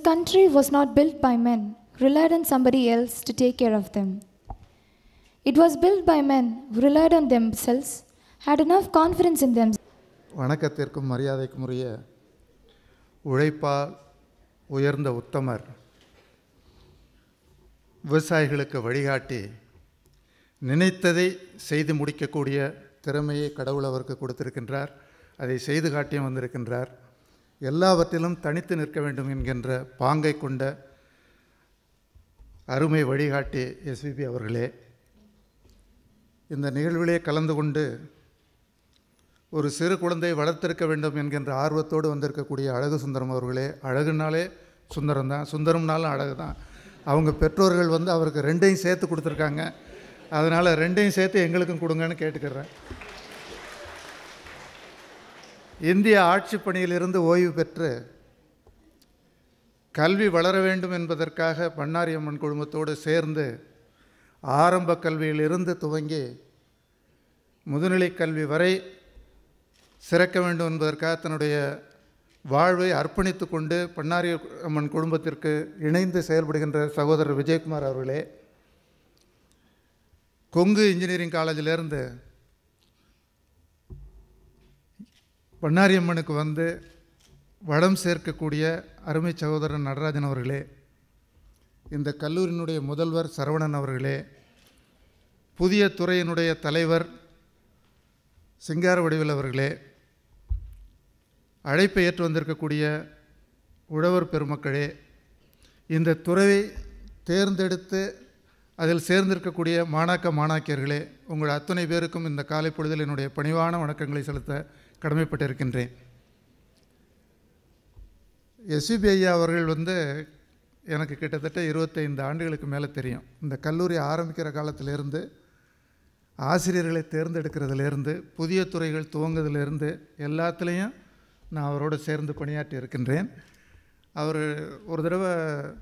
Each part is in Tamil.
country was not built by men, relied on somebody else to take care of them. It was built by men who relied on themselves, had enough confidence in themselves. வணக்கத்திற்கும் மரியாதைக்கும் உரிய உழைப்பால் உயர்ந்த உத்தமர் விவசாயிகளுக்கு வழிகாட்டி நினைத்ததை செய்து முடிக்கக்கூடிய திறமையை கடவுள் அவருக்கு கொடுத்திருக்கின்றார் அதை செய்து காட்டியும் வந்திருக்கின்றார் எல்லாவற்றிலும் தனித்து நிற்க வேண்டும் என்கின்ற பாங்கை கொண்ட அருமை வழிகாட்டி எஸ்விபி அவர்களே இந்த நிகழ்விலே கலந்து கொண்டு ஒரு சிறு குழந்தை வளர்த்திருக்க வேண்டும் என்கின்ற ஆர்வத்தோடு வந்திருக்கக்கூடிய அழகு சுந்தரம் அவர்களே அழகுனாலே சுந்தரம் தான் சுந்தரம்னாலும் அழகு தான் அவங்க பெற்றோர்கள் வந்து அவருக்கு ரெண்டையும் சேர்த்து கொடுத்துருக்காங்க அதனால் ரெண்டையும் சேர்த்து எங்களுக்கும் கொடுங்கன்னு கேட்டுக்கிறேன் இந்திய ஆட்சி பணியிலிருந்து ஓய்வு பெற்று கல்வி வளர வேண்டும் என்பதற்காக பண்ணாரியம்மன் குழுமத்தோடு சேர்ந்து ஆரம்ப கல்வியிலிருந்து துவங்கி முதுநிலை கல்வி வரை சிறக்க வேண்டும் என்பதற்காக தன்னுடைய வாழ்வை அர்ப்பணித்து கொண்டு பண்ணாரி அம்மன் குடும்பத்திற்கு இணைந்து செயல்படுகின்ற சகோதரர் விஜயகுமார் அவர்களே கொங்கு இன்ஜினியரிங் காலேஜிலேருந்து பண்ணாரியம்மனுக்கு வந்து வளம் சேர்க்கக்கூடிய அருமை சகோதரன் நடராஜன் அவர்களே இந்த கல்லூரியினுடைய முதல்வர் சரவணன் அவர்களே புதிய துறையினுடைய தலைவர் சிங்கார வடிவில் அவர்களே அழைப்பை ஏற்று வந்திருக்கக்கூடிய உழவர் பெருமக்களே இந்த துறையை தேர்ந்தெடுத்து அதில் சேர்ந்திருக்கக்கூடிய மாணாக்க மாணாக்கியர்களே உங்கள் அத்தனை பேருக்கும் இந்த காலை பொழுதில் என்னுடைய பணிவான வணக்கங்களை செலுத்த கடமைப்பட்டிருக்கின்றேன் எஸ்விபி ஐயா அவர்கள் வந்து எனக்கு கிட்டத்தட்ட இருபத்தைந்து ஆண்டுகளுக்கு மேலே தெரியும் இந்த கல்லூரி ஆரம்பிக்கிற காலத்திலேருந்து ஆசிரியர்களை தேர்ந்தெடுக்கிறதுலேருந்து புதிய துறைகள் துவங்குறதுலேருந்து எல்லாத்துலேயும் நான் அவரோடு சேர்ந்து பணியாற்றி இருக்கின்றேன் அவர் ஒரு தடவை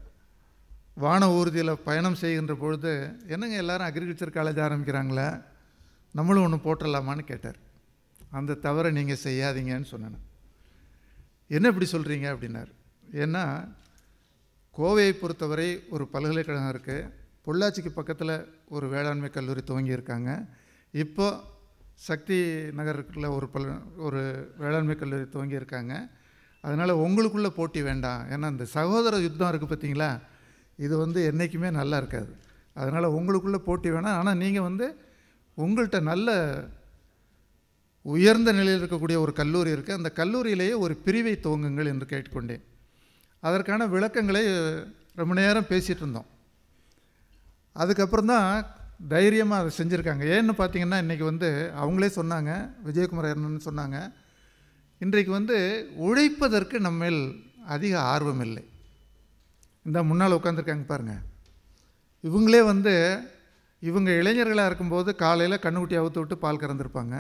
வான ஊர்தியில் பயணம் செய்கின்ற பொழுது என்னங்க எல்லாரும் அக்ரிகல்ச்சர் காலேஜ் ஆரம்பிக்கிறாங்களே நம்மளும் ஒன்று போட்டுடலாமான்னு கேட்டார் அந்த தவறை நீங்கள் செய்யாதீங்கன்னு சொன்னேன் என்ன இப்படி சொல்கிறீங்க அப்படின்னார் ஏன்னா கோவையை பொறுத்தவரை ஒரு பல்கலைக்கழகம் இருக்குது பொள்ளாச்சிக்கு பக்கத்தில் ஒரு வேளாண்மை கல்லூரி துவங்கியிருக்காங்க இப்போ சக்தி நகருக்குள்ள ஒரு பல் ஒரு வேளாண்மை கல்லூரி துவங்கியிருக்காங்க அதனால் உங்களுக்குள்ளே போட்டி வேண்டாம் ஏன்னா இந்த சகோதர யுத்தம் இருக்குது பார்த்தீங்களா இது வந்து என்றைக்குமே நல்லா இருக்காது அதனால் உங்களுக்குள்ளே போட்டி வேணாம் ஆனால் நீங்கள் வந்து உங்கள்கிட்ட நல்ல உயர்ந்த நிலையில் இருக்கக்கூடிய ஒரு கல்லூரி இருக்குது அந்த கல்லூரியிலேயே ஒரு பிரிவை துவங்குங்கள் என்று கேட்டுக்கொண்டேன் அதற்கான விளக்கங்களை ரொம்ப நேரம் பேசிகிட்டு இருந்தோம் அதுக்கப்புறம் தான் தைரியமாக அதை செஞ்சுருக்காங்க ஏன்னு பார்த்தீங்கன்னா இன்றைக்கி வந்து அவங்களே சொன்னாங்க விஜயகுமார் என்னன்னு சொன்னாங்க இன்றைக்கு வந்து உழைப்பதற்கு நம்மேல் அதிக ஆர்வம் இல்லை இந்த முன்னால் உட்காந்துருக்காங்க பாருங்கள் இவங்களே வந்து இவங்க இளைஞர்களாக இருக்கும்போது காலையில் கண்ணுக்குட்டி அவுத்து விட்டு பால் கறந்துருப்பாங்க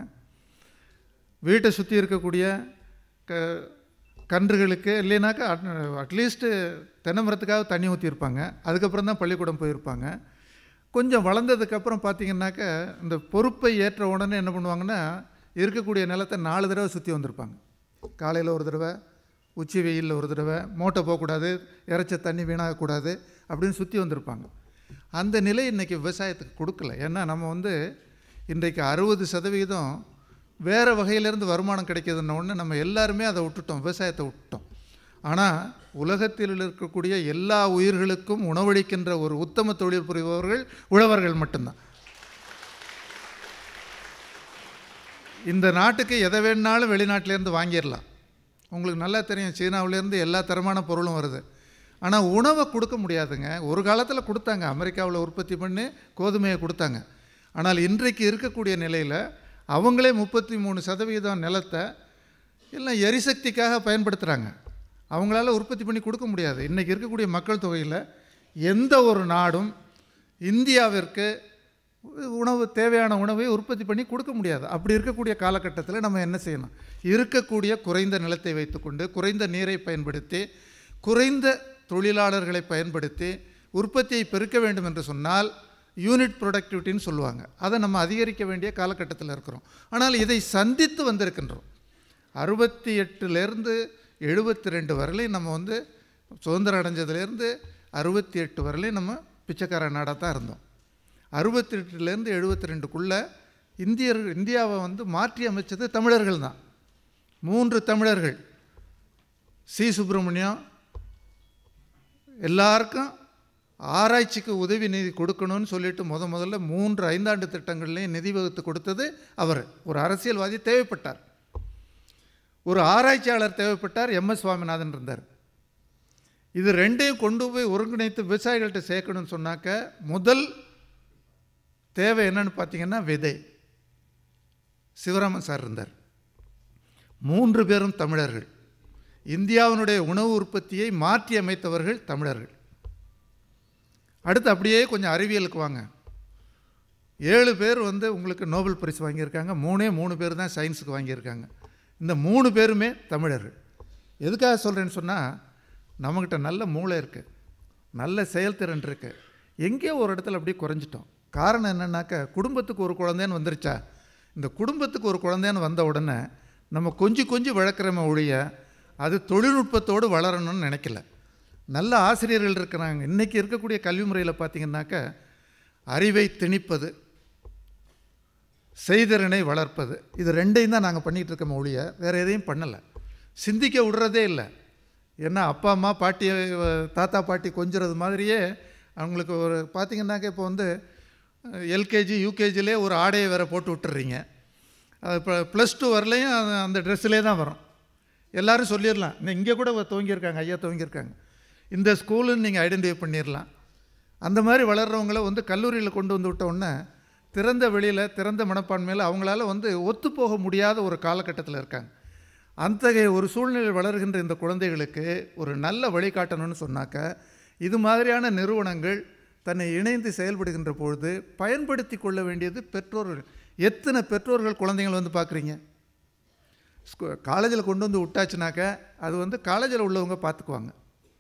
வீட்டை சுற்றி இருக்கக்கூடிய க கன்றுகளுக்கு இல்லைனாக்கா அட்லீஸ்ட்டு தென்னை மரத்துக்காக தண்ணி ஊற்றிருப்பாங்க அதுக்கப்புறம் தான் பள்ளிக்கூடம் போயிருப்பாங்க கொஞ்சம் வளர்ந்ததுக்கப்புறம் பார்த்திங்கனாக்க இந்த பொறுப்பை ஏற்ற உடனே என்ன பண்ணுவாங்கன்னா இருக்கக்கூடிய நிலத்தை நாலு தடவை சுற்றி வந்திருப்பாங்க காலையில் ஒரு தடவை உச்சி வெயிலில் ஒரு தடவை மூட்டை போகக்கூடாது இறைச்ச தண்ணி வீணாகக்கூடாது அப்படின்னு சுற்றி வந்திருப்பாங்க அந்த நிலை இன்றைக்கி விவசாயத்துக்கு கொடுக்கல ஏன்னா நம்ம வந்து இன்றைக்கு அறுபது சதவீதம் வேறு வகையிலேருந்து வருமானம் கிடைக்கிதுன்ன உடனே நம்ம எல்லாருமே அதை விட்டுட்டோம் விவசாயத்தை விட்டுட்டோம் ஆனால் உலகத்தில் இருக்கக்கூடிய எல்லா உயிர்களுக்கும் உணவளிக்கின்ற ஒரு உத்தம தொழில் புரிபவர்கள் உழவர்கள் மட்டும்தான் இந்த நாட்டுக்கு எதை வேணாலும் வெளிநாட்டிலேருந்து வாங்கிடலாம் உங்களுக்கு நல்லா தெரியும் சீனாவிலேருந்து எல்லா தரமான பொருளும் வருது ஆனால் உணவை கொடுக்க முடியாதுங்க ஒரு காலத்தில் கொடுத்தாங்க அமெரிக்காவில் உற்பத்தி பண்ணி கோதுமையை கொடுத்தாங்க ஆனால் இன்றைக்கு இருக்கக்கூடிய நிலையில் அவங்களே முப்பத்தி மூணு சதவீதம் நிலத்தை எல்லாம் எரிசக்திக்காக பயன்படுத்துகிறாங்க அவங்களால உற்பத்தி பண்ணி கொடுக்க முடியாது இன்றைக்கி இருக்கக்கூடிய மக்கள் தொகையில் எந்த ஒரு நாடும் இந்தியாவிற்கு உணவு தேவையான உணவை உற்பத்தி பண்ணி கொடுக்க முடியாது அப்படி இருக்கக்கூடிய காலகட்டத்தில் நம்ம என்ன செய்யணும் இருக்கக்கூடிய குறைந்த நிலத்தை வைத்துக்கொண்டு குறைந்த நீரை பயன்படுத்தி குறைந்த தொழிலாளர்களை பயன்படுத்தி உற்பத்தியை பெருக்க வேண்டும் என்று சொன்னால் யூனிட் ப்ரொடக்டிவிட்டின்னு சொல்லுவாங்க அதை நம்ம அதிகரிக்க வேண்டிய காலகட்டத்தில் இருக்கிறோம் ஆனால் இதை சந்தித்து வந்திருக்கின்றோம் அறுபத்தி எட்டுலேருந்து எழுபத்தி ரெண்டு வரலையும் நம்ம வந்து சுதந்திரம் அடைஞ்சதுலேருந்து அறுபத்தி எட்டு வரலையும் நம்ம பிச்சைக்கார நாடாக தான் இருந்தோம் அறுபத்தி எட்டுலேருந்து எழுபத்தி ரெண்டுக்குள்ளே இந்தியர் இந்தியாவை வந்து மாற்றி அமைச்சது தமிழர்கள் தான் மூன்று தமிழர்கள் சி சுப்பிரமணியம் எல்லாருக்கும் ஆராய்ச்சிக்கு உதவி நிதி கொடுக்கணும்னு சொல்லிட்டு முத முதல்ல மூன்று ஐந்தாண்டு திட்டங்கள்லையும் நிதி வகுத்து கொடுத்தது அவர் ஒரு அரசியல்வாதி தேவைப்பட்டார் ஒரு ஆராய்ச்சியாளர் தேவைப்பட்டார் எம் எஸ் சுவாமிநாதன் இருந்தார் இது ரெண்டையும் கொண்டு போய் ஒருங்கிணைத்து விவசாயிகள்கிட்ட சேர்க்கணும்னு சொன்னாக்க முதல் தேவை என்னன்னு பார்த்தீங்கன்னா விதை சிவராமன் சார் இருந்தார் மூன்று பேரும் தமிழர்கள் இந்தியாவினுடைய உணவு உற்பத்தியை மாற்றி அமைத்தவர்கள் தமிழர்கள் அடுத்து அப்படியே கொஞ்சம் அறிவியலுக்கு வாங்க ஏழு பேர் வந்து உங்களுக்கு நோபல் பரிசு வாங்கியிருக்காங்க மூணே மூணு பேர் தான் சயின்ஸுக்கு வாங்கியிருக்காங்க இந்த மூணு பேருமே தமிழர்கள் எதுக்காக சொல்கிறேன்னு சொன்னால் நம்மக்கிட்ட நல்ல மூளை இருக்குது நல்ல செயல்திறன் இருக்குது எங்கேயோ ஒரு இடத்துல அப்படியே குறைஞ்சிட்டோம் காரணம் என்னென்னாக்கா குடும்பத்துக்கு ஒரு குழந்தைன்னு வந்துருச்சா இந்த குடும்பத்துக்கு ஒரு குழந்தைன்னு வந்த உடனே நம்ம கொஞ்சம் கொஞ்சம் வளர்க்குறோமே ஒழிய அது தொழில்நுட்பத்தோடு வளரணும்னு நினைக்கல நல்ல ஆசிரியர்கள் இருக்கிறாங்க இன்றைக்கி இருக்கக்கூடிய கல்வி முறையில் பார்த்திங்கனாக்கா அறிவை திணிப்பது செய்திறனை வளர்ப்பது இது ரெண்டையும் தான் நாங்கள் பண்ணிகிட்டு இருக்கோம் ஒழிய வேறு எதையும் பண்ணலை சிந்திக்க விடுறதே இல்லை ஏன்னா அப்பா அம்மா பாட்டி தாத்தா பாட்டி கொஞ்சிறது மாதிரியே அவங்களுக்கு ஒரு பார்த்திங்கனாக்கா இப்போ வந்து எல்கேஜி யூகேஜிலே ஒரு ஆடையை வேறு போட்டு விட்டுறீங்க அது இப்போ ப்ளஸ் டூ வரலையும் அது அந்த ட்ரெஸ்ஸிலே தான் வரும் எல்லோரும் சொல்லிடலாம் இன்னும் இங்கே கூட துவங்கியிருக்காங்க ஐயா துவங்கியிருக்காங்க இந்த ஸ்கூலுன்னு நீங்கள் ஐடென்டிஃபை பண்ணிடலாம் அந்த மாதிரி வளர்கிறவங்கள வந்து கல்லூரியில் கொண்டு வந்து விட்ட உடனே திறந்த வெளியில் திறந்த மனப்பான்மையில் அவங்களால வந்து ஒத்துப்போக முடியாத ஒரு காலகட்டத்தில் இருக்காங்க அத்தகைய ஒரு சூழ்நிலை வளர்கின்ற இந்த குழந்தைகளுக்கு ஒரு நல்ல வழிகாட்டணும்னு சொன்னாக்க இது மாதிரியான நிறுவனங்கள் தன்னை இணைந்து செயல்படுகின்ற பொழுது பயன்படுத்தி கொள்ள வேண்டியது பெற்றோர்கள் எத்தனை பெற்றோர்கள் குழந்தைகள் வந்து பார்க்குறீங்க ஸ்கூ காலேஜில் கொண்டு வந்து விட்டாச்சுனாக்க அது வந்து காலேஜில் உள்ளவங்க பார்த்துக்குவாங்க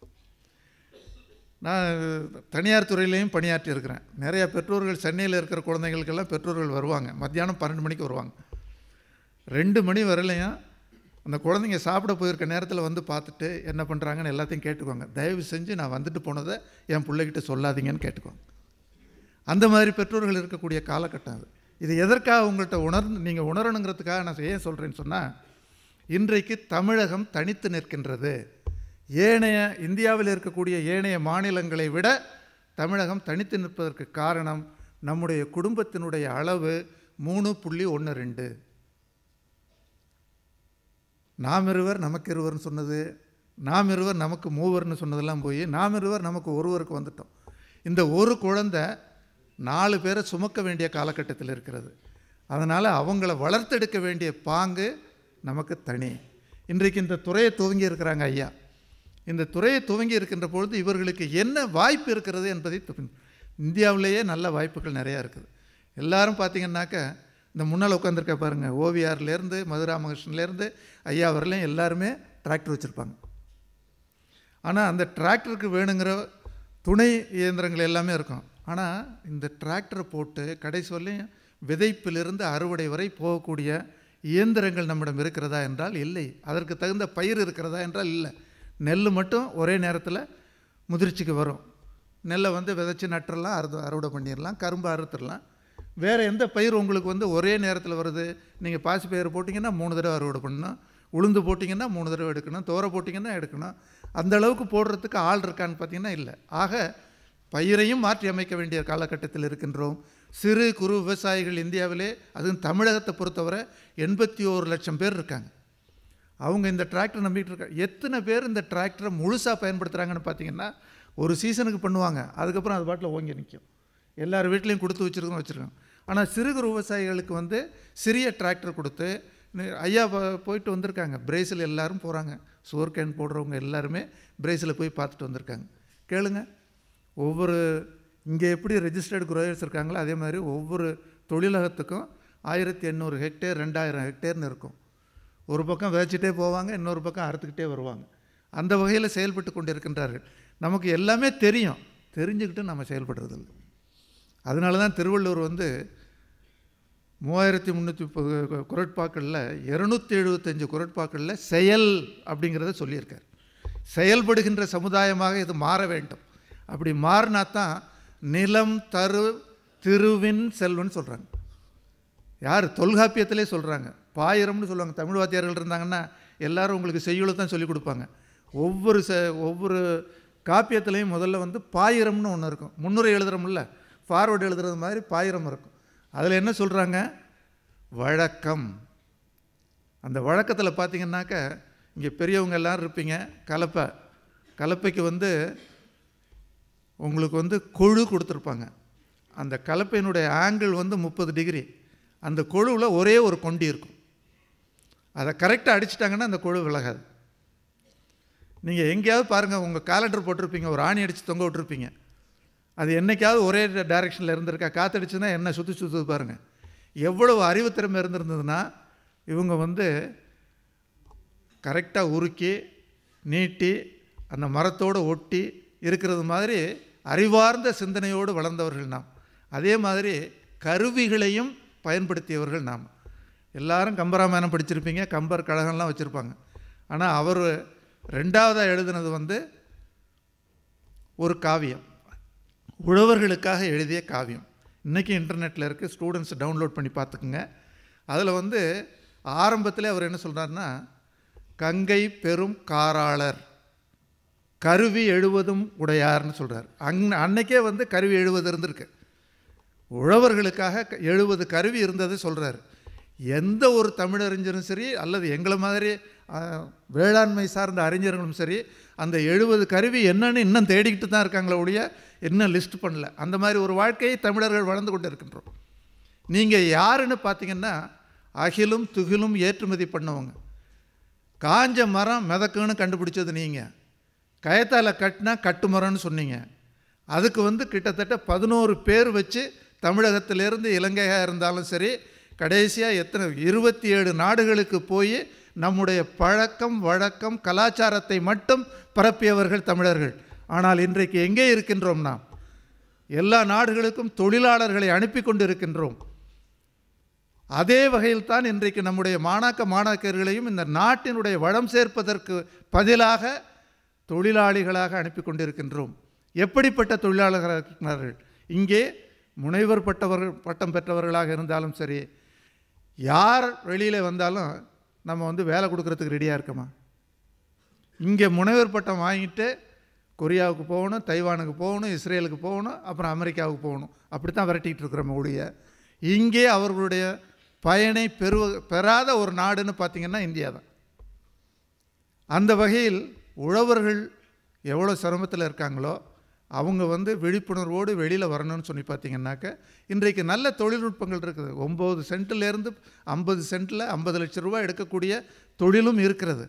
நான் தனியார் துறையிலையும் பணியாற்றி இருக்கிறேன் நிறையா பெற்றோர்கள் சென்னையில் இருக்கிற குழந்தைங்களுக்கெல்லாம் பெற்றோர்கள் வருவாங்க மத்தியானம் பன்னெண்டு மணிக்கு வருவாங்க ரெண்டு மணி வரலையும் அந்த குழந்தைங்க சாப்பிட போயிருக்க நேரத்தில் வந்து பார்த்துட்டு என்ன பண்ணுறாங்கன்னு எல்லாத்தையும் கேட்டுக்குவாங்க தயவு செஞ்சு நான் வந்துட்டு போனதை என் பிள்ளைகிட்ட சொல்லாதீங்கன்னு கேட்டுக்குவாங்க அந்த மாதிரி பெற்றோர்கள் இருக்கக்கூடிய காலகட்டம் அது இது எதற்காக உங்கள்கிட்ட உணர்ந்து நீங்கள் உணரணுங்கிறதுக்காக நான் ஏன் சொல்கிறேன்னு சொன்னால் இன்றைக்கு தமிழகம் தனித்து நிற்கின்றது ஏனைய இந்தியாவில் இருக்கக்கூடிய ஏனைய மாநிலங்களை விட தமிழகம் தனித்து நிற்பதற்கு காரணம் நம்முடைய குடும்பத்தினுடைய அளவு மூணு புள்ளி ஒன்று ரெண்டு நாம் இருவர் நமக்கு இருவர்னு சொன்னது நாம் இருவர் நமக்கு மூவர்னு சொன்னதெல்லாம் போய் நாம் இருவர் நமக்கு ஒருவருக்கு வந்துட்டோம் இந்த ஒரு குழந்தை நாலு பேரை சுமக்க வேண்டிய காலகட்டத்தில் இருக்கிறது அதனால் அவங்கள வளர்த்தெடுக்க வேண்டிய பாங்கு நமக்கு தனி இன்றைக்கு இந்த துறையை துவங்கி இருக்கிறாங்க ஐயா இந்த துறையை துவங்கி இருக்கின்ற பொழுது இவர்களுக்கு என்ன வாய்ப்பு இருக்கிறது என்பதை இந்தியாவிலேயே நல்ல வாய்ப்புகள் நிறையா இருக்குது எல்லாரும் பார்த்திங்கன்னாக்க இந்த முன்னால் உட்காந்துருக்க பாருங்கள் ஓவிஆர்லேருந்து மதுராமகிருஷ்ணன்லேருந்து ஐயா வரலையும் எல்லாருமே டிராக்டர் வச்சுருப்பாங்க ஆனால் அந்த டிராக்டருக்கு வேணுங்கிற துணை இயந்திரங்கள் எல்லாமே இருக்கும் ஆனால் இந்த டிராக்டரை போட்டு கடைசி வரலையும் விதைப்பிலிருந்து அறுவடை வரை போகக்கூடிய இயந்திரங்கள் நம்மிடம் இருக்கிறதா என்றால் இல்லை அதற்கு தகுந்த பயிர் இருக்கிறதா என்றால் இல்லை நெல் மட்டும் ஒரே நேரத்தில் முதிர்ச்சிக்கு வரும் நெல்லை வந்து விதைச்சி நட்டுறலாம் அறுது அறுவடை பண்ணிடலாம் கரும்பு அறுத்துடலாம் வேறு எந்த பயிர் உங்களுக்கு வந்து ஒரே நேரத்தில் வருது நீங்கள் பாசி பயிர் போட்டிங்கன்னா மூணு தடவை அறுவடை பண்ணணும் உளுந்து போட்டிங்கன்னா மூணு தடவை எடுக்கணும் தோரை போட்டிங்கன்னா எடுக்கணும் அந்த அளவுக்கு போடுறதுக்கு ஆள் இருக்கான்னு பார்த்தீங்கன்னா இல்லை ஆக பயிரையும் மாற்றி அமைக்க வேண்டிய காலகட்டத்தில் இருக்கின்றோம் சிறு குறு விவசாயிகள் இந்தியாவிலே அதுவும் தமிழகத்தை பொறுத்தவரை எண்பத்தி ஓரு லட்சம் பேர் இருக்காங்க அவங்க இந்த டிராக்டர் நம்பிக்கிட்டு இருக்காங்க எத்தனை பேர் இந்த டிராக்டரை முழுசாக பயன்படுத்துகிறாங்கன்னு பார்த்தீங்கன்னா ஒரு சீசனுக்கு பண்ணுவாங்க அதுக்கப்புறம் அது பாட்டில் ஓங்கி நிற்கும் எல்லார் வீட்லேயும் கொடுத்து வச்சுருக்கோம் வச்சுருக்கோம் ஆனால் சிறு குறு விவசாயிகளுக்கு வந்து சிறிய டிராக்டர் கொடுத்து ஐயா போயிட்டு வந்திருக்காங்க பிரேசில் எல்லோரும் போகிறாங்க சோர் கேன் போடுறவங்க எல்லாருமே பிரேசில் போய் பார்த்துட்டு வந்திருக்காங்க கேளுங்க ஒவ்வொரு இங்கே எப்படி ரெஜிஸ்டர்டு குரோயர்ஸ் இருக்காங்களோ அதே மாதிரி ஒவ்வொரு தொழிலகத்துக்கும் ஆயிரத்தி எண்ணூறு ஹெக்டேர் ரெண்டாயிரம் ஹெக்டேர்னு இருக்கும் ஒரு பக்கம் விதைச்சிட்டே போவாங்க இன்னொரு பக்கம் அறுத்துக்கிட்டே வருவாங்க அந்த வகையில் செயல்பட்டு கொண்டு இருக்கின்றார்கள் நமக்கு எல்லாமே தெரியும் தெரிஞ்சுக்கிட்டு நம்ம செயல்படுறதில்லை அதனால தான் திருவள்ளுவர் வந்து மூவாயிரத்தி முந்நூற்றி முப்பது குரட்பாக்களில் இரநூத்தி எழுபத்தஞ்சு குரட்பாக்களில் செயல் அப்படிங்கிறத சொல்லியிருக்கார் செயல்படுகின்ற சமுதாயமாக இது மாற வேண்டும் அப்படி மாறினா தான் நிலம் தரு திருவின் செல்வன் சொல்கிறாங்க யார் தொல்காப்பியத்திலே சொல்கிறாங்க பாயிரம்னு சொல்லுவாங்க தமிழ் வாத்தியார்கள் இருந்தாங்கன்னா எல்லாரும் உங்களுக்கு செய்யுளை தான் சொல்லிக் கொடுப்பாங்க ஒவ்வொரு ச ஒவ்வொரு காப்பியத்துலேயும் முதல்ல வந்து பாயிரம்னு ஒன்று இருக்கும் முன்னுரை எழுதுறோம்ல ஃபார்வர்டு எழுதுறது மாதிரி பாயிரம் இருக்கும் அதில் என்ன சொல்கிறாங்க வழக்கம் அந்த வழக்கத்தில் பார்த்தீங்கன்னாக்க இங்கே பெரியவங்க எல்லாரும் இருப்பீங்க கலப்பை கலப்பைக்கு வந்து உங்களுக்கு வந்து கொழு கொடுத்துருப்பாங்க அந்த கலப்பையினுடைய ஆங்கிள் வந்து முப்பது டிகிரி அந்த கொழுவில் ஒரே ஒரு கொண்டி இருக்கும் அதை கரெக்டாக அடிச்சிட்டாங்கன்னா அந்த கொழு விலகாது நீங்கள் எங்கேயாவது பாருங்கள் உங்கள் காலண்டர் போட்டிருப்பீங்க ஒரு ஆணி அடித்து தொங்க விட்டுருப்பீங்க அது என்னைக்காவது ஒரே டைரெக்ஷனில் இருந்திருக்கா காத்தடிச்சுன்னா என்ன சுற்றி சுற்றுது பாருங்கள் எவ்வளவு அறிவுத்திறமை இருந்திருந்ததுன்னா இவங்க வந்து கரெக்டாக உருக்கி நீட்டி அந்த மரத்தோடு ஒட்டி இருக்கிறது மாதிரி அறிவார்ந்த சிந்தனையோடு வளர்ந்தவர்கள் நாம் அதே மாதிரி கருவிகளையும் பயன்படுத்தியவர்கள் நாம் எல்லாரும் கம்பராமாயணம் படிச்சிருப்பீங்க கம்பர் கழகம்லாம் வச்சுருப்பாங்க ஆனால் அவர் ரெண்டாவதாக எழுதினது வந்து ஒரு காவியம் உழவர்களுக்காக எழுதிய காவியம் இன்றைக்கி இன்டர்நெட்டில் இருக்குது ஸ்டூடெண்ட்ஸ் டவுன்லோட் பண்ணி பார்த்துக்குங்க அதில் வந்து ஆரம்பத்தில் அவர் என்ன சொல்கிறாருன்னா கங்கை பெரும் காராளர் கருவி எழுவதும் உடையார்னு சொல்கிறார் அங் அன்னைக்கே வந்து கருவி எழுவது இருந்திருக்கு உழவர்களுக்காக க- எழுபது கருவி இருந்தது சொல்கிறார் எந்த ஒரு தமிழறிஞரும் சரி அல்லது எங்களை மாதிரி ஆ, வேளாண்மை சார்ந்த அறிஞர்களும் சரி அந்த எழுபது கருவி என்னன்னு இன்னும் தேடிக்கிட்டு தான் இருக்காங்களே ஒழிய இன்னும் லிஸ்ட் பண்ணல அந்த மாதிரி ஒரு வாழ்க்கையை தமிழர்கள் வளர்ந்து கொண்டு இருக்கின்றோம் நீங்கள் யாருன்னு பார்த்தீங்கன்னா அகிலும் துகிலும் ஏற்றுமதி பண்ணவங்க காஞ்ச மரம் மிதக்குன்னு கண்டுபிடிச்சது நீங்கள் கயத்தால் கட்டினா கட்டு மரம்னு சொன்னீங்க அதுக்கு வந்து கிட்டத்தட்ட பதினோரு பேர் வச்சு தமிழகத்திலேருந்து இலங்கையாக இருந்தாலும் சரி கடைசியாக எத்தனை இருபத்தி ஏழு நாடுகளுக்கு போய் நம்முடைய பழக்கம் வழக்கம் கலாச்சாரத்தை மட்டும் பரப்பியவர்கள் தமிழர்கள் ஆனால் இன்றைக்கு எங்கே இருக்கின்றோம் நாம் எல்லா நாடுகளுக்கும் தொழிலாளர்களை அனுப்பி கொண்டு இருக்கின்றோம் அதே வகையில் தான் இன்றைக்கு நம்முடைய மாணாக்க மாணாக்கர்களையும் இந்த நாட்டினுடைய வளம் சேர்ப்பதற்கு பதிலாக தொழிலாளிகளாக அனுப்பி கொண்டிருக்கின்றோம் எப்படிப்பட்ட தொழிலாளர்களாக இருக்கிறார்கள் இங்கே முனைவர் பட்டவர்கள் பட்டம் பெற்றவர்களாக இருந்தாலும் சரி யார் வெளியில் வந்தாலும் நம்ம வந்து வேலை கொடுக்கறதுக்கு ரெடியாக இருக்கோமா இங்கே முனைவர் பட்டம் வாங்கிட்டு கொரியாவுக்கு போகணும் தைவானுக்கு போகணும் இஸ்ரேலுக்கு போகணும் அப்புறம் அமெரிக்காவுக்கு போகணும் அப்படி தான் விரட்டிகிட்டு இருக்கிறோம் ஒழிய இங்கே அவர்களுடைய பயனை பெறுவ பெறாத ஒரு நாடுன்னு பார்த்திங்கன்னா இந்தியா தான் அந்த வகையில் உழவர்கள் எவ்வளோ சிரமத்தில் இருக்காங்களோ அவங்க வந்து விழிப்புணர்வோடு வெளியில் வரணும்னு சொல்லி பார்த்தீங்கன்னாக்க இன்றைக்கு நல்ல தொழில்நுட்பங்கள் இருக்குது ஒம்பது சென்ட்லேருந்து ஐம்பது சென்ட்டில் ஐம்பது லட்சம் ரூபாய் எடுக்கக்கூடிய தொழிலும் இருக்கிறது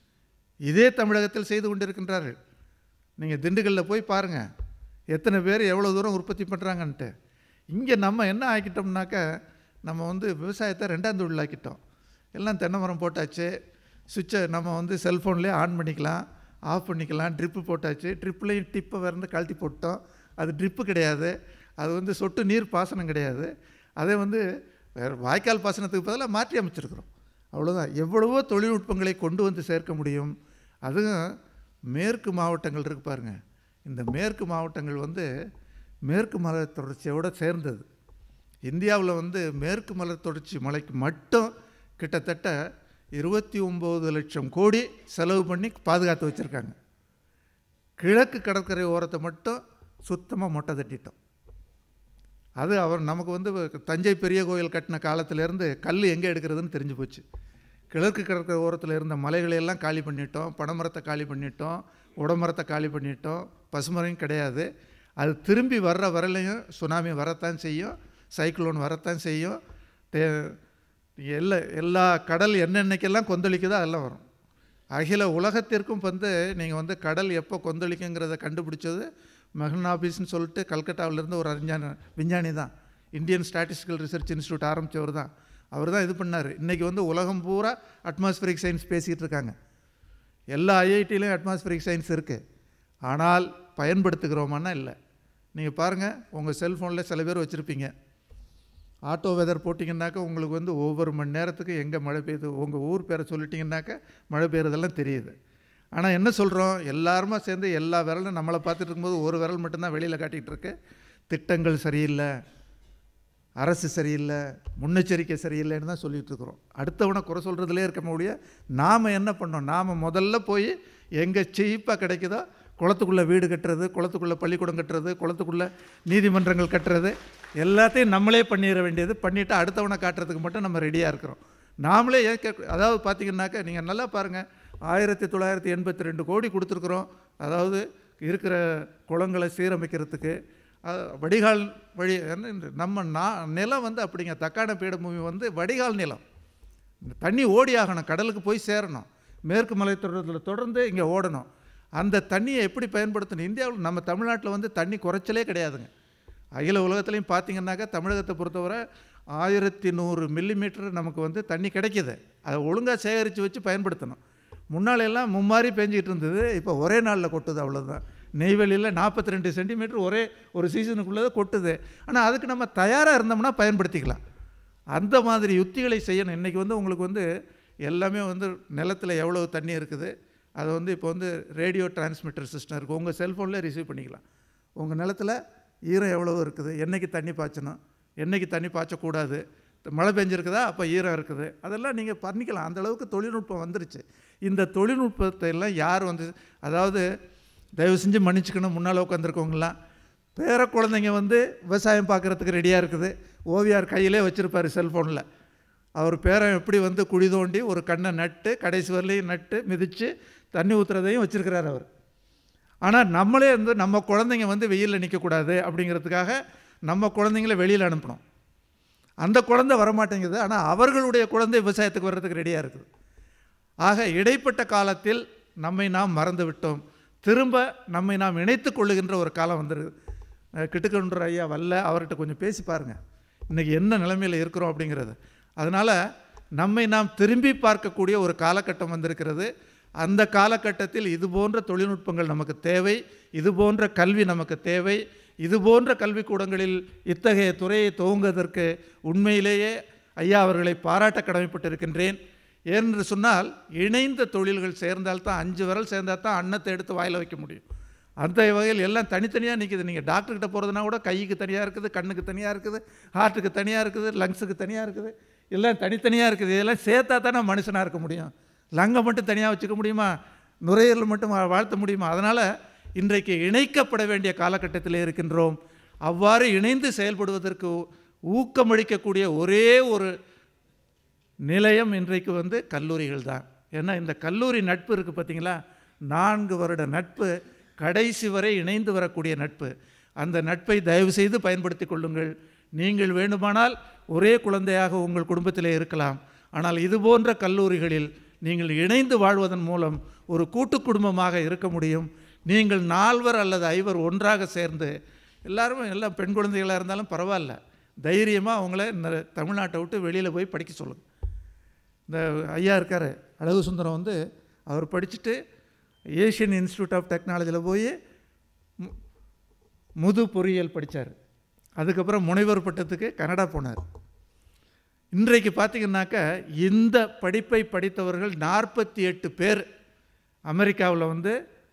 இதே தமிழகத்தில் செய்து கொண்டிருக்கின்றார்கள் நீங்கள் திண்டுக்கல்லில் போய் பாருங்கள் எத்தனை பேர் எவ்வளோ தூரம் உற்பத்தி பண்ணுறாங்கன்ட்டு இங்கே நம்ம என்ன ஆக்கிட்டோம்னாக்க நம்ம வந்து விவசாயத்தை ரெண்டாம் தொழில் ஆக்கிட்டோம் எல்லாம் தென்னை மரம் போட்டாச்சு சுவிட்சை நம்ம வந்து செல்ஃபோன்லேயே ஆன் பண்ணிக்கலாம் ஆஃப் பண்ணிக்கலாம் ட்ரிப்பு போட்டாச்சு ட்ரிப்லேயும் டிப்பை வேறு கழட்டி போட்டோம் அது ட்ரிப்பு கிடையாது அது வந்து சொட்டு நீர் பாசனம் கிடையாது அதே வந்து வேறு வாய்க்கால் பாசனத்துக்கு பதிலாக மாற்றி அமைச்சிருக்கிறோம் அவ்வளோதான் எவ்வளவோ தொழில்நுட்பங்களை கொண்டு வந்து சேர்க்க முடியும் அதுவும் மேற்கு மாவட்டங்கள் இருக்கு பாருங்க இந்த மேற்கு மாவட்டங்கள் வந்து மேற்கு மலர் தொடர்ச்சியோட சேர்ந்தது இந்தியாவில் வந்து மேற்கு மலர் தொடர்ச்சி மலைக்கு மட்டும் கிட்டத்தட்ட இருபத்தி ஒம்பது லட்சம் கோடி செலவு பண்ணி பாதுகாத்து வச்சுருக்காங்க கிழக்கு கடற்கரை ஓரத்தை மட்டும் சுத்தமாக மொட்டை தட்டிட்டோம் அது அவர் நமக்கு வந்து தஞ்சை பெரிய கோயில் கட்டின காலத்திலேருந்து கல் எங்கே எடுக்கிறதுன்னு தெரிஞ்சு போச்சு கிழக்கு கடற்கரை ஓரத்தில் இருந்த மலைகளை எல்லாம் காலி பண்ணிட்டோம் பனைமரத்தை காலி பண்ணிட்டோம் உடமரத்தை காலி பண்ணிட்டோம் பசுமரம் கிடையாது அது திரும்பி வர்ற வரலையும் சுனாமி வரத்தான் செய்யும் சைக்ளோன் வரத்தான் செய்யும் தே எல்லா எல்லா கடல் என்னென்னைக்கெல்லாம் கொந்தளிக்குதோ அதெல்லாம் வரும் அகில உலகத்திற்கும் வந்து நீங்கள் வந்து கடல் எப்போ கொந்தளிக்குங்கிறத கண்டுபிடிச்சது மெஹனாபிஸ்ன்னு சொல்லிட்டு கல்கட்டாவிலேருந்து ஒரு அறிஞான விஞ்ஞானி தான் இந்தியன் ஸ்டாட்டிஸ்டிக்கல் ரிசர்ச் இன்ஸ்டியூட் ஆரம்பித்தவர் தான் அவர் தான் இது பண்ணார் இன்றைக்கி வந்து உலகம் பூரா அட்மாஸ்பியரிக் சயின்ஸ் பேசிக்கிட்டு இருக்காங்க எல்லா ஐஐடிலையும் அட்மாஸ்பியரிக் சயின்ஸ் இருக்குது ஆனால் பயன்படுத்துகிறோமான்னா இல்லை நீங்கள் பாருங்கள் உங்கள் செல்ஃபோனில் சில பேர் வச்சுருப்பீங்க ஆட்டோ வெதர் போட்டிங்கன்னாக்கா உங்களுக்கு வந்து ஒவ்வொரு மணி நேரத்துக்கு எங்கே மழை பெய்யுது உங்கள் ஊர் பேரை சொல்லிட்டீங்கன்னாக்கா மழை பெய்யறதெல்லாம் தெரியுது ஆனால் என்ன சொல்கிறோம் எல்லாருமா சேர்ந்து எல்லா விரலும் நம்மளை பார்த்துட்டு இருக்கும்போது ஒரு விரல் மட்டும்தான் வெளியில் காட்டிகிட்டு இருக்கு திட்டங்கள் சரியில்லை அரசு சரியில்லை முன்னெச்சரிக்கை சரியில்லைன்னு தான் சொல்லிட்டு இருக்கிறோம் அடுத்தவனை குறை சொல்கிறதுலே இருக்க முடிய நாம் என்ன பண்ணோம் நாம் முதல்ல போய் எங்கே சீப்பாக கிடைக்குதோ குளத்துக்குள்ளே வீடு கட்டுறது குளத்துக்குள்ளே பள்ளிக்கூடம் கட்டுறது குளத்துக்குள்ளே நீதிமன்றங்கள் கட்டுறது எல்லாத்தையும் நம்மளே பண்ணிட வேண்டியது பண்ணிவிட்டு அடுத்தவனை காட்டுறதுக்கு மட்டும் நம்ம ரெடியாக இருக்கிறோம் நாமளே ஏன் கேட்க அதாவது பார்த்தீங்கன்னாக்கா நீங்கள் நல்லா பாருங்கள் ஆயிரத்தி தொள்ளாயிரத்தி எண்பத்தி ரெண்டு கோடி கொடுத்துருக்குறோம் அதாவது இருக்கிற குளங்களை சீரமைக்கிறதுக்கு அஹ், வடிகால் வழி என்ன இந்த நம்ம நா நிலம் வந்து அப்படிங்க தக்கான பீடபூமி வந்து வடிகால் நிலம் இந்த தண்ணி ஓடி ஆகணும் கடலுக்கு போய் சேரணும் மேற்கு மலை தொடரில் தொடர்ந்து இங்கே ஓடணும் அந்த தண்ணியை எப்படி பயன்படுத்தணும் இந்தியாவில் நம்ம தமிழ்நாட்டில் வந்து தண்ணி குறைச்சலே கிடையாதுங்க அகில உலகத்துலேயும் பார்த்தீங்கன்னாக்கா தமிழகத்தை பொறுத்தவரை ஆயிரத்தி நூறு மில்லிமீட்டர் நமக்கு வந்து தண்ணி கிடைக்கிது அதை ஒழுங்காக சேகரித்து வச்சு பயன்படுத்தணும் முன்னால எல்லாம் மும்மாரி பெஞ்சிக்கிட்டு இருந்தது இப்போ ஒரே நாளில் கொட்டுது அவ்வளோதான் நெய்வேலியில் நாற்பத்தி ரெண்டு சென்டிமீட்டர் ஒரே ஒரு சீசனுக்குள்ளே கொட்டுது ஆனால் அதுக்கு நம்ம தயாராக இருந்தோம்னா பயன்படுத்திக்கலாம் அந்த மாதிரி யுத்திகளை செய்யணும் இன்றைக்கி வந்து உங்களுக்கு வந்து எல்லாமே வந்து நிலத்தில் எவ்வளவு தண்ணி இருக்குது அதை வந்து இப்போ வந்து ரேடியோ டிரான்ஸ்மிட்டர் சிஸ்டம் இருக்குது உங்கள் செல்ஃபோனில் ரிசீவ் பண்ணிக்கலாம் உங்கள் நிலத்தில் ஈரம் எவ்வளவு இருக்குது என்னைக்கு தண்ணி பாய்ச்சணும் என்னைக்கு தண்ணி பாய்ச்சக்கூடாது மழை பெஞ்சிருக்குதா அப்போ ஈரம் இருக்குது அதெல்லாம் நீங்கள் பண்ணிக்கலாம் அந்த அளவுக்கு தொழில்நுட்பம் வந்துருச்சு இந்த தொழில்நுட்பத்தை எல்லாம் யார் வந்து அதாவது தயவு செஞ்சு மன்னிச்சுக்கணும் முன்னால் உட்காந்துருக்கவங்களாம் பேர குழந்தைங்க வந்து விவசாயம் பார்க்குறதுக்கு ரெடியாக இருக்குது ஓவியார் கையிலே வச்சுருப்பார் செல்ஃபோனில் அவர் பேரன் எப்படி வந்து குழி தோண்டி ஒரு கண்ணை நட்டு கடைசி வரலையும் நட்டு மிதித்து தண்ணி ஊற்றுறதையும் வச்சுருக்கிறார் அவர் ஆனால் நம்மளே வந்து நம்ம குழந்தைங்க வந்து வெயிலில் நிற்கக்கூடாது அப்படிங்கிறதுக்காக நம்ம குழந்தைங்கள வெளியில் அனுப்பணும் அந்த குழந்தை வரமாட்டேங்குது ஆனால் அவர்களுடைய குழந்தை விவசாயத்துக்கு வர்றதுக்கு ரெடியாக இருக்குது ஆக இடைப்பட்ட காலத்தில் நம்மை நாம் மறந்து விட்டோம் திரும்ப நம்மை நாம் இணைத்து கொள்ளுகின்ற ஒரு காலம் வந்துருது அஹ் கிட்டுக்கொன்ற ஐயா வல்ல அவர்கிட்ட கொஞ்சம் பேசி பாருங்கள் இன்றைக்கி என்ன நிலைமையில் இருக்கிறோம் அப்படிங்கிறது அதனால் நம்மை நாம் திரும்பி பார்க்கக்கூடிய ஒரு காலகட்டம் வந்திருக்கிறது அந்த காலகட்டத்தில் இது போன்ற தொழில்நுட்பங்கள் நமக்கு தேவை இது போன்ற கல்வி நமக்கு தேவை இது போன்ற கல்விக்கூடங்களில் இத்தகைய துறையை துவங்குவதற்கு உண்மையிலேயே ஐயா அவர்களை பாராட்ட கடமைப்பட்டிருக்கின்றேன் ஏனென்று சொன்னால் இணைந்த தொழில்கள் சேர்ந்தால் தான் அஞ்சு விரல் சேர்ந்தால் தான் அன்னத்தை எடுத்து வாயில் வைக்க முடியும் அந்த வகையில் எல்லாம் தனித்தனியாக நிற்கிது நீங்கள் டாக்டர்கிட்ட போகிறதுனா கூட கைக்கு தனியாக இருக்குது கண்ணுக்கு தனியாக இருக்குது ஹார்ட்டுக்கு தனியாக இருக்குது லங்ஸுக்கு தனியாக இருக்குது எல்லாம் தனித்தனியாக இருக்குது இதெல்லாம் சேர்த்தா தானே மனுஷனாக இருக்க முடியும் லங்கை மட்டும் தனியாக வச்சுக்க முடியுமா நுரையீரல் மட்டும் வா- வாழ்த்த முடியுமா அதனால் இன்றைக்கு இணைக்கப்பட வேண்டிய காலகட்டத்தில் இருக்கின்றோம் அவ்வாறு இணைந்து செயல்படுவதற்கு ஊக்கமளிக்கக்கூடிய ஒரே ஒரு நிலையம் இன்றைக்கு வந்து கல்லூரிகள் தான் ஏன்னா இந்த கல்லூரி நட்பு இருக்குது பார்த்தீங்களா நான்கு வருட நட்பு கடைசி வரை இணைந்து வரக்கூடிய நட்பு அந்த நட்பை தயவு செய்து பயன்படுத்தி கொள்ளுங்கள் நீங்கள் வேண்டுமானால் ஒரே குழந்தையாக உங்கள் குடும்பத்திலே இருக்கலாம் ஆனால் இது போன்ற கல்லூரிகளில் நீங்கள் இணைந்து வாழ்வதன் மூலம் ஒரு கூட்டு குடும்பமாக இருக்க முடியும் நீங்கள் நால்வர் அல்லது ஐவர் ஒன்றாக சேர்ந்து எல்லாருமே எல்லாம் பெண் குழந்தைகளாக இருந்தாலும் பரவாயில்ல தைரியமாக அவங்கள இந்த தமிழ்நாட்டை விட்டு வெளியில் போய் படிக்க சொல்லுங்கள் இந்த ஐயா இருக்கார் அழகு சுந்தரம் வந்து அவர் படிச்சுட்டு ஏஷியன் இன்ஸ்டியூட் ஆஃப் டெக்னாலஜியில் போய் மு- முது பொறியியல் படித்தார் அதுக்கப்புறம் முனைவர் பட்டத்துக்கு கனடா போனார் இன்றைக்கு பார்த்தீங்கன்னாக்க இந்த படிப்பை படித்தவர்கள் நாற்பத்தி எட்டு பேர் அமெரிக்காவில் வந்து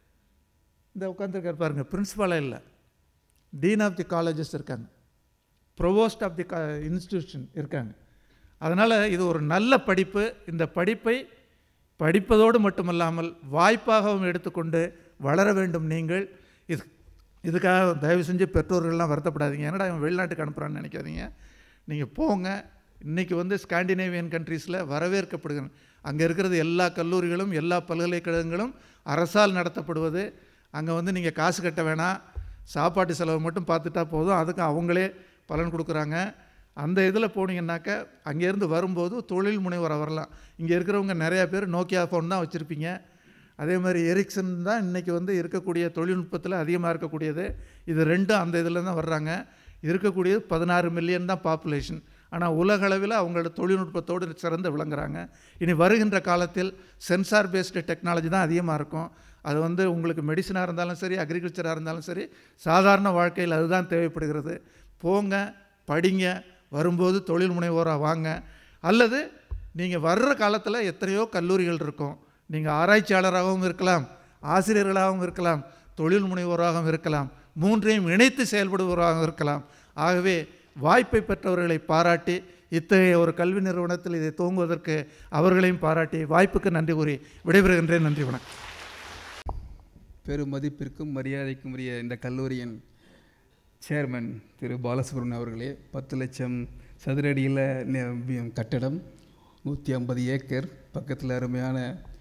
இந்த உட்காந்துருக்கார் பாருங்கள் பிரின்ஸிபாலாக இல்லை டீன் ஆஃப் தி காலேஜஸ் இருக்காங்க ப்ரொவோஸ்ட் ஆஃப் தி இன்ஸ்டிடியூஷன் இருக்காங்க அதனால் இது ஒரு நல்ல படிப்பு இந்த படிப்பை படிப்பதோடு மட்டுமல்லாமல் வாய்ப்பாகவும் எடுத்துக்கொண்டு வளர வேண்டும் நீங்கள் இது இதுக்காக தயவு செஞ்சு பெற்றோர்கள்லாம் வருத்தப்படாதீங்க என்னடா இவன் வெளிநாட்டுக்கு அனுப்புகிறான்னு நினைக்காதீங்க நீங்கள் போங்க இன்றைக்கி வந்து ஸ்காண்டினேவியன் கண்ட்ரீஸில் வரவேற்கப்படுகிற அங்கே இருக்கிறது எல்லா கல்லூரிகளும் எல்லா பல்கலைக்கழகங்களும் அரசால் நடத்தப்படுவது அங்கே வந்து நீங்கள் காசு கட்ட வேணாம் சாப்பாட்டு செலவு மட்டும் பார்த்துட்டா போதும் அதுக்கு அவங்களே பலன் கொடுக்குறாங்க அந்த இதில் போனீங்கன்னாக்க அங்கேருந்து வரும்போது தொழில் முனைவராக வரலாம் இங்கே இருக்கிறவங்க நிறையா பேர் நோக்கியா ஃபோன் தான் வச்சுருப்பீங்க அதே மாதிரி எரிக்சன் தான் இன்றைக்கி வந்து இருக்கக்கூடிய தொழில்நுட்பத்தில் அதிகமாக இருக்கக்கூடியது இது ரெண்டும் அந்த இதில் தான் வர்றாங்க இருக்கக்கூடியது பதினாறு மில்லியன் தான் பாப்புலேஷன் ஆனால் உலகளவில் அவங்களோட தொழில்நுட்பத்தோடு சிறந்து விளங்குறாங்க இனி வருகின்ற காலத்தில் சென்சார் பேஸ்டு டெக்னாலஜி தான் அதிகமாக இருக்கும் அது வந்து உங்களுக்கு மெடிசனாக இருந்தாலும் சரி அக்ரிகல்ச்சராக இருந்தாலும் சரி சாதாரண வாழ்க்கையில் அதுதான் தேவைப்படுகிறது போங்க படிங்க வரும்போது தொழில் முனைவோராக வாங்க அல்லது நீங்கள் வர்ற காலத்தில் எத்தனையோ கல்லூரிகள் இருக்கும் நீங்கள் ஆராய்ச்சியாளராகவும் இருக்கலாம் ஆசிரியர்களாகவும் இருக்கலாம் தொழில் முனைவோராகவும் இருக்கலாம் மூன்றையும் இணைத்து செயல்படுபவராகவும் இருக்கலாம் ஆகவே வாய்ப்பை பெற்றவர்களை பாராட்டி இத்தகைய ஒரு கல்வி நிறுவனத்தில் இதை துவங்குவதற்கு அவர்களையும் பாராட்டி வாய்ப்புக்கு நன்றி கூறி விடைபெறுகின்றேன் நன்றி வணக்கம் பெரும் மதிப்பிற்கும் மரியாதைக்கும் உரிய இந்த கல்லூரியின் சேர்மன் திரு பாலசுப்ரமணியம் அவர்களே பத்து லட்சம் சதுரடியில் நி- கட்டடம் நூற்றி ஐம்பது ஏக்கர் பக்கத்தில் அருமையான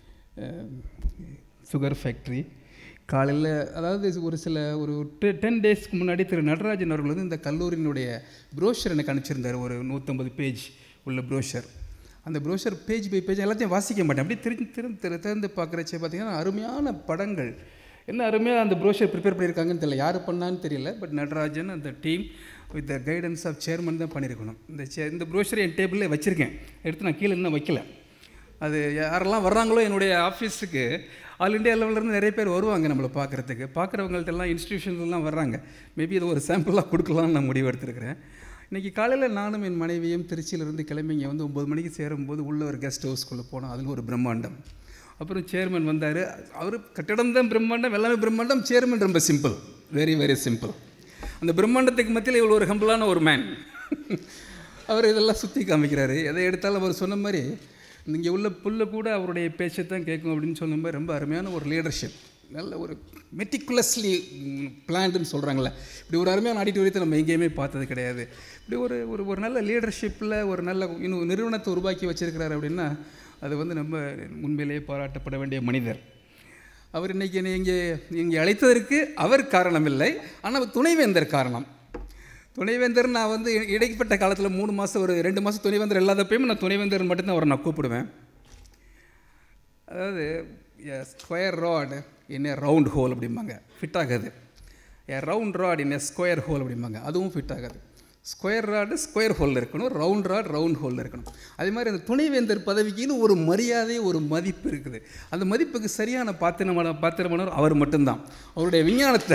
சுகர் ஃபேக்ட்ரி காலையில் அதாவது ஒரு சில ஒரு டென் டேஸ்க்கு முன்னாடி திரு நடராஜன் அவர்கள் வந்து இந்த கல்லூரியினுடைய ப்ரோஷர் எனக்கு அனுப்பிச்சிருந்தார் ஒரு நூற்றம்பது பேஜ் உள்ள ப்ரோஷர் அந்த ப்ரோஷர் பேஜ் பை பேஜ் எல்லாத்தையும் வாசிக்க மாட்டேன் அப்படியே திரு திரு திரு திறந்து பார்க்குறச்சே பார்த்தீங்கன்னா அருமையான படங்கள் என்ன அருமையாக அந்த ப்ரோஷர் ப்ரிப்பேர் பண்ணியிருக்காங்கன்னு தெரியல யார் பண்ணான்னு தெரியல பட் நடராஜன் அந்த team with the guidance of chairman தான் பண்ணியிருக்கணும் இந்த சே இந்த ப்ரோஷர் என் டேபிளில் வச்சுருக்கேன் எடுத்து நான் கீழே இன்னும் வைக்கல அது யாரெல்லாம் வர்றாங்களோ என்னுடைய ஆஃபீஸுக்கு ஆல் இண்டியா லெவலிருந்து நிறைய பேர் வருவாங்க நம்மளை பார்க்குறதுக்கு பார்க்குறவங்கள்ட்டெல்லாம் இன்ஸ்டியூஷன்லாம் வர்றாங்க மேபி இது ஒரு சாம்பிளாக கொடுக்கலாம்னு நான் முடிவு எடுத்திருக்கிறேன் இன்றைக்கி காலையில் நானும் என் மனைவியும் திருச்சியிலேருந்து கிளம்பி இங்கே வந்து ஒம்பது மணிக்கு சேரும்போது உள்ள ஒரு கெஸ்ட் ஹவுஸ்க்குள்ளே போனோம் அதில் ஒரு பிரம்மாண்டம் அப்புறம் சேர்மன் வந்தார் அவர் கட்டடம் தான் பிரம்மாண்டம் எல்லாமே பிரம்மாண்டம் சேர்மன் ரொம்ப சிம்பிள் வெரி வெரி சிம்பிள் அந்த பிரம்மாண்டத்துக்கு மத்தியில் இவ்வளோ ஒரு ஹம்பிளான ஒரு மேன் அவர் இதெல்லாம் சுற்றி காமிக்கிறாரு எதை எடுத்தாலும் அவர் சொன்ன மாதிரி இங்கே உள்ள புல்ல கூட அவருடைய பேச்சை தான் கேட்கும் அப்படின்னு சொன்ன மாதிரி ரொம்ப அருமையான ஒரு லீடர்ஷிப் நல்ல ஒரு மெட்டிகுலஸ்லி பிளான்டுன்னு சொல்கிறாங்களே இப்படி ஒரு அருமையான ஆடிட்டோரியத்தை நம்ம எங்கேயுமே பார்த்தது கிடையாது இப்படி ஒரு ஒரு ஒரு நல்ல லீடர்ஷிப்பில் ஒரு நல்ல இன்னும் நிறுவனத்தை உருவாக்கி வச்சிருக்கிறாரு அப்படின்னா அது வந்து நம்ம உண்மையிலேயே பாராட்டப்பட வேண்டிய மனிதர் அவர் இன்னைக்கு என்னை இங்கே இங்கே அழைத்ததற்கு அவர் காரணம் இல்லை ஆனால் துணைவேந்தர் காரணம் துணைவேந்தர் நான் வந்து இ- இடைப்பட்ட காலத்தில் மூணு மாதம் ஒரு ரெண்டு மாதம் துணைவேந்தர் இல்லாதப்பயும் நான் துணைவேந்தர் மட்டும்தான் அவரை நான் கூப்பிடுவேன் அதாவது square rod in a round hole அப்படிம்பாங்க ஃபிட் ஆகாது a round rod in a square hole அப்படிம்பாங்க அதுவும் ஃபிட் ஆகாது ஸ்கொயர் ராடு ஸ்கொயர் ஹோலில் இருக்கணும் ரவுண்ட் ராட் ரவுண்ட் ஹோலில் இருக்கணும் அதே மாதிரி அந்த துணைவேந்தர் பதவிக்குன்னு ஒரு மரியாதை ஒரு மதிப்பு இருக்குது அந்த மதிப்புக்கு சரியான பாத்திரமான பாத்திரமானவர் அவர் மட்டும்தான் அவருடைய விஞ்ஞானத்தை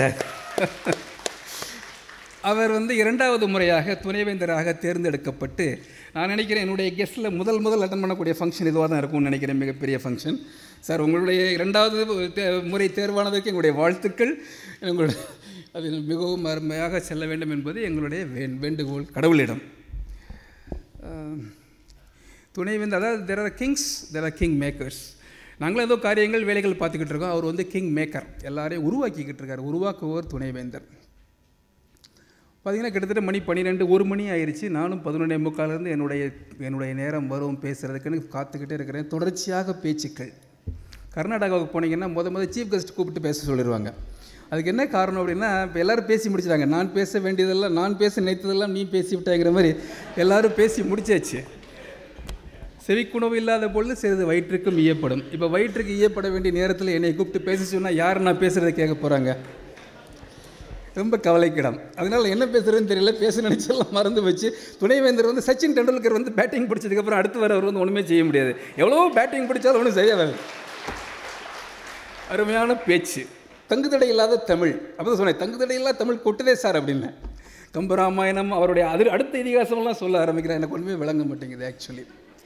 அவர் வந்து இரண்டாவது முறையாக துணைவேந்தராக தேர்ந்தெடுக்கப்பட்டு நான் நினைக்கிறேன் என்னுடைய கெஸ்ட்டில் முதல் முதல் அட்டன் பண்ணக்கூடிய ஃபங்க்ஷன் இதுவாக தான் இருக்கும்னு நினைக்கிறேன் மிகப்பெரிய ஃபங்க்ஷன் சார் உங்களுடைய இரண்டாவது தே- முறை தேர்வானதற்கு எங்களுடைய வாழ்த்துக்கள் உங்களுடைய அது மிகவும் அருமையாக செல்ல வேண்டும் என்பது எங்களுடைய வேண் வேண்டுகோள் கடவுளிடம் ஆஹ், துணைவேந்தர் அதாவது there are kings there are king makers நாங்களும் ஏதோ காரியங்கள் வேலைகள் பார்த்துக்கிட்டு இருக்கோம் அவர் வந்து கிங் மேக்கர் எல்லாரையும் உருவாக்கிக்கிட்டு இருக்கார் உருவாக்குவோர் துணைவேந்தர் பார்த்தீங்கன்னா கிட்டத்தட்ட மணி பன்னிரெண்டு ஒரு மணி ஆயிடுச்சு நானும் பதினொன்றே முக்காலேருந்து என்னுடைய என்னுடைய நேரம் வரும் பேசுகிறதுக்குன்னு காத்துக்கிட்டே இருக்கிறேன் தொடர்ச்சியாக பேச்சுக்கள் கர்நாடகாவுக்கு போனீங்கன்னா முத முத சீஃப் கெஸ்ட் கூப்பிட்டு பேச சொல்லிடுவாங்க அதுக்கு என்ன காரணம் அப்படின்னா இப்போ எல்லாரும் பேசி முடிச்சிட்டாங்க நான் பேச வேண்டியதெல்லாம் நான் பேச நினைத்ததெல்லாம் நீ பேசி விட்டாங்கிற மாதிரி எல்லாரும் பேசி முடிச்சாச்சு செவிக்குணவு இல்லாத பொழுது சிறிது வயிற்றுக்கும் ஈயப்படும் இப்போ வயிற்றுக்கு ஈயப்பட வேண்டிய நேரத்தில் என்னை கூப்பிட்டு பேச சொன்னால் யார் நான் பேசுகிறத கேட்க போகிறாங்க ரொம்ப கவலைக்கிடம் அதனால் என்ன பேசுறதுன்னு தெரியல பேச நினைச்செல்லாம் மறந்து வச்சு துணைவேந்தர் வந்து சச்சின் டெண்டுல்கர் வந்து பேட்டிங் பிடிச்சதுக்கப்புறம் அடுத்து வரவர் வந்து ஒன்றுமே செய்ய முடியாது எவ்வளோ பேட்டிங் பிடிச்சாலும் ஒன்றும் சரியாக வராது அருமையான பேச்சு தங்குதடை இல்லாத தமிழ் அப்போ சொன்னேன் தங்குதடை இல்லாத தமிழ் கொட்டுதே சார் அப்படின்னு கம்பராமாயணம் அவருடைய அது அடுத்த இதிகாசமெல்லாம் சொல்ல ஆரம்பிக்கிறேன் எனக்கு ஒன்றுமே விளங்க மாட்டேங்குது ஆக்சுவலி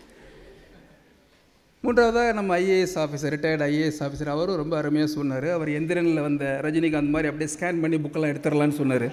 மூன்றாவதாக நம்ம IAS officer retired IAS officer அவரும் ரொம்ப அருமையாக சொன்னார் அவர் எந்திரனில் வந்த ரஜினிகாந்த் மாதிரி அப்படியே ஸ்கேன் பண்ணி புக்கெல்லாம் எடுத்துடலான்னு சொன்னார்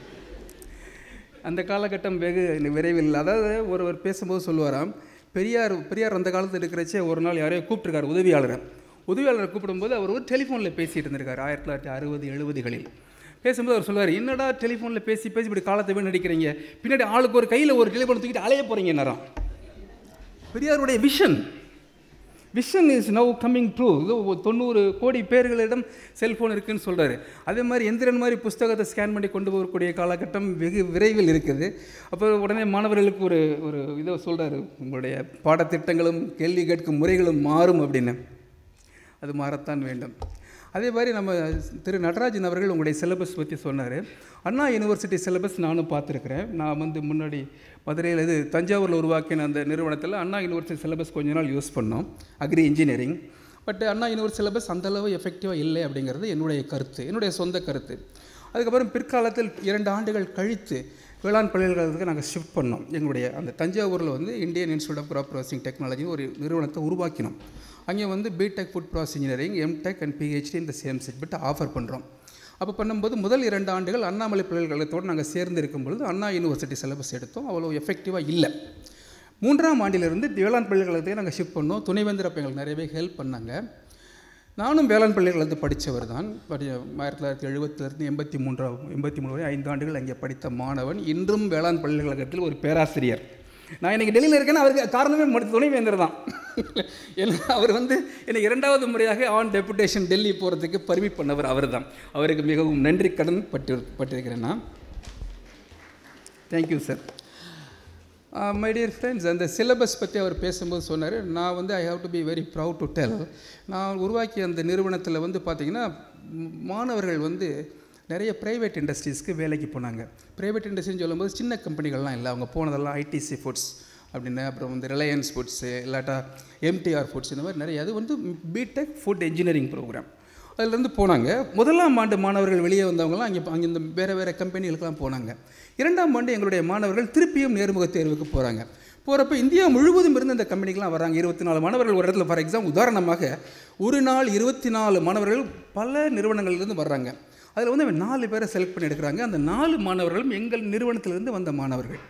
அந்த காலகட்டம் வெகு விரைவில் அதாவது ஒருவர் பேசும்போது சொல்லுவாராம் பெரியார் பெரியார் அந்த காலத்தில் இருக்கிறச்சே ஒரு நாள் யாரையோ கூப்பிட்டுருக்காரு உதவியாளரை உதவியாளரை கூப்பிடும்போது அவர் ஒரு டெலிஃபோனில் பேசிகிட்டு இருந்திருக்காரு ஆயிரத்தி தொள்ளாயிரத்தி அறுபது எழுபதுகளில் பேசும்போது அவர் சொல்லுவார் என்னடா டெலிஃபோனில் பேசி பேசி இப்படி காலத்தை வீணடிக்கிறீங்க பின்னாடி ஆளுக்கு ஒரு கையில் ஒரு டெலிஃபோன் தூக்கிட்டு அலைய போகிறீங்க நேரம் பெரியாருடைய vision vision is now coming true இது ஒரு தொண்ணூறு கோடி பேர்களிடம் செல்ஃபோன் இருக்குன்னு சொல்கிறாரு அதே மாதிரி எந்திரன் மாதிரி புஸ்தகத்தை ஸ்கேன் பண்ணி கொண்டு போகக்கூடிய காலகட்டம் வெகு விரைவில் இருக்குது அப்போ உடனே மாணவர்களுக்கு ஒரு ஒரு இதை சொல்கிறாரு உங்களுடைய பாடத்திட்டங்களும் கேள்வி கேட்கும் முறைகளும் மாறும் அப்படின்னு அது மாறத்தான் வேண்டும் அதே மாதிரி நம்ம திரு நடராஜன் அவர்கள் உங்களுடைய சிலபஸ் பற்றி சொன்னார் அண்ணா யூனிவர்சிட்டி சிலபஸ் நானும் பார்த்துருக்குறேன் நான் வந்து முன்னாடி மதுரையில் இது தஞ்சாவூரில் உருவாக்கின அந்த நிறுவனத்தில் அண்ணா யூனிவர்சிட்டி சிலபஸ் கொஞ்ச நாள் யூஸ் பண்ணோம் agri engineering but Anna university syllabus அந்தளவு எஃபெக்டிவாக இல்லை அப்படிங்கிறது என்னுடைய கருத்து என்னுடைய சொந்த கருத்து அதுக்கப்புறம் பிற்காலத்தில் இரண்டு ஆண்டுகள் கழித்து வேளாண் பல்கலைக்கழகத்துக்கு நாங்கள் ஷிஃப்ட் பண்ணோம் எங்களுடைய அந்த தஞ்சாவூரில் வந்து Indian institute of crop processing டெக்னாலஜின்னு ஒரு நிறுவனத்தை உருவாக்கினோம் அங்கே வந்து BTech food process engineering MTech and PhD இந்த சேம் செக்மெண்ட் ஆஃபர் பண்ணுறோம் அப்போ பண்ணும்போது முதல் இரண்டு ஆண்டுகள் அண்ணாமலை பல்கலைக்கழகத்தோடு நாங்கள் சேர்ந்து இருக்கும் பொழுது அண்ணா யூனிவர்சிட்டி சிலபஸ் எடுத்தோம் அவ்வளோ எஃபெக்டிவாக இல்லை மூன்றாம் ஆண்டிலிருந்து வேளாண் பல்கலைக்கழகத்துக்கு நாங்கள் ஷிஃப்ட் பண்ணோம் துணைவேந்தர் அப்போ எங்களுக்கு நிறையவே ஹெல்ப் பண்ணாங்க நானும் வேளாண் பள்ளிகளத்து படித்தவர் தான் படி ஆயிரத்தி தொள்ளாயிரத்தி எழுபத்திலிருந்து எண்பத்தி மூன்றாம் எண்பத்தி மூணு வரை ஐந்து ஆண்டுகள் அங்கே படித்த மாணவன் இன்றும் வேளாண் பல்கலைக்கழகத்தில் ஒரு பேராசிரியர் நான் இன்றைக்கி டெல்லியில் இருக்கேன்னா அவருக்கு காரணமே மடு துணைவேந்தர் தான் ஏன்னா அவர் வந்து எனக்கு இரண்டாவது முறையாக ஆன் டெபுடேஷன் டெல்லி போகிறதுக்கு பர்மிட் பண்ணவர் அவர் தான் அவருக்கு மிகவும் நன்றி கடன் பட்டு பட்டிருக்கிறேன் நான் thank you sir my dear friends அந்த சிலபஸ் பற்றி அவர் பேசும்போது சொன்னார் நான் வந்து I have to be very proud to tell நான் உருவாக்கிய அந்த நிறுவனத்தில் வந்து பார்த்திங்கன்னா ம், மாணவர்கள் வந்து நிறைய ப்ரைவேட் இண்டஸ்ட்ரீஸ்க்கு வேலைக்கு போனாங்க ப்ரைவேட் இண்டஸ்ட்ரின்னு சொல்லும்போது சின்ன கம்பெனிகள்லாம் இல்லை அவங்க போனதெல்லாம் ஐடிசி ஃபுட்ஸ் அப்படின்னு அப்புறம் வந்து ரிலையன்ஸ் ஃபுட்ஸு இல்லாட்டா எம்டிஆர் ஃபுட்ஸ் இந்த மாதிரி நிறைய அது வந்து பிடெக் ஃபுட் இன்ஜினியரிங் ப்ரோக்ராம் அதிலிருந்து போனாங்க முதலாம் ஆண்டு மாணவர்கள் வெளியே வந்தவங்கலாம் அங்கே அங்கே இந்த வேறு வேறு கம்பெனிகளுக்கெல்லாம் போனாங்க இரண்டாம் ஆண்டு எங்களுடைய மாணவர்கள் திருப்பியும் நேர்முக தேர்வுக்கு போகிறாங்க போகிறப்ப இந்தியா முழுவதும் இருந்து இந்த கம்பெனிக்கெலாம் வராங்க இருபத்தி நாலு மாணவர்கள் ஒரு இடத்துல ஃபார் எக்ஸாம் உதாரணமாக ஒரு நாள் இருபத்தி நாலு மாணவர்கள் பல நிறுவனங்கள்லேருந்து வர்றாங்க அதில் வந்து நாலு பேரை செலக்ட் பண்ணி எடுக்கிறாங்க அந்த நாலு மாணவர்களும் எங்கள் நிறுவனத்திலிருந்து வந்த மாணவர்கள்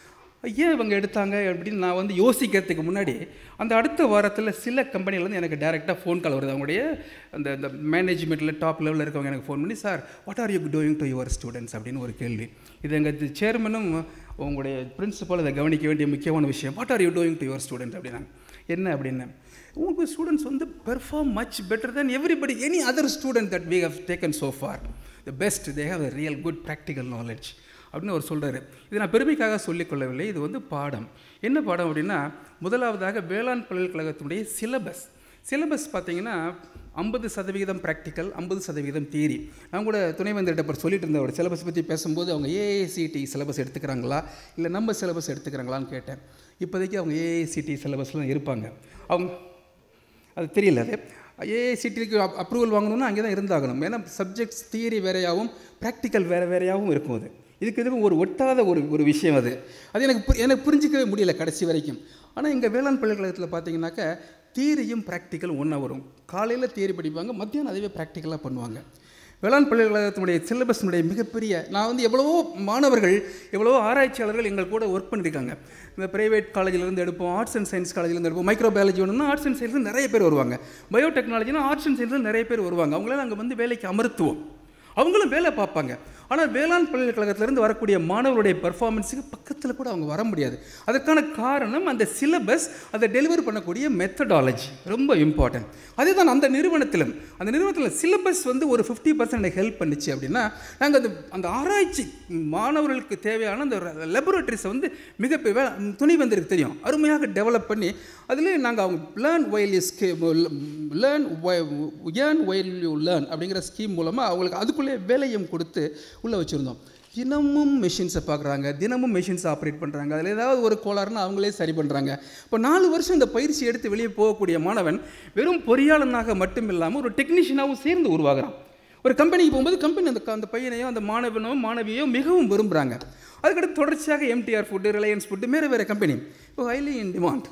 ஏன் இவங்க எடுத்தாங்க அப்படின்னு நான் வந்து யோசிக்கிறதுக்கு முன்னாடி அந்த அடுத்த வாரத்தில் சில கம்பெனிலேருந்து எனக்கு டேரெக்டாக ஃபோன் கால் வருது அவங்களுடைய அந்த இந்த மேனேஜ்மெண்ட்டில் டாப் லெவலில் இருக்கவங்க எனக்கு ஃபோன் பண்ணி sir what are you doing to your students அப்படின்னு ஒரு கேள்வி இது எங்கள் சேர்மனும் உங்களுடைய பிரின்சிபல் அதை கவனிக்க வேண்டிய முக்கியமான விஷயம் what are you doing to your student அப்படின்னாங்க என்ன அப்படின்னு உங்களுக்கு ஸ்டூடெண்ட்ஸ் வந்து perform much better then everybody any other student that we have taken so far the best they have a real good practical knowledge அப்படின்னு அவர் சொல்கிறாரு இது நான் பெருமைக்காக சொல்லிக்கொள்ளவில்லை இது வந்து பாடம் என்ன பாடம் அப்படின்னா முதலாவதாக வேளாண் பல்கலைக்கழகத்தினுடைய சிலபஸ் சிலபஸ் பார்த்தீங்கன்னா ஐம்பது சதவிகிதம் ப்ராக்டிக்கல் ஐம்பது சதவிகிதம் தியரி நான் கூட துணைவேந்தர்கிட்ட இப்போ சொல்லிட்டு இருந்தேன் ஒரு சிலபஸ் பற்றி பேசும்போது அவங்க ஏஐசிடி சிலபஸ் எடுத்துக்கிறாங்களா இல்லை நம்ம சிலபஸ் எடுத்துக்கிறாங்களான்னு கேட்டேன் இப்போதைக்கு அவங்க ஏஐசிடி சிலபஸ்லாம் இருப்பாங்க அவங்க அது தெரியல அது ஏஐசிடிக்கு அப்ரூவல் வாங்கணும்னா அங்கே தான் இருந்தாகணும் ஏன்னா சப்ஜெக்ட்ஸ் தியரி வேறையாகவும் ப்ராக்டிக்கல் வேறு வேறையாகவும் இருக்கும் அது இதுக்கு இதுக்கும் ஒரு ஒட்டாத ஒரு ஒரு விஷயம் அது அது எனக்கு பு- எனக்கு புரிஞ்சிக்கவே முடியல கடைசி வரைக்கும் ஆனால் இங்கே வேளாண் பல்கலைக்கழகத்தில் பார்த்தீங்கன்னாக்கா தியரியும் ப்ராக்டிக்கலும் ஒன்றா வரும் காலையில் தியரி படிப்பாங்க மத்தியானம் அதுவே ப்ராக்டிக்கலாக பண்ணுவாங்க வேளாண் பல்கலைக்கழகத்தினுடைய சிலபஸினுடைய மிகப்பெரிய நான் வந்து எவ்வளவோ மாணவர்கள் எவ்வளவோ ஆராய்ச்சியாளர்கள் எங்கள் கூட ஒர்க் பண்ணியிருக்காங்க இந்த ப்ரைவேட் காலேஜிலேருந்து எடுப்போம் ஆர்ட்ஸ் அண்ட் சயின்ஸ் காலேஜிலேருந்து எடுப்போம் மைக்ரோ பயாலஜி வேணும்னா ஆர்ட்ஸ் அண்ட் சயின்ஸில் நிறைய பேர் வருவாங்க பயோடெக்னாலஜினா ஆர்ட்ஸ் அண்ட் சயின்ஸில் நிறைய பேர் வருவாங்க அவங்களாம் அங்கே வந்து வேலைக்கு அமர்த்துவோம் அவங்களும் வேலை பார்ப்பாங்க ஆனால் வேளாண் பல்கலைக்கழகத்திலேருந்து வரக்கூடிய மாணவருடைய பெர்ஃபார்மன்ஸுக்கு பக்கத்தில் கூட அவங்க வர முடியாது அதற்கான காரணம் அந்த சிலபஸ் அதை டெலிவர் பண்ணக்கூடிய மெத்தடாலஜி ரொம்ப இம்பார்ட்டன்ட் அதுதான் அந்த நிறுவனத்திலும் அந்த நிறுவனத்தில் சிலபஸ் வந்து ஒரு ஃபிஃப்டி பர்சன்ட் ஹெல்ப் பண்ணுச்சு அப்படின்னா நாங்கள் அந்த அந்த ஆராய்ச்சி மாணவர்களுக்கு தேவையான அந்த லெபரட்டரிஸை வந்து மிக பெ- துணைவேந்தருக்கு தெரியும் அருமையாக டெவலப் பண்ணி அதுலேயே நாங்கள் அவங்க learn while you learn earn while you learn அப்படிங்கிற ஸ்கீம் மூலமாக அவங்களுக்கு அதுக்குள்ளே வேலையும் கொடுத்து உள்ளே வச்சுருந்தோம் தினமும் மெஷின்ஸை பார்க்குறாங்க தினமும் மெஷின்ஸ் ஆப்ரேட் பண்ணுறாங்க அதில் ஏதாவது ஒரு கோளாறுனா அவங்களே சரி பண்ணுறாங்க இப்போ நாலு வருஷம் இந்த பயிற்சி எடுத்து வெளியே போகக்கூடிய மாணவன் வெறும் பொறியாளனாக மட்டும் இல்லாமல் ஒரு டெக்னீஷியனாகவும் சேர்ந்து உருவாகிறான் ஒரு கம்பெனிக்கு போகும்போது கம்பெனி அந்த அந்த பையனையோ அந்த மாணவனோ மாணவியோ மிகவும் விரும்புகிறாங்க அதுக்கடுத்து தொடர்ச்சியாக எம்டிஆர் ஃபுட்டு ரிலையன்ஸ் ஃபுட்டு வேறு வேறு கம்பெனி இப்போ ஹைலி இன் டிமாண்ட்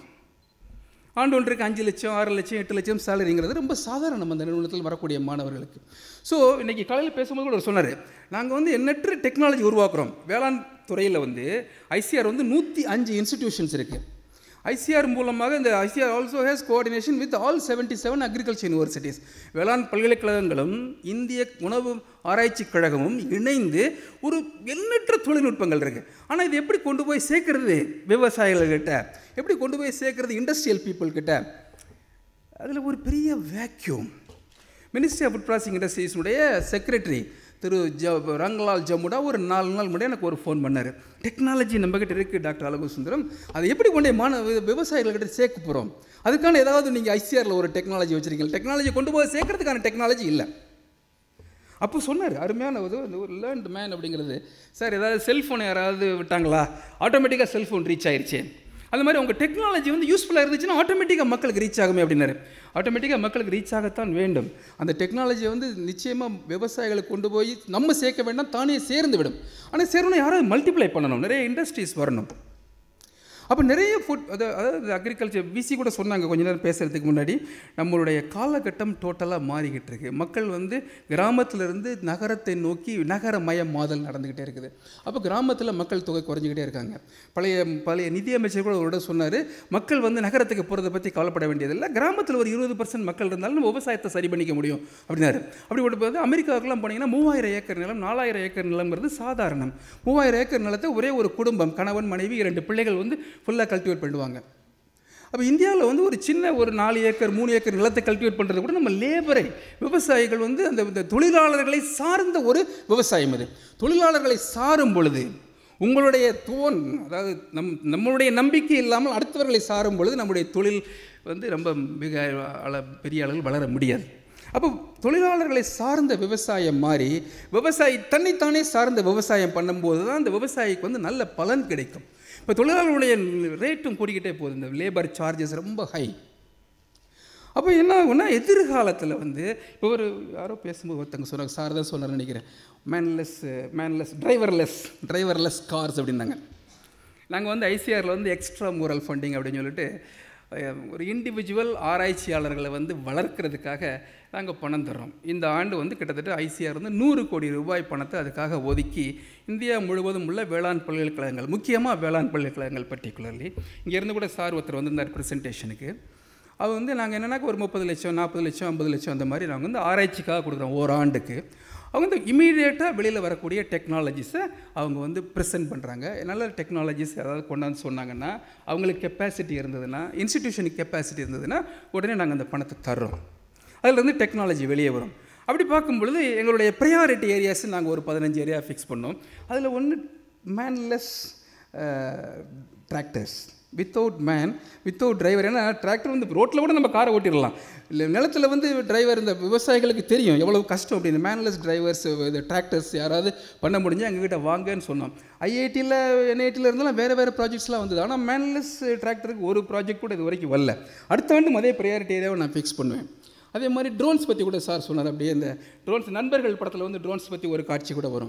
ஆண்டு ஒன்றுக்கு அஞ்சு லட்சம் ஆறு லட்சம் எட்டு லட்சம் சேலரிங்கிறது ரொம்ப சாதாரணம் அந்த நிறுவனத்தில் வரக்கூடிய மாணவர்களுக்கு ஸோ இன்றைக்கி காலையில் பேசும்போது கூட அவர் சொன்னார் நாங்கள் வந்து எண்ணற்ற டெக்னாலஜி உருவாக்குறோம் வேளாண் துறையில் வந்து ஐசிஆர் வந்து நூற்றி அஞ்சு இன்ஸ்டிடியூஷன்ஸ் இருக்குது ஐசிஆர் மூலமாக இந்த ICR also has coordination with all seventy seven agriculture universities வேளாண் பல்கலைக்கழகங்களும் இந்திய உணவு ஆராய்ச்சி கழகமும் இணைந்து ஒரு எண்ணற்ற தொழில்நுட்பங்கள் இருக்குது ஆனால் இது எப்படி கொண்டு போய் சேர்க்கறது விவசாயிகள்கிட்ட எப்படி கொண்டு போய் சேர்க்கறது இண்டஸ்ட்ரியல் பீப்புள் கிட்ட அதில் ஒரு பெரிய vacuum ministry of food processing இண்டஸ்ட்ரீஸுடைய செக்ரட்டரி திரு ஜ ரங்கலால் ஜமுடா ஒரு நாலு நாள் முன்னாடி எனக்கு ஒரு ஃபோன் பண்ணார் டெக்னாலஜி நம்மக்கிட்ட இருக்குது டாக்டர் அழகு சுந்தரம் அதை எப்படி கொண்டு போய் மாணவ விவசாயிகள்கிட்ட சேர்க்க போகிறோம் அதுக்கான ஏதாவது நீங்கள் ஐசிஆரில் ஒரு டெக்னாலஜி வச்சுருக்கீங்க டெக்னாலஜி கொண்டு போய் சேர்க்கறதுக்கான டெக்னாலஜி இல்லை அப்போ சொன்னார் அருமையான ஒரு இந்த ஒரு லேர்ன்டு மேன் அப்படிங்கிறது சார் ஏதாவது செல்ஃபோன் யாராவது விட்டாங்களா ஆட்டோமேட்டிக்காக செல்ஃபோன் ரீச் ஆயிருச்சு அந்த மாதிரி உங்கள் டெக்னாலஜி வந்து யூஸ்ஃபுல்லாக இருந்துச்சுன்னா ஆட்டோமேட்டிக்காக மக்களுக்கு ரீச் ஆகுமே அப்படின்னாரு ஆட்டோமேட்டிக்காக மக்களுக்கு ரீச் ஆகத்தான் வேண்டும் அந்த டெக்னாலஜியை வந்து நிச்சயமாக விவசாயிகளுக்கு கொண்டு போய் நம்ம சேர்க்க வேண்டாம் தானே சேர்ந்து விடும் ஆனால் சேரணும் யாராவது மல்டிப்ளை பண்ணணும் நிறைய இண்டஸ்ட்ரீஸ் வரணும் அப்போ நிறைய ஃபுட் அதாவது அதாவது அக்ரிகல்ச்சர் விசி கூட சொன்னாங்க கொஞ்ச நேரம் பேசுகிறதுக்கு முன்னாடி நம்மளுடைய காலகட்டம் டோட்டலாக மாறிக்கிட்டு இருக்கு மக்கள் வந்து கிராமத்திலிருந்து நகரத்தை நோக்கி நகரமயமாதல் நடந்துக்கிட்டே இருக்குது அப்போ கிராமத்தில் மக்கள் தொகை குறைஞ்சிக்கிட்டே இருக்காங்க பழைய பழைய நிதியமைச்சர் கூட ஒரு சொன்னார் மக்கள் வந்து நகரத்துக்கு போகிறத பற்றி கவலைப்பட வேண்டியதில்லை கிராமத்தில் ஒரு இருபது பர்சன்ட் மக்கள் இருந்தாலும் நம்ம விவசாயத்தை சரி பண்ணிக்க முடியும் அப்படின்னாரு அப்படி போது அமெரிக்காவுக்குலாம் போனீங்கன்னா மூவாயிரம் ஏக்கர் நிலம் நாலாயிரம் ஏக்கர் நிலம்ங்கிறது சாதாரணம் மூவாயிரம் ஏக்கர் நிலத்தை ஒரே ஒரு குடும்பம் கணவன் மனைவி இரண்டு பிள்ளைகள் வந்து ஃபுல்லாக கல்டிவேட் பண்ணுவாங்க அப்போ இந்தியாவில் வந்து ஒரு சின்ன ஒரு நாலு ஏக்கர் மூணு ஏக்கர் நிலத்தை கல்டிவேட் பண்ணுறது கூட நம்ம லேபரை விவசாயிகள் வந்து அந்த இந்த தொழிலாளர்களை சார்ந்த ஒரு விவசாயம் அது தொழிலாளர்களை சாரும் பொழுது உங்களுடைய தோன் அதாவது நம் நம்மளுடைய நம்பிக்கை இல்லாமல் அடுத்தவர்களை சாரும் பொழுது நம்முடைய தொழில் வந்து ரொம்ப மிக அள பெரிய அளவில் வளர முடியாது அப்போ தொழிலாளர்களை சார்ந்த விவசாயம் மாறி விவசாயி தன்னைத்தானே சார்ந்த விவசாயம் பண்ணும்போது தான் அந்த விவசாயிக்கு வந்து நல்ல பலன் கிடைக்கும் இப்போ தொழிலாளர்களுடைய ரேட்டும் கூடிக்கிட்டே போகுது இந்த லேபர் சார்ஜஸ் ரொம்ப ஹை அப்போ என்ன ஆகும்னா எதிர்காலத்தில் வந்து இப்போ ஒரு யாரோ பேசும்போது ஒருத்தங்க சொன்னாங்க சார் தான் சொன்னார் நினைக்கிறேன் manless manless driverless driverless cars அப்படின்னாங்க நாங்கள் வந்து ஐசிஆரில் வந்து எக்ஸ்ட்ரா மூரல் ஃபண்டிங் அப்படின்னு சொல்லிட்டு அஹ், ஒரு இண்டிவிஜுவல் ஆராய்ச்சியாளர்களை வந்து வளர்க்குறதுக்காக நாங்கள் பணம் தர்றோம் இந்த ஆண்டு வந்து கிட்டத்தட்ட ஐசிஆர் வந்து நூறு கோடி ரூபாய் பணத்தை அதுக்காக ஒதுக்கி இந்தியா முழுவதும் உள்ள வேளாண் பல்கலைக்கழகங்கள் முக்கியமாக வேளாண் பல்கலைக்கழகங்கள் பர்டிகுலர்லி இங்கேருந்து கூட சார் ஒருத்தர் வந்திருந்தார் ப்ரெசன்டேஷனுக்கு அது வந்து நாங்கள் என்னன்னாக்க ஒரு முப்பது லட்சம் நாற்பது லட்சம் ஐம்பது லட்சம் அந்த மாதிரி நாங்கள் வந்து ஆராய்ச்சிக்காக கொடுக்குறோம் ஓராண்டுக்கு அவங்க வந்து இமீடியட்டாக வெளியில் வரக்கூடிய டெக்னாலஜிஸை அவங்க வந்து ப்ரெசென்ட் பண்ணுறாங்க நல்ல டெக்னாலஜிஸ் ஏதாவது கொண்டாந்து சொன்னாங்கன்னா அவங்களுக்கு கெப்பாசிட்டி இருந்ததுன்னா இன்ஸ்டிடியூஷனுக்கு கெப்பாசிட்டி இருந்ததுன்னா உடனே நாங்கள் அந்த பணத்தை தர்றோம் அதில் இருந்து டெக்னாலஜி வெளியே வரும் அப்படி பார்க்கும் பொழுது எங்களுடைய ப்ரையாரிட்டி ஏரியாஸ் நாங்கள் ஒரு பதினஞ்சு ஏரியா ஃபிக்ஸ் பண்ணோம் அதில் ஒன்று manless tractors without man without driver ஏன்னா டிராக்டர் வந்து ரோட்டில் கூட நம்ம காரை ஓட்டிடலாம் இல்லை நிலத்தில் வந்து டிரைவர் இந்த விவசாயிகளுக்கு தெரியும் எவ்வளவு கஷ்டம் அப்படின்னு மேன்லெஸ் டிரைவர்ஸ் இந்த டிராக்டர்ஸ் யாராவது பண்ண முடிஞ்சு எங்ககிட்ட வாங்கன்னு சொன்னோம் ஐஐடியில் என்ஐடியில் இருந்தாலும் வேறு வேறு ப்ராஜெக்ட்ஸ்லாம் வந்தது ஆனால் மேன்லெஸ் டிராக்டருக்கு ஒரு ப்ராஜெக்ட் கூட இது வரைக்கும் வரல அடுத்த ஆண்டு அதே ப்ரையாரிட்டி ஏரியாவை நான் ஃபிக்ஸ் பண்ணுவேன் அதே மாதிரி ட்ரோன்ஸ் பற்றி கூட சார் சொன்னார் அப்படியே இந்த ட்ரோன்ஸ் நண்பர்கள் படத்தில் வந்து ட்ரோன்ஸ் பற்றி ஒரு காட்சி கூட வரும்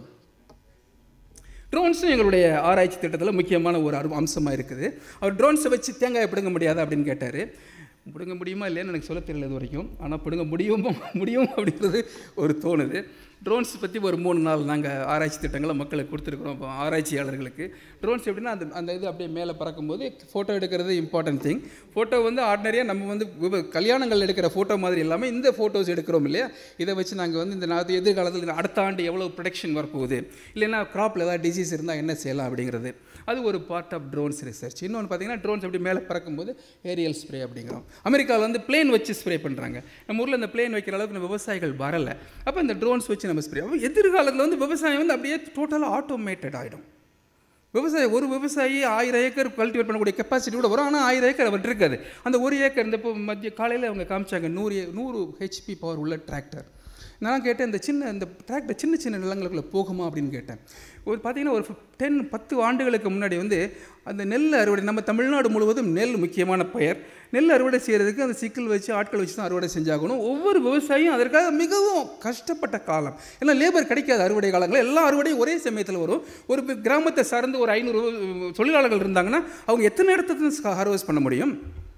ட்ரோன்ஸும் எங்களுடைய ஆராய்ச்சி திட்டத்தில் முக்கியமான ஒரு அரு அம்சமாக இருக்குது அவர் ட்ரோன்ஸை வச்சு தேங்காயை பிடுங்க முடியாதா அப்படின்னு கேட்டார் பிடுங்க முடியுமா இல்லைன்னு எனக்கு சொல்ல தெரியல இது வரைக்கும் ஆனால் பிடுங்க முடியுமோ முடியும் அப்படின்றது ஒரு தோணுது ட்ரோன்ஸ் பற்றி ஒரு மூணு நாள் நாங்கள் ஆராய்ச்சி திட்டங்களை மக்களுக்கு கொடுத்துருக்குறோம் இப்போ ஆராய்ச்சியாளர்களுக்கு ட்ரோன்ஸ் எப்படின்னா அந்த அந்த இது அப்படியே மேலே பறக்கும்போது ஃபோட்டோ எடுக்கிறது இம்பார்ட்டன்ட் திங் ஃபோட்டோ வந்து ஆர்டினரியாக நம்ம வந்து விவ- கல்யாணங்கள் எடுக்கிற ஃபோட்டோ மாதிரி இல்லாமல் இந்த ஃபோட்டோஸ் எடுக்கிறோம் இல்லையா இதை வச்சு நாங்கள் வந்து இந்த நாத்து எதிர்காலத்தில் இந்த அடுத்த ஆண்டு எவ்வளோ ப்ரொடக்ஷன் வரப்போகுது இல்லைன்னா க்ராப்பில் ஏதாவது டிசீஸ் இருந்தால் என்ன செய்யலாம் அப்படிங்கிறது அது ஒரு பார்ட் ஆஃப் ட்ரோன்ஸ் ரிசர்ச் இன்னொன்று பார்த்தீங்கன்னா ட்ரோன்ஸ் அப்படி மேலே பறக்கும்போது ஏரியல் ஸ்ப்ரே அப்படிங்கிறோம் அமெரிக்காவில் வந்து பிளேன் வச்சு ஸ்ப்ரே பண்ணுறாங்க நம்ம ஊரில் இந்த பிளேன் வைக்கிற அளவுக்கு நம்ம விவசாயிகள் வரலை அப்போ இந்த ட்ரோன்ஸ் வச்சு நம்ம ஸ்ப்ரே அப்போ எதிர்காலத்தில் வந்து விவசாயம் வந்து அப்படியே டோட்டலாக ஆட்டோமேட்டட் ஆகிடும் விவசாயி ஒரு விவசாயி ஆயிரம் ஏக்கர் கல்டிவேட் பண்ணக்கூடிய கெப்பாசிட்டி கூட வரும் ஆனால் ஆயிரம் ஏக்கர் அவர்கிட்ட இருக்காது அந்த ஒரு ஏக்கர் இந்த இப்போ மத்திய காலையில் அவங்க காமிச்சாங்க நூறு நூறு ஹெச்பி பவர் உள்ள டிராக்டர் நான் கேட்டேன் இந்த சின்ன இந்த டிராக்டர் சின்ன சின்ன நிலங்களுக்குள்ள போகுமா அப்படின்னு கேட்டேன் ஒரு பார்த்தீங்கன்னா ஒரு டென் பத்து ஆண்டுகளுக்கு முன்னாடி வந்து அந்த நெல் அறுவடை நம்ம தமிழ்நாடு முழுவதும் நெல் முக்கியமான பயிர் நெல் அறுவடை செய்கிறதுக்கு அந்த சிக்கல் வச்சு ஆட்கள் வச்சு தான் அறுவடை செஞ்சாகணும் ஒவ்வொரு விவசாயியும் அதற்காக மிகவும் கஷ்டப்பட்ட காலம் ஏன்னா லேபர் கிடைக்காத அறுவடை காலங்களில் எல்லா அறுவடையும் ஒரே சமயத்தில் வரும் ஒரு பி- கிராமத்தை சார்ந்து ஒரு ஐநூறு தொழிலாளர்கள் இருந்தாங்கன்னா அவங்க எத்தனை இடத்துல ஹார்வெஸ்ட் பண்ண முடியும்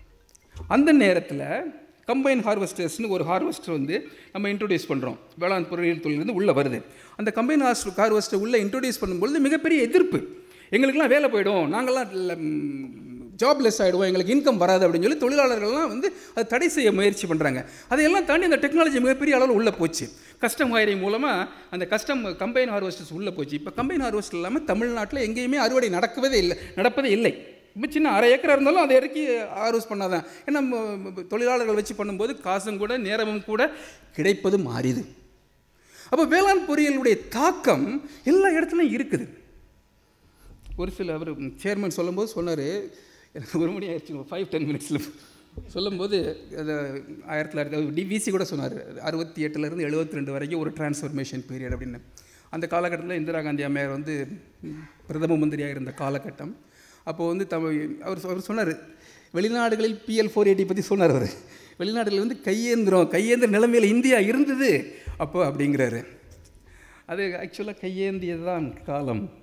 அந்த நேரத்தில் கம்பைன் ஹார்வெஸ்டர்ஸ்னு ஒரு ஹார்வெஸ்டர் வந்து நம்ம இன்ட்ரோடியூஸ் பண்ணுறோம் வேளாண் பொருளியல் தொழிலிருந்து உள்ளே வருது அந்த கம்பைன் ஹார்வெஸ்டர் உள்ளே இன்ட்ரோடியூஸ் பண்ணும்பொழுது மிகப்பெரிய எதிர்ப்பு எங்களுக்கெல்லாம் வேலை போயிடும் நாங்கள்லாம் ஜாப்லெஸ் ஆகிடுவோம் எங்களுக்கு இன்கம் வராது அப்படின்னு சொல்லி தொழிலாளர்கள்லாம் வந்து அதை தடை செய்ய முயற்சி பண்ணுறாங்க அதையெல்லாம் தாண்டி அந்த டெக்னாலஜி மிகப்பெரிய அளவில் உள்ளே போச்சு கஸ்டம் ஹைரிங் மூலமாக அந்த கஸ்டம் கம்பைன் ஹார்வெஸ்டர்ஸ் உள்ளே போச்சு இப்போ கம்பைன் ஹார்வெஸ்டர் இல்லாமல் தமிழ்நாட்டில் எங்கேயுமே அறுவடை நடக்கவே இல்லை நடப்பதே இல்லை இப்போ சின்ன அரை ஏக்கரா இருந்தாலும் அதை இறக்கி ஹார்வெஸ்ட் பண்ணாதான் ஏன்னா ம- ம- தொழிலாளர்கள் வச்சு பண்ணும்போது காசும் கூட நேரமும் கூட கிடைப்பது மாறிது அப்போ வேளாண் பொறியியலுடைய தாக்கம் எல்லா இடத்துலையும் இருக்குது ஒரு சில அவர் சேர்மன் சொல்லும்போது சொன்னார் எனக்கு ஒரு மணி ஆயிடுச்சு ஃபைவ் டென் மினிட்ஸில் சொல்லும்போது அது ஆயிரத்தி தொள்ளாயிரத்தி டிவிசி கூட சொன்னார் அறுபத்தி எட்டுலேருந்து எழுபத்தி ரெண்டு வரைக்கும் ஒரு டிரான்ஸ்ஃபர்மேஷன் பீரியட் அப்படின்னு அந்த காலகட்டத்தில் இந்திரா காந்தி அம்மையார் வந்து ம், பிரதம மந்திரியாக இருந்த காலகட்டம் அப்போது வந்து தமிழ் அவர் சொ- அவர் சொன்னார் வெளிநாடுகளில் பிஎல் ஃபோர் எயிட்டி பற்றி சொன்னார் அவர் வெளிநாடுகளில் வந்து கையேந்திரம் கையேந்திர நிலைமையில் இந்தியா இருந்தது அப்போ அப்படிங்கிறாரு அது ஆக்சுவலாக கையேந்தியது தான் காலம்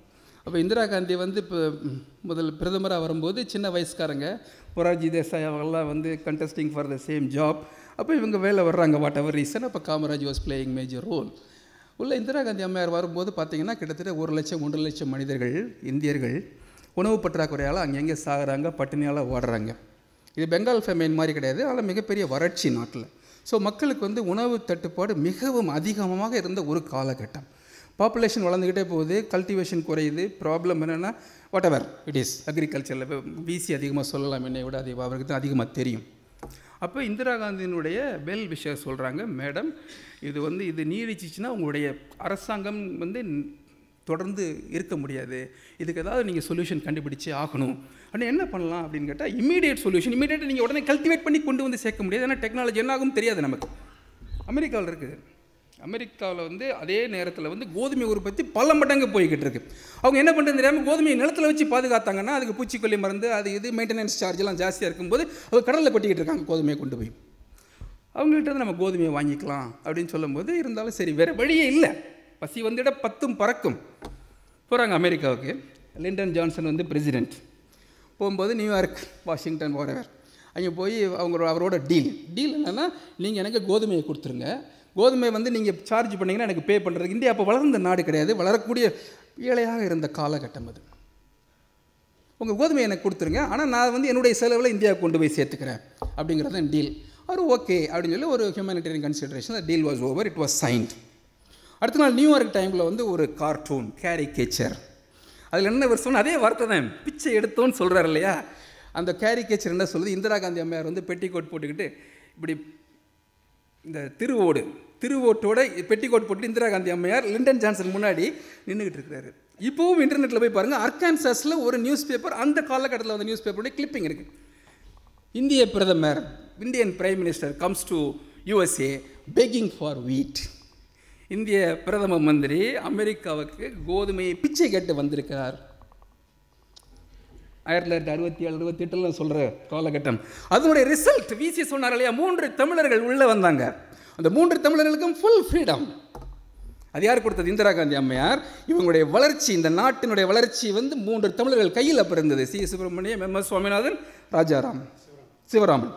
அப்போ இந்திரா காந்தி வந்து இப்போ ம், முதல் பிரதமராக வரும்போது சின்ன வயசுக்காரங்க மொரார்ஜி தேசாய் அவங்கெல்லாம் வந்து contesting for the same job அப்போ இவங்க வேலை வர்றாங்க வாட் எவர் ரீசன் அப்போ Kamaraj was playing major role உள்ள இந்திரா காந்தி அம்மையார் வரும்போது பார்த்தீங்கன்னா கிட்டத்தட்ட ஒரு லட்சம் ஒன்றரை லட்சம் மனிதர்கள் இந்தியர்கள் உணவு பற்றாக்குறையால் அங்கங்கே சாகுறாங்க பட்டினியால் ஓடுறாங்க இது பெங்கால் ஃபெமைன் மாதிரி கிடையாது ஆனால் மிகப்பெரிய வறட்சி நாட்டில் ஸோ மக்களுக்கு வந்து உணவு தட்டுப்பாடு மிகவும் அதிகமாக இருந்த ஒரு காலகட்டம் பாப்புலேஷன் வளர்ந்துக்கிட்டே போகுது கல்டிவேஷன் குறையுது ப்ராப்ளம் என்னென்னா வாட் எவர் இட் இஸ் அக்ரிகல்ச்சரில் பிசி அதிகமாக சொல்லலாம் என்னை விட அது அவருக்கு தான் அதிகமாக தெரியும் அப்போ இந்திரா காந்தியினுடைய வெல் விஷயம் சொல்கிறாங்க மேடம் இது வந்து இது நீடிச்சிச்சுன்னா உங்களுடைய அரசாங்கம் வந்து ந- தொடர்ந்து இருக்க முடியாது இதுக்கு ஏதாவது நீங்கள் சொல்யூஷன் கண்டுபிடிச்சே ஆகணும் ஆனால் என்ன பண்ணலாம் அப்படின்னு கேட்டால் இமீடியட் சொல்யூஷன் இமீடியட்டாக நீங்கள் உடனே கல்டிவேட் பண்ணி கொண்டு வந்து சேர்க்க முடியாது ஏன்னா டெக்னாலஜி என்ன ஆகும் தெரியாது நமக்கு அமெரிக்காவில் இருக்குது அமெரிக்காவில் வந்து அதே நேரத்தில் வந்து கோதுமை உற்பத்தி பல மடங்கு போய்கிட்டு இருக்கு அவங்க என்ன பண்ணுறது தெரியாமல் கோதுமையை நிலத்தில் வச்சு பாதுகாத்தாங்கன்னா அதுக்கு பூச்சிக்கொல்லி மருந்து அது இது மெயின்டெனன்ஸ் சார்ஜெல்லாம் ஜாஸ்தியாக இருக்கும்போது அவங்க கடலில் கொட்டிக்கிட்டு இருக்காங்க கோதுமையை கொண்டு போய் அவங்கள்ட்ட இருந்து நம்ம கோதுமையை வாங்கிக்கலாம் அப்படின்னு சொல்லும்போது இருந்தாலும் சரி வேறு வழியே இல்லை பசி வந்துட பத்தும் பறக்கும் போகிறாங்க அமெரிக்காவுக்கு லிண்டன் ஜான்சன் வந்து பிரசிடெண்ட் போகும்போது நியூயார்க் வாஷிங்டன் போகிறவர் அங்கே போய் அவங்க அவரோட டீல் டீல் என்னென்னா நீங்கள் எனக்கு கோதுமையை கொடுத்துருங்க கோதுமை வந்து நீங்கள் சார்ஜ் பண்ணீங்கன்னா எனக்கு பே பண்ணுறதுக்கு இந்தியா அப்போ வளர்ந்த நாடு கிடையாது வளரக்கூடிய ஏழையாக இருந்த காலகட்டம் அது உங்கள் கோதுமையை எனக்கு கொடுத்துருங்க ஆனால் நான் வந்து என்னுடைய செலவில் இந்தியாவுக்கு கொண்டு போய் சேர்த்துக்கிறேன் அப்படிங்கிறது டீல் அவர் ஓகே அப்படின்னு சொல்லி ஒரு humanitarian consideration deal was over it was signed அடுத்த நாள் நியூயார்க் டைமில் வந்து ஒரு கார்ட்டூன் கேரிகேச்சர் அதில் என்ன இவர் சொன்ன அதே வார்த்தை தான் பிச்சை எடுத்தோன்னு சொல்கிறார் இல்லையா அந்த கேரிகேச்சர் என்ன சொல்லுது இந்திரா காந்தி அம்மையார் வந்து பெட்டிக்கோட் போட்டுக்கிட்டு இப்படி இந்த திருவோடு திருவோட்டோட பெட்டிக்கோட் போட்டு இந்திரா காந்தி அம்மையார் லிண்டன் ஜான்சன் முன்னாடி நின்றுக்கிட்டு இருக்கிறாரு இப்போவும் இன்டர்நெட்டில் போய் பாருங்கள் அர்கான்சாஸில் ஒரு நியூஸ் பேப்பர் அந்த காலகட்டத்தில் வந்த நியூஸ் பேப்பருடைய கிளிப்பிங் இருக்குது இந்திய பிரதமர் Indian prime minister comes to USA begging for wheat இந்திய பிரதம மந்திரி அமெரிக்காவுக்கு கோதுமையை பிச்சை கேட்டு வந்திருக்கிறார் ஆயிரத்தி தொள்ளாயிரத்தி அறுபத்தி ஏழு அறுபத்தி எட்டுல சொல்கிற காலகட்டம் அதனுடைய ரிசல்ட் விசி சொன்னார் இல்லையா மூன்று தமிழர்கள் உள்ளே வந்தாங்க அந்த மூன்று தமிழர்களுக்கும் ஃபுல் ஃப்ரீடம் அது யார் கொடுத்தது இந்திரா காந்தி அம்மையார் இவங்களுடைய வளர்ச்சி இந்த நாட்டினுடைய வளர்ச்சி வந்து மூன்று தமிழர்கள் கையில் அப்போ இருந்தது சி சுப்பிரமணியம் எம் எஸ் சுவாமிநாதன் ராஜாராம் சிவராமன்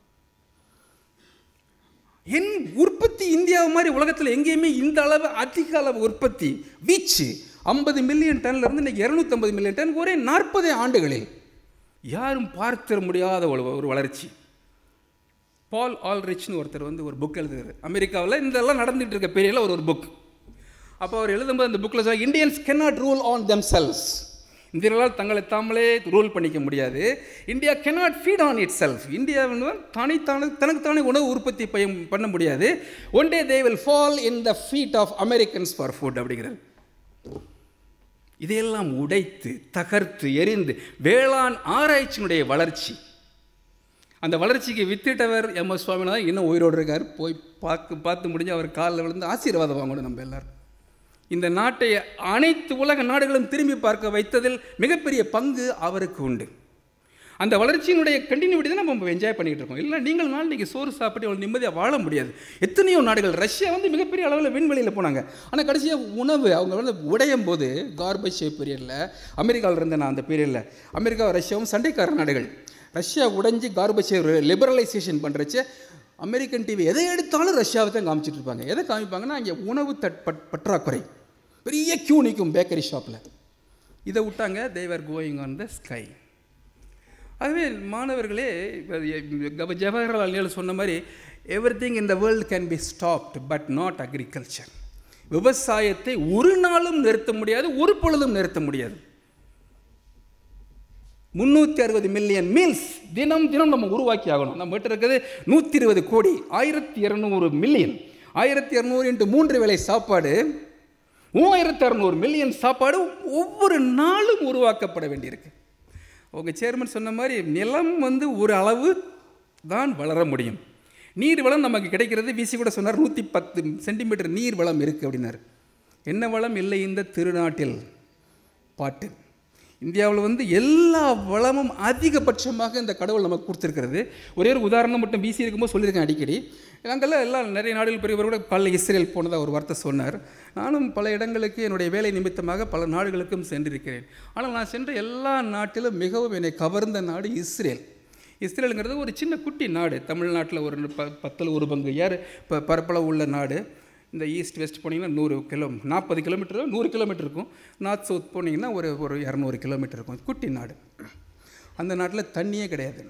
என் உற்பத்தி இந்தியா மாதிரி உலகத்தில் எங்கேயுமே இந்த அளவு அதிக அளவு உற்பத்தி வீச்சு ஐம்பது மில்லியன் டன்ல இருந்து இன்னைக்கு இரநூத்தம்பது மில்லியன் டன் ஒரே நாற்பதே ஆண்டுகளில் யாரும் பார்த்திட முடியாத ஒரு ஒரு வளர்ச்சி பால் ஆல்ரிச்னு ஒருத்தர் வந்து ஒரு புக் எழுதுறாரு அமெரிக்காவில் இதெல்லாம் நடந்துட்டு இருக்க பெரியல ஒரு ஒரு புக் அப்போ அவர் எழுதும்போது அந்த புக்கில் சொல்ல Indians cannot rule on themselves இந்தியர்களால் தங்களை தாங்களே ரூல் பண்ணிக்க முடியாது India cannot feed on itself India தானே தானே தனக்குத்தானே உணவு உற்பத்தி பயம் பண்ண முடியாது one day they will fall in the feet of Americans for food அப்படிங்கிறது இதையெல்லாம் உடைத்து தகர்த்து எரிந்து வேளாண் ஆராய்ச்சியினுடைய வளர்ச்சி அந்த வளர்ச்சிக்கு வித்திட்டவர் எம் எஸ் சுவாமிநாதன் இன்னும் உயிரோடு இருக்கார் போய் பார்க்க பார்த்து முடிஞ்சு அவர் காலில் விழுந்து ஆசீர்வாதம் வாங்கணும் நம்ம எல்லாரும் இந்த நாட்டை அனைத்து உலக நாடுகளும் திரும்பி பார்க்க வைத்ததில் மிகப்பெரிய பங்கு அவருக்கு உண்டு அந்த வளர்ச்சியினுடைய கண்டினியூட்டி தான் நம்ம என்ஜாய் பண்ணிகிட்டு இருக்கோம் இல்லை நீங்கள் நாள் நீங்கள் சோறு சாப்பிட்டு அவ்வளோ நிம்மதியாக வாழ முடியாது எத்தனையோ நாடுகள் ரஷ்யா வந்து மிகப்பெரிய அளவில் விண்வெளியில் போனாங்க ஆனால் கடைசியாக உணவு அவங்க வந்து உடையும் போது கார்பேஜ் பீரியடில் அமெரிக்காவில் இருந்த நான் அந்த பீரியடில் அமெரிக்கா ரஷ்யாவும் சண்டைக்கார நாடுகள் ரஷ்யா உடைஞ்சு கார்பேஜ் லிபரலைசேஷன் பண்ணுறச்ச அமெரிக்கன் டிவி எதை எடுத்தாலும் ரஷ்யாவை தான் காமிச்சிட்டு இருப்பாங்க எதை காமிப்பாங்கன்னா அங்கே உணவு தட் பட் பற்றாக்குறை பெரிய கியூ நிற்கும் பேக்கரி ஷாப்பில் இதை விட்டாங்க they are going on the sky அதுவே மாணவர்களே இப்ப ஜவஹர்லால் நேரு சொன்ன மாதிரி everything in the world can be stopped but not agriculture விவசாயத்தை ஒரு நாளும் நிறுத்த முடியாது ஒரு பொழுதும் நிறுத்த முடியாது முந்நூற்றி அறுபது மில்லியன் மீல்ஸ் தினம் தினம் நம்ம உருவாக்கி ஆகணும் நம்ம கிட்ட இருக்கிறது நூற்றி இருபது கோடி ஆயிரத்தி இரநூறு மில்லியன் ஆயிரத்தி இரநூறு இன்ட்டு மூன்று வேளை சாப்பாடு மூவாயிரத்தி அறநூறு மில்லியன் சாப்பாடு ஒவ்வொரு நாளும் உருவாக்கப்பட வேண்டியிருக்கு உங்கள் சேர்மன் சொன்ன மாதிரி நிலம் வந்து ஒரு அளவு தான் வளர முடியும் நீர் வளம் நமக்கு கிடைக்கிறது வீசி கூட சொன்னார் நூற்றி பத்து சென்டிமீட்டர் நீர் வளம் இருக்குது அப்படின்னாரு என்ன வளம் இல்லை இந்த திருநாட்டில் பாட்டு இந்தியாவில் வந்து எல்லா வளமும் அதிகபட்சமாக இந்த கடவுள் நமக்கு கொடுத்துருக்கிறது ஒரே ஒரு உதாரணம் மட்டும் பிசி இருக்கும்போது சொல்லியிருக்கேன் அடிக்கடி நாங்கள்லாம் எல்லாம் நிறைய நாடுகள் பெரியவர் கூட பல இஸ்ரேல் போனதாக ஒரு வார்த்தை சொன்னார் நானும் பல இடங்களுக்கு என்னுடைய வேலை நிமித்தமாக பல நாடுகளுக்கும் சென்றிருக்கிறேன் ஆனால் நான் சென்ற எல்லா நாட்டிலும் மிகவும் என்னை கவர்ந்த நாடு இஸ்ரேல் இஸ்ரேலுங்கிறது ஒரு சின்ன குட்டி நாடு தமிழ்நாட்டில் ஒரு ப பத்தில் ஒரு பங்கு ஏர் இப்போ பரப்பளவு உள்ள நாடு இந்த ஈஸ்ட் வெஸ்ட் போனீங்கன்னா நூறு கிலோ நாற்பது கிலோமீட்டர் நூறு கிலோமீட்டர் இருக்கும் நார்த் சவுத் போனீங்கன்னா ஒரு ஒரு இரநூறு கிலோமீட்டர் இருக்கும் குட்டி நாடு அந்த நாட்டில் தண்ணியே கிடையாது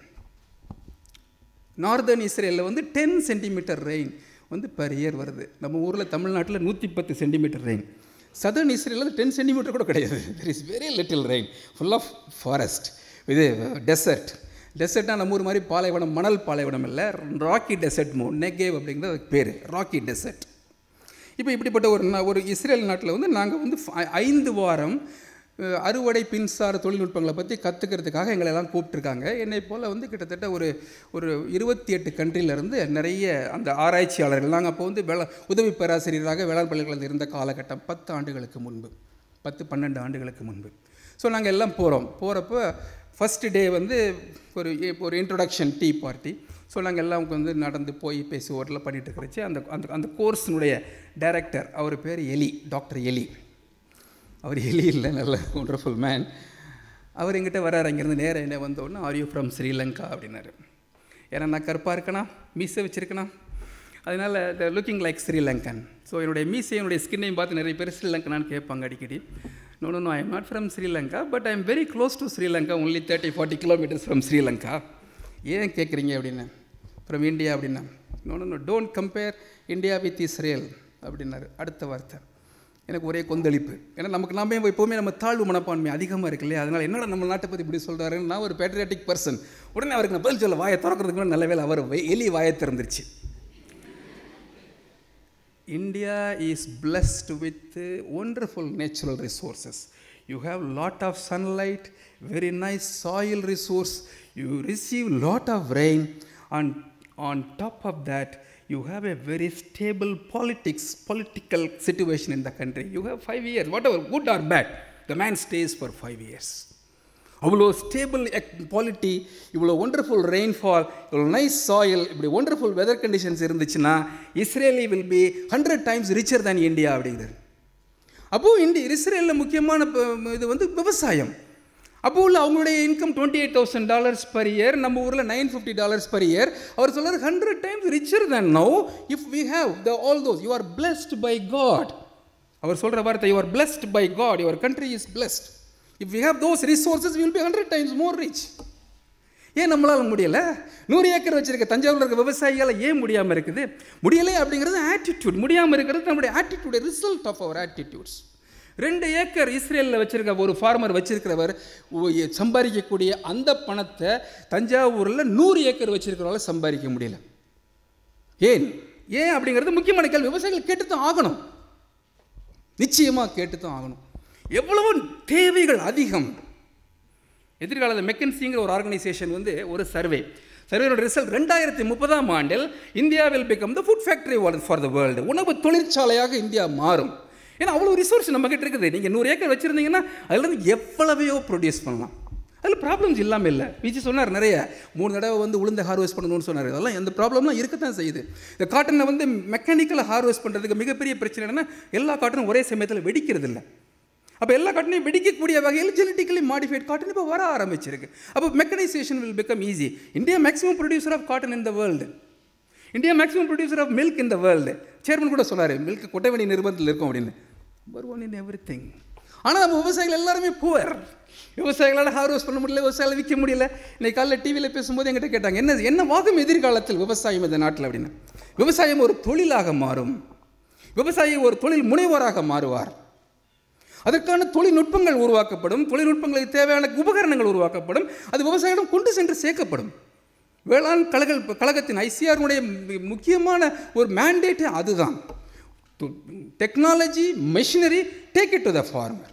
நார்தர்ன் இஸ்ரேலில் வந்து டென் சென்டிமீட்டர் ரெயின் வந்து பர் இயர் வருது நம்ம ஊரில் தமிழ்நாட்டில் நூற்றி பத்து சென்டிமீட்டர் ரெயின் சதர்ன் இஸ்ரேலில் டென் சென்டிமீட்டர் கூட கிடையாது there is very little rain full of forest இது டெசர்ட் டெசர்ட்னா நம்ம ஊர் மாதிரி பாலைவனம் மணல் பாலைவனம் இல்லை ராக்கி டெசர்ட் மோ நெகேவ் அப்படிங்கிறது அதுக்கு பேர் ராக்கி டெசர்ட் இப்போ இப்படிப்பட்ட ஒரு நா- ஒரு இஸ்ரேல் நாட்டில் வந்து நாங்கள் வந்து ஃப- ஐந்து வாரம் அஹ், அறுவடை மின்சார தொழில்நுட்பங்களை பற்றி கற்றுக்கிறதுக்காக எங்களை எல்லாம் கூப்பிட்ருக்காங்க என்னை போல் வந்து கிட்டத்தட்ட ஒரு ஒரு இருபத்தி எட்டு கண்ட்ரிலேருந்து நிறைய அந்த ஆராய்ச்சியாளர்கள் நாங்கள் அப்போ வந்து வேளா உதவி பேராசிரியராக வேளாண் பல்கலைக்கழகத்தில் இருந்த காலகட்டம் பத்து ஆண்டுகளுக்கு முன்பு பத்து பன்னெண்டு ஆண்டுகளுக்கு முன்பு ஸோ நாங்கள் எல்லாம் போகிறோம் போகிறப்ப ஃபஸ்ட்டு டே வந்து ஒரு ஒரு இன்ட்ரொடக்ஷன் டீ பார்ட்டி ஸோ நாங்கள் எல்லாம் வந்து நடந்து போய் பேசி ஓரில் பண்ணிட்டு இருக்கிறச்சு அந்த அந்த அந்த கோர்ஸினுடைய டைரக்டர் அவர் பேர் எலி டாக்டர் எலி அவர் எலி இல்லை நல்ல ஒண்டர்ஃபுல் மேன் அவர் எங்கிட்ட வர்றாரு அங்கேருந்து நேராக என்ன வந்தோடனே ஆர் யூ ஃப்ரம் ஸ்ரீலங்கா அப்படின்னாரு ஏன்னா நான் கருப்பாக இருக்கனா மீசை வச்சுருக்கனா அதனால் the looking like Sri Lankan so என்னுடைய மீசை என்னுடைய ஸ்கின்னையும் பார்த்து நிறைய பேர் ஸ்ரீலங்கனான்னு கேட்பாங்க அடிக்கடி no no no I am not from Sri Lanka but I am very close to Sri Lanka only thirty forty kilometers from Sri Lanka ஏன் கேட்குறீங்க அப்படின்னு ஃப்ரம் இந்தியா அப்படின்னா no no no don't compare India with Israel அப்படின்னாரு அடுத்த வார்த்தை எனக்கு ஒரே கொந்தளிப்பு ஏன்னா நமக்கு நாம எப்போவுமே நம்ம தாழ்வு மனப்பான்மை அதிகமாக இருக்கு இல்லையா அதனால் என்னடா நம்ம நாட்டை பற்றி இப்படி சொல்கிறாருன்னு நான் ஒரு பேட்ரியாட்டிக் பர்சன் உடனே அவருக்கு நான் பதில் சொல்ல வாயை திறக்கிறதுக்கு முன்னாடி நல்ல வேளை அவர் வை- எலி வாயை திறந்துருச்சு India is blessed with uh, wonderful natural resources. You have lot of sunlight, very nice soil resource. You receive lot of rain, and on top of that, you have a very stable politics, political situation in the country. You have five years, whatever, good or bad, the man stays for five years. அவ்வளோ ஸ்டேபிள் குவாலிட்டி இவ்வளோ ஒண்டர்ஃபுல் ரெயின்ஃபால் இவ்வளோ நைஸ் சாயில் இப்படி ஒண்டர்ஃபுல் வெதர் கண்டிஷன்ஸ் இருந்துச்சுன்னா Israeli will be hundred times richer than India அப்படிங்கிறார் அப்போது இந்தி இஸ்ரேலில் முக்கியமான ப- இது வந்து விவசாயம் அப்போ உள்ள அவங்களுடைய income twenty eight thousand dollars per year நம்ம ஊரில் nine fifty dollars per year அவர் சொல்றாரு hundred times richer than no if we have the all those you are blessed by God அவர் சொல்கிற வார்த்தை you are blessed by God your country is blessed if we have those resources will be hundred times more rich ஏன் நம்மளால முடியல நூறு ஏக்கர் வச்சிருக்க தஞ்சாவூர்ல இருக்க விவசாயியால ஏன் முடியாமல் இருக்குது முடியலை அப்படிங்கிறது ஆட்டிடியூட் முடியாமல் இருக்கிறது நம்முடைய attitude result of our attitudes ரெண்டு ஏக்கர் இஸ்ரேலில் வச்சிருக்க ஒரு ஃபார்மர் வச்சிருக்கிறவர் ஒ- எ- சம்பாதிக்கக்கூடிய அந்த பணத்தை தஞ்சாவூரில் நூறு ஏக்கர் வச்சிருக்கிறவரால சம்பாதிக்க முடியல ஏன் ஏன் அப்படிங்கிறது முக்கியமான கேள்வி விவசாயிகள் கேட்டு தான் ஆகணும் நிச்சயமாக கேட்டு தான் ஆகணும் எவ்வளவு தேவைகள் அதிகம் எதிர்காலத்தில் மெக்கன்சிங்கிற ஒரு ஆர்கனைசேஷன் வந்து ஒரு சர்வே சர்வேயோட ரிசல்ட் ரெண்டாயிரத்தி முப்பதாம் ஆண்டில் India will become the food factory for the world உணவு தொழிற்சாலையாக இந்தியா மாறும் ஏன்னா அவ்வளோ ரிசோர்ஸ் நம்ம கிட்ட இருக்குது நீங்கள் நூறு ஏக்கர் வச்சுருந்தீங்கன்னா அதுலேருந்து எவ்வளவையோ ப்ரொடியூஸ் பண்ணலாம் அதில் ப்ராப்ளம்ஸ் இல்லாமல் இல்லை பிஜி சொன்னார் நிறைய மூணு தடவை வந்து உளுந்த ஹார்வெஸ்ட் பண்ணணும்னு சொன்னார் அதெல்லாம் எந்த ப்ராப்ளம்லாம் இருக்கத்தான் செய்யுது இந்த காட்டனை வந்து மெக்கானிக்கலாக ஹார்வெஸ்ட் பண்ணுறதுக்கு மிகப்பெரிய பிரச்சனை என்னன்னா எல்லா காட்டனும் ஒரே சமயத்தில் வெடிக்கிறது இல்லை அப்போ எல்லா காட்டனையும் வெடிக்கக்கூடிய வகையில் ஜெனட்டிக்கலி மாடிஃபைட் காட்டன் இப்போ வர ஆரம்பிச்சிருக்கு அப்போ mechanization will become easy India maximum producer of cotton in the world India maximum producer of milk in the world chairman கூட சொன்னார் மில்க் கொட்டைவணி நிர்பந்தத்தில் இருக்கும் அப்படின்னு number one in everything ஆனால் நம்ம விவசாயிகள் எல்லாருமே புவர் விவசாயிகளால் ஹார்வெஸ்ட் பண்ண முடியல விவசாயிகள் விற்க முடியல இன்னைக்கு காலையில் டிவியில் பேசும்போது என்கிட்ட கேட்டாங்க என்ன என்ன வாகும் எதிர்காலத்தில் விவசாயம் இந்த நாட்டில் அப்படின்னு விவசாயம் ஒரு தொழிலாக மாறும் விவசாயி ஒரு தொழில் முனைவோராக மாறுவார் அதற்கான தொழில்நுட்பங்கள் உருவாக்கப்படும் தொழில்நுட்பங்களுக்கு தேவையான உபகரணங்கள் உருவாக்கப்படும் அது விவசாயிடம் கொண்டு சென்று சேர்க்கப்படும் வேளாண் கழக கழகத்தின் ஐசிஆருடைய முக்கியமான ஒரு மேண்டேட்டே அதுதான் technology machinery take it to the farmer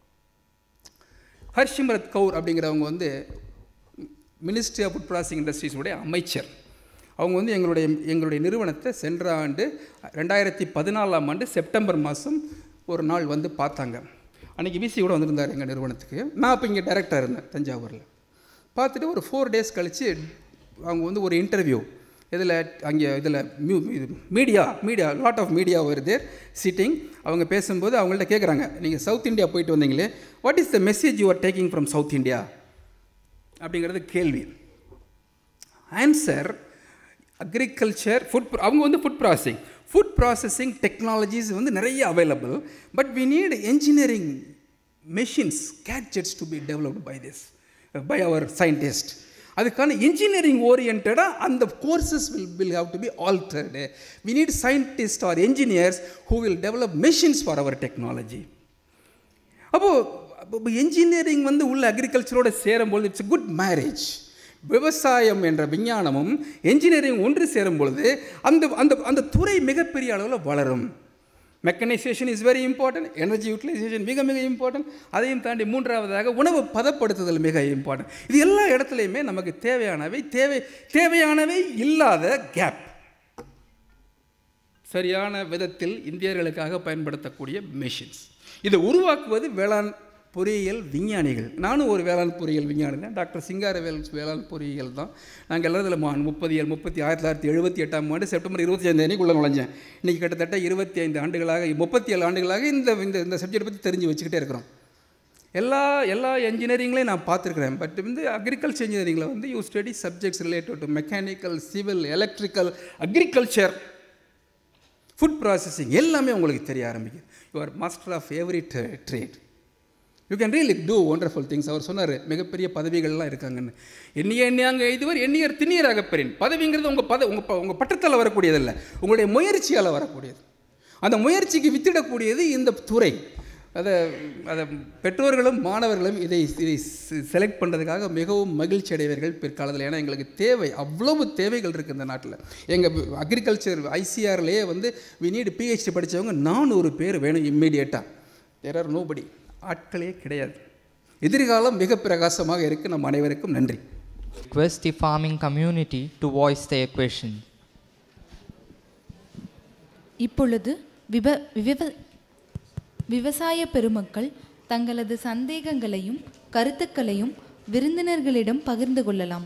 Harsimrat Kaur அப்படிங்கிறவங்க வந்து மினிஸ்ட்ரி ஆஃப் ஃபுட் ப்ராசஸிங் இண்டஸ்ட்ரீஸுடைய அமைச்சர் அவங்க வந்து எங்களுடைய எங்களுடைய நிறுவனத்தை சென்ற ஆண்டு ரெண்டாயிரத்தி பதினாலாம் ஆண்டு செப்டம்பர் மாதம் ஒரு நாள் வந்து பார்த்தாங்க அன்றைக்கி விசி கூட வந்திருந்தார் எங்கள் நிறுவனத்துக்கு நான் அப்போ இங்கே டைரக்டராக இருந்தேன் தஞ்சாவூரில் பார்த்துட்டு ஒரு ஃபோர் டேஸ் கழித்து அவங்க வந்து ஒரு இன்டர்வியூ இதில் அங்கே இதில் மியூ media media lot of media வருது சிட்டிங் அவங்க பேசும்போது அவங்கள்ட்ட கேட்குறாங்க நீங்கள் சவுத் இந்தியா போயிட்டு வந்தீங்களே what is the message you are taking from South India அப்படிங்கிறது கேள்வி ஆன்சர் அக்ரிகல்ச்சர் ஃபுட் அவங்க வந்து food processing food processing technologies வந்து நிறைய available but we need engineering machines gadgets to be developed by this by our scientist அதுக்கான இன்ஜினியரிங் ஓரியன்டாக அந்த courses will will have to B altered we need scientist or engineers who will develop machines for our technology அப்போது என்ஜினியரிங் வந்து உள்ள அக்ரிகல்ச்சரோட சேரும்பொழுது இட்ஸ் குட் மேரேஜ் விவசாயம் என்ற விஞ்ஞானமும் என்ஜினியரிங் ஒன்று சேரும் பொழுது அந்த அந்த அந்த துறை மிகப்பெரிய அளவில் வளரும் mechanization is very important energy utilization மிக மிக இம்பார்ட்டன்ட் அதையும் தாண்டி மூன்றாவதாக உணவு பதப்படுத்துதல் மிக இம்பார்ட்டன்ட் இது எல்லா இடத்துலையுமே நமக்கு தேவையானவை தேவை தேவையானவை இல்லாத கேப் சரியான விதத்தில் இந்தியர்களுக்காக பயன்படுத்தக்கூடிய மெஷின்ஸ் இதை உருவாக்குவது வேளாண் பொறியியல் விஞ்ஞானிகள் நானும் ஒரு வேளாண் பொறியியல் விஞ்ஞானி தான் டாக்டர் சிங்காரவேல் வேளாண் பொறியியல் தான் நாங்கள் எல்லாரும் இதில் முப்பது ஏழு முப்பத்தி ஆயிரத்தி தொள்ளாயிரத்தி எழுபத்தி எட்டாம் ஆண்டு செப்டம்பர் இருபத்தி ஐந்து அன்னைக்குள்ளே நுழைஞ்சேன் இன்றைக்கி கிட்டத்தட்ட இருபத்தி ஐந்து ஆண்டுகளாக முப்பத்தி ஏழு ஆண்டுகளாக இந்த இந்த இந்த சப்ஜெக்ட் பற்றி தெரிஞ்சு வச்சுக்கிட்டே இருக்கிறோம் எல்லா எல்லா என்ஜினியரிங்லையும் நான் பார்த்துருக்குறேன் பட் வந்து அக்ரிகல்ச்சர் இன்ஜினியரிங்கில் வந்து you study subjects related to mechanical civil electrical agriculture food processing எல்லாமே உங்களுக்கு தெரிய ஆரம்பிக்கும் you are master of every trade you can really do wonderful things அவர் சொன்னார் மிகப்பெரிய பதவிகள்லாம் இருக்காங்கன்னு எண்ணிய எண்ணியாங்க இதுவர் எண்ணியர் திண்ணியராக பெறின் பதவிங்கிறது உங்கள் பத உங்கள் உங்கள் பட்டத்தால் வரக்கூடியதல்ல உங்களுடைய முயற்சியால் வரக்கூடியது அந்த முயற்சிக்கு வித்திடக்கூடியது இந்த துறை அதை அதை பெற்றோர்களும் மாணவர்களும் இதை இதை செலக்ட் பண்ணுறதுக்காக மிகவும் மகிழ்ச்சி அடைவர்கள் பிற்காலத்தில் ஏன்னா எங்களுக்கு தேவை அவ்வளவு தேவைகள் இருக்குது இந்த நாட்டில் எங்கள் அக்ரிகல்ச்சர் ஐசிஆர்லேயே வந்து வி நீடு பிஹெச்டி படித்தவங்க நானூறு பேர் வேணும் இம்மீடியட்டாக தேர் ஆர் நோபடி ஆட்களே கிடையாது எதிர்காலம் மிக பிரகாசமாக இருக்குது நம் அனைவருக்கும் நன்றி Request the farming community to voice their question. இப்பொழுது விவ விவ விவசாய பெருமக்கள் தங்களது சந்தேகங்களையும் கருத்துக்களையும் விருந்தினர்களிடம் பகிர்ந்து கொள்ளலாம்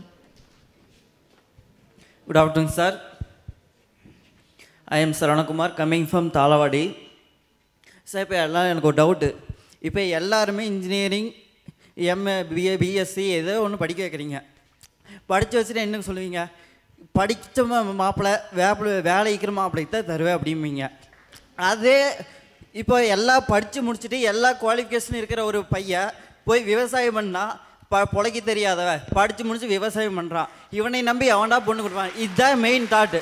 Good afternoon, sir. I am Saranakumar coming from Talavadi. Sir இப்போ எல்லாம் எனக்கு ஒரு டவுட்டு இப்போ எல்லாருமே இன்ஜினியரிங் எம்ஏ பிஏ பிஎஸ்சி ஏதோ ஒன்று படிக்க வைக்கிறீங்க படித்து வச்சுட்டு என்ன சொல்லுவீங்க படித்த மாப்பிள்ளை வேப்பிள்ள வேலை இருக்கிற மாப்பிள்ளைக்கு தான் தருவேன் அப்படிம்பீங்க அதே இப்போ எல்லாம் படித்து முடிச்சுட்டு எல்லா குவாலிஃபிகேஷனும் இருக்கிற ஒரு பையன் போய் விவசாயம் பண்ணால் ப பொழைக்க தெரியாதவ படித்து முடிச்சு விவசாயம் பண்ணுறான் இவனை நம்பி அவன்டா பொண்ணு கொடுப்பான் இதுதான் மெயின் தாட்டு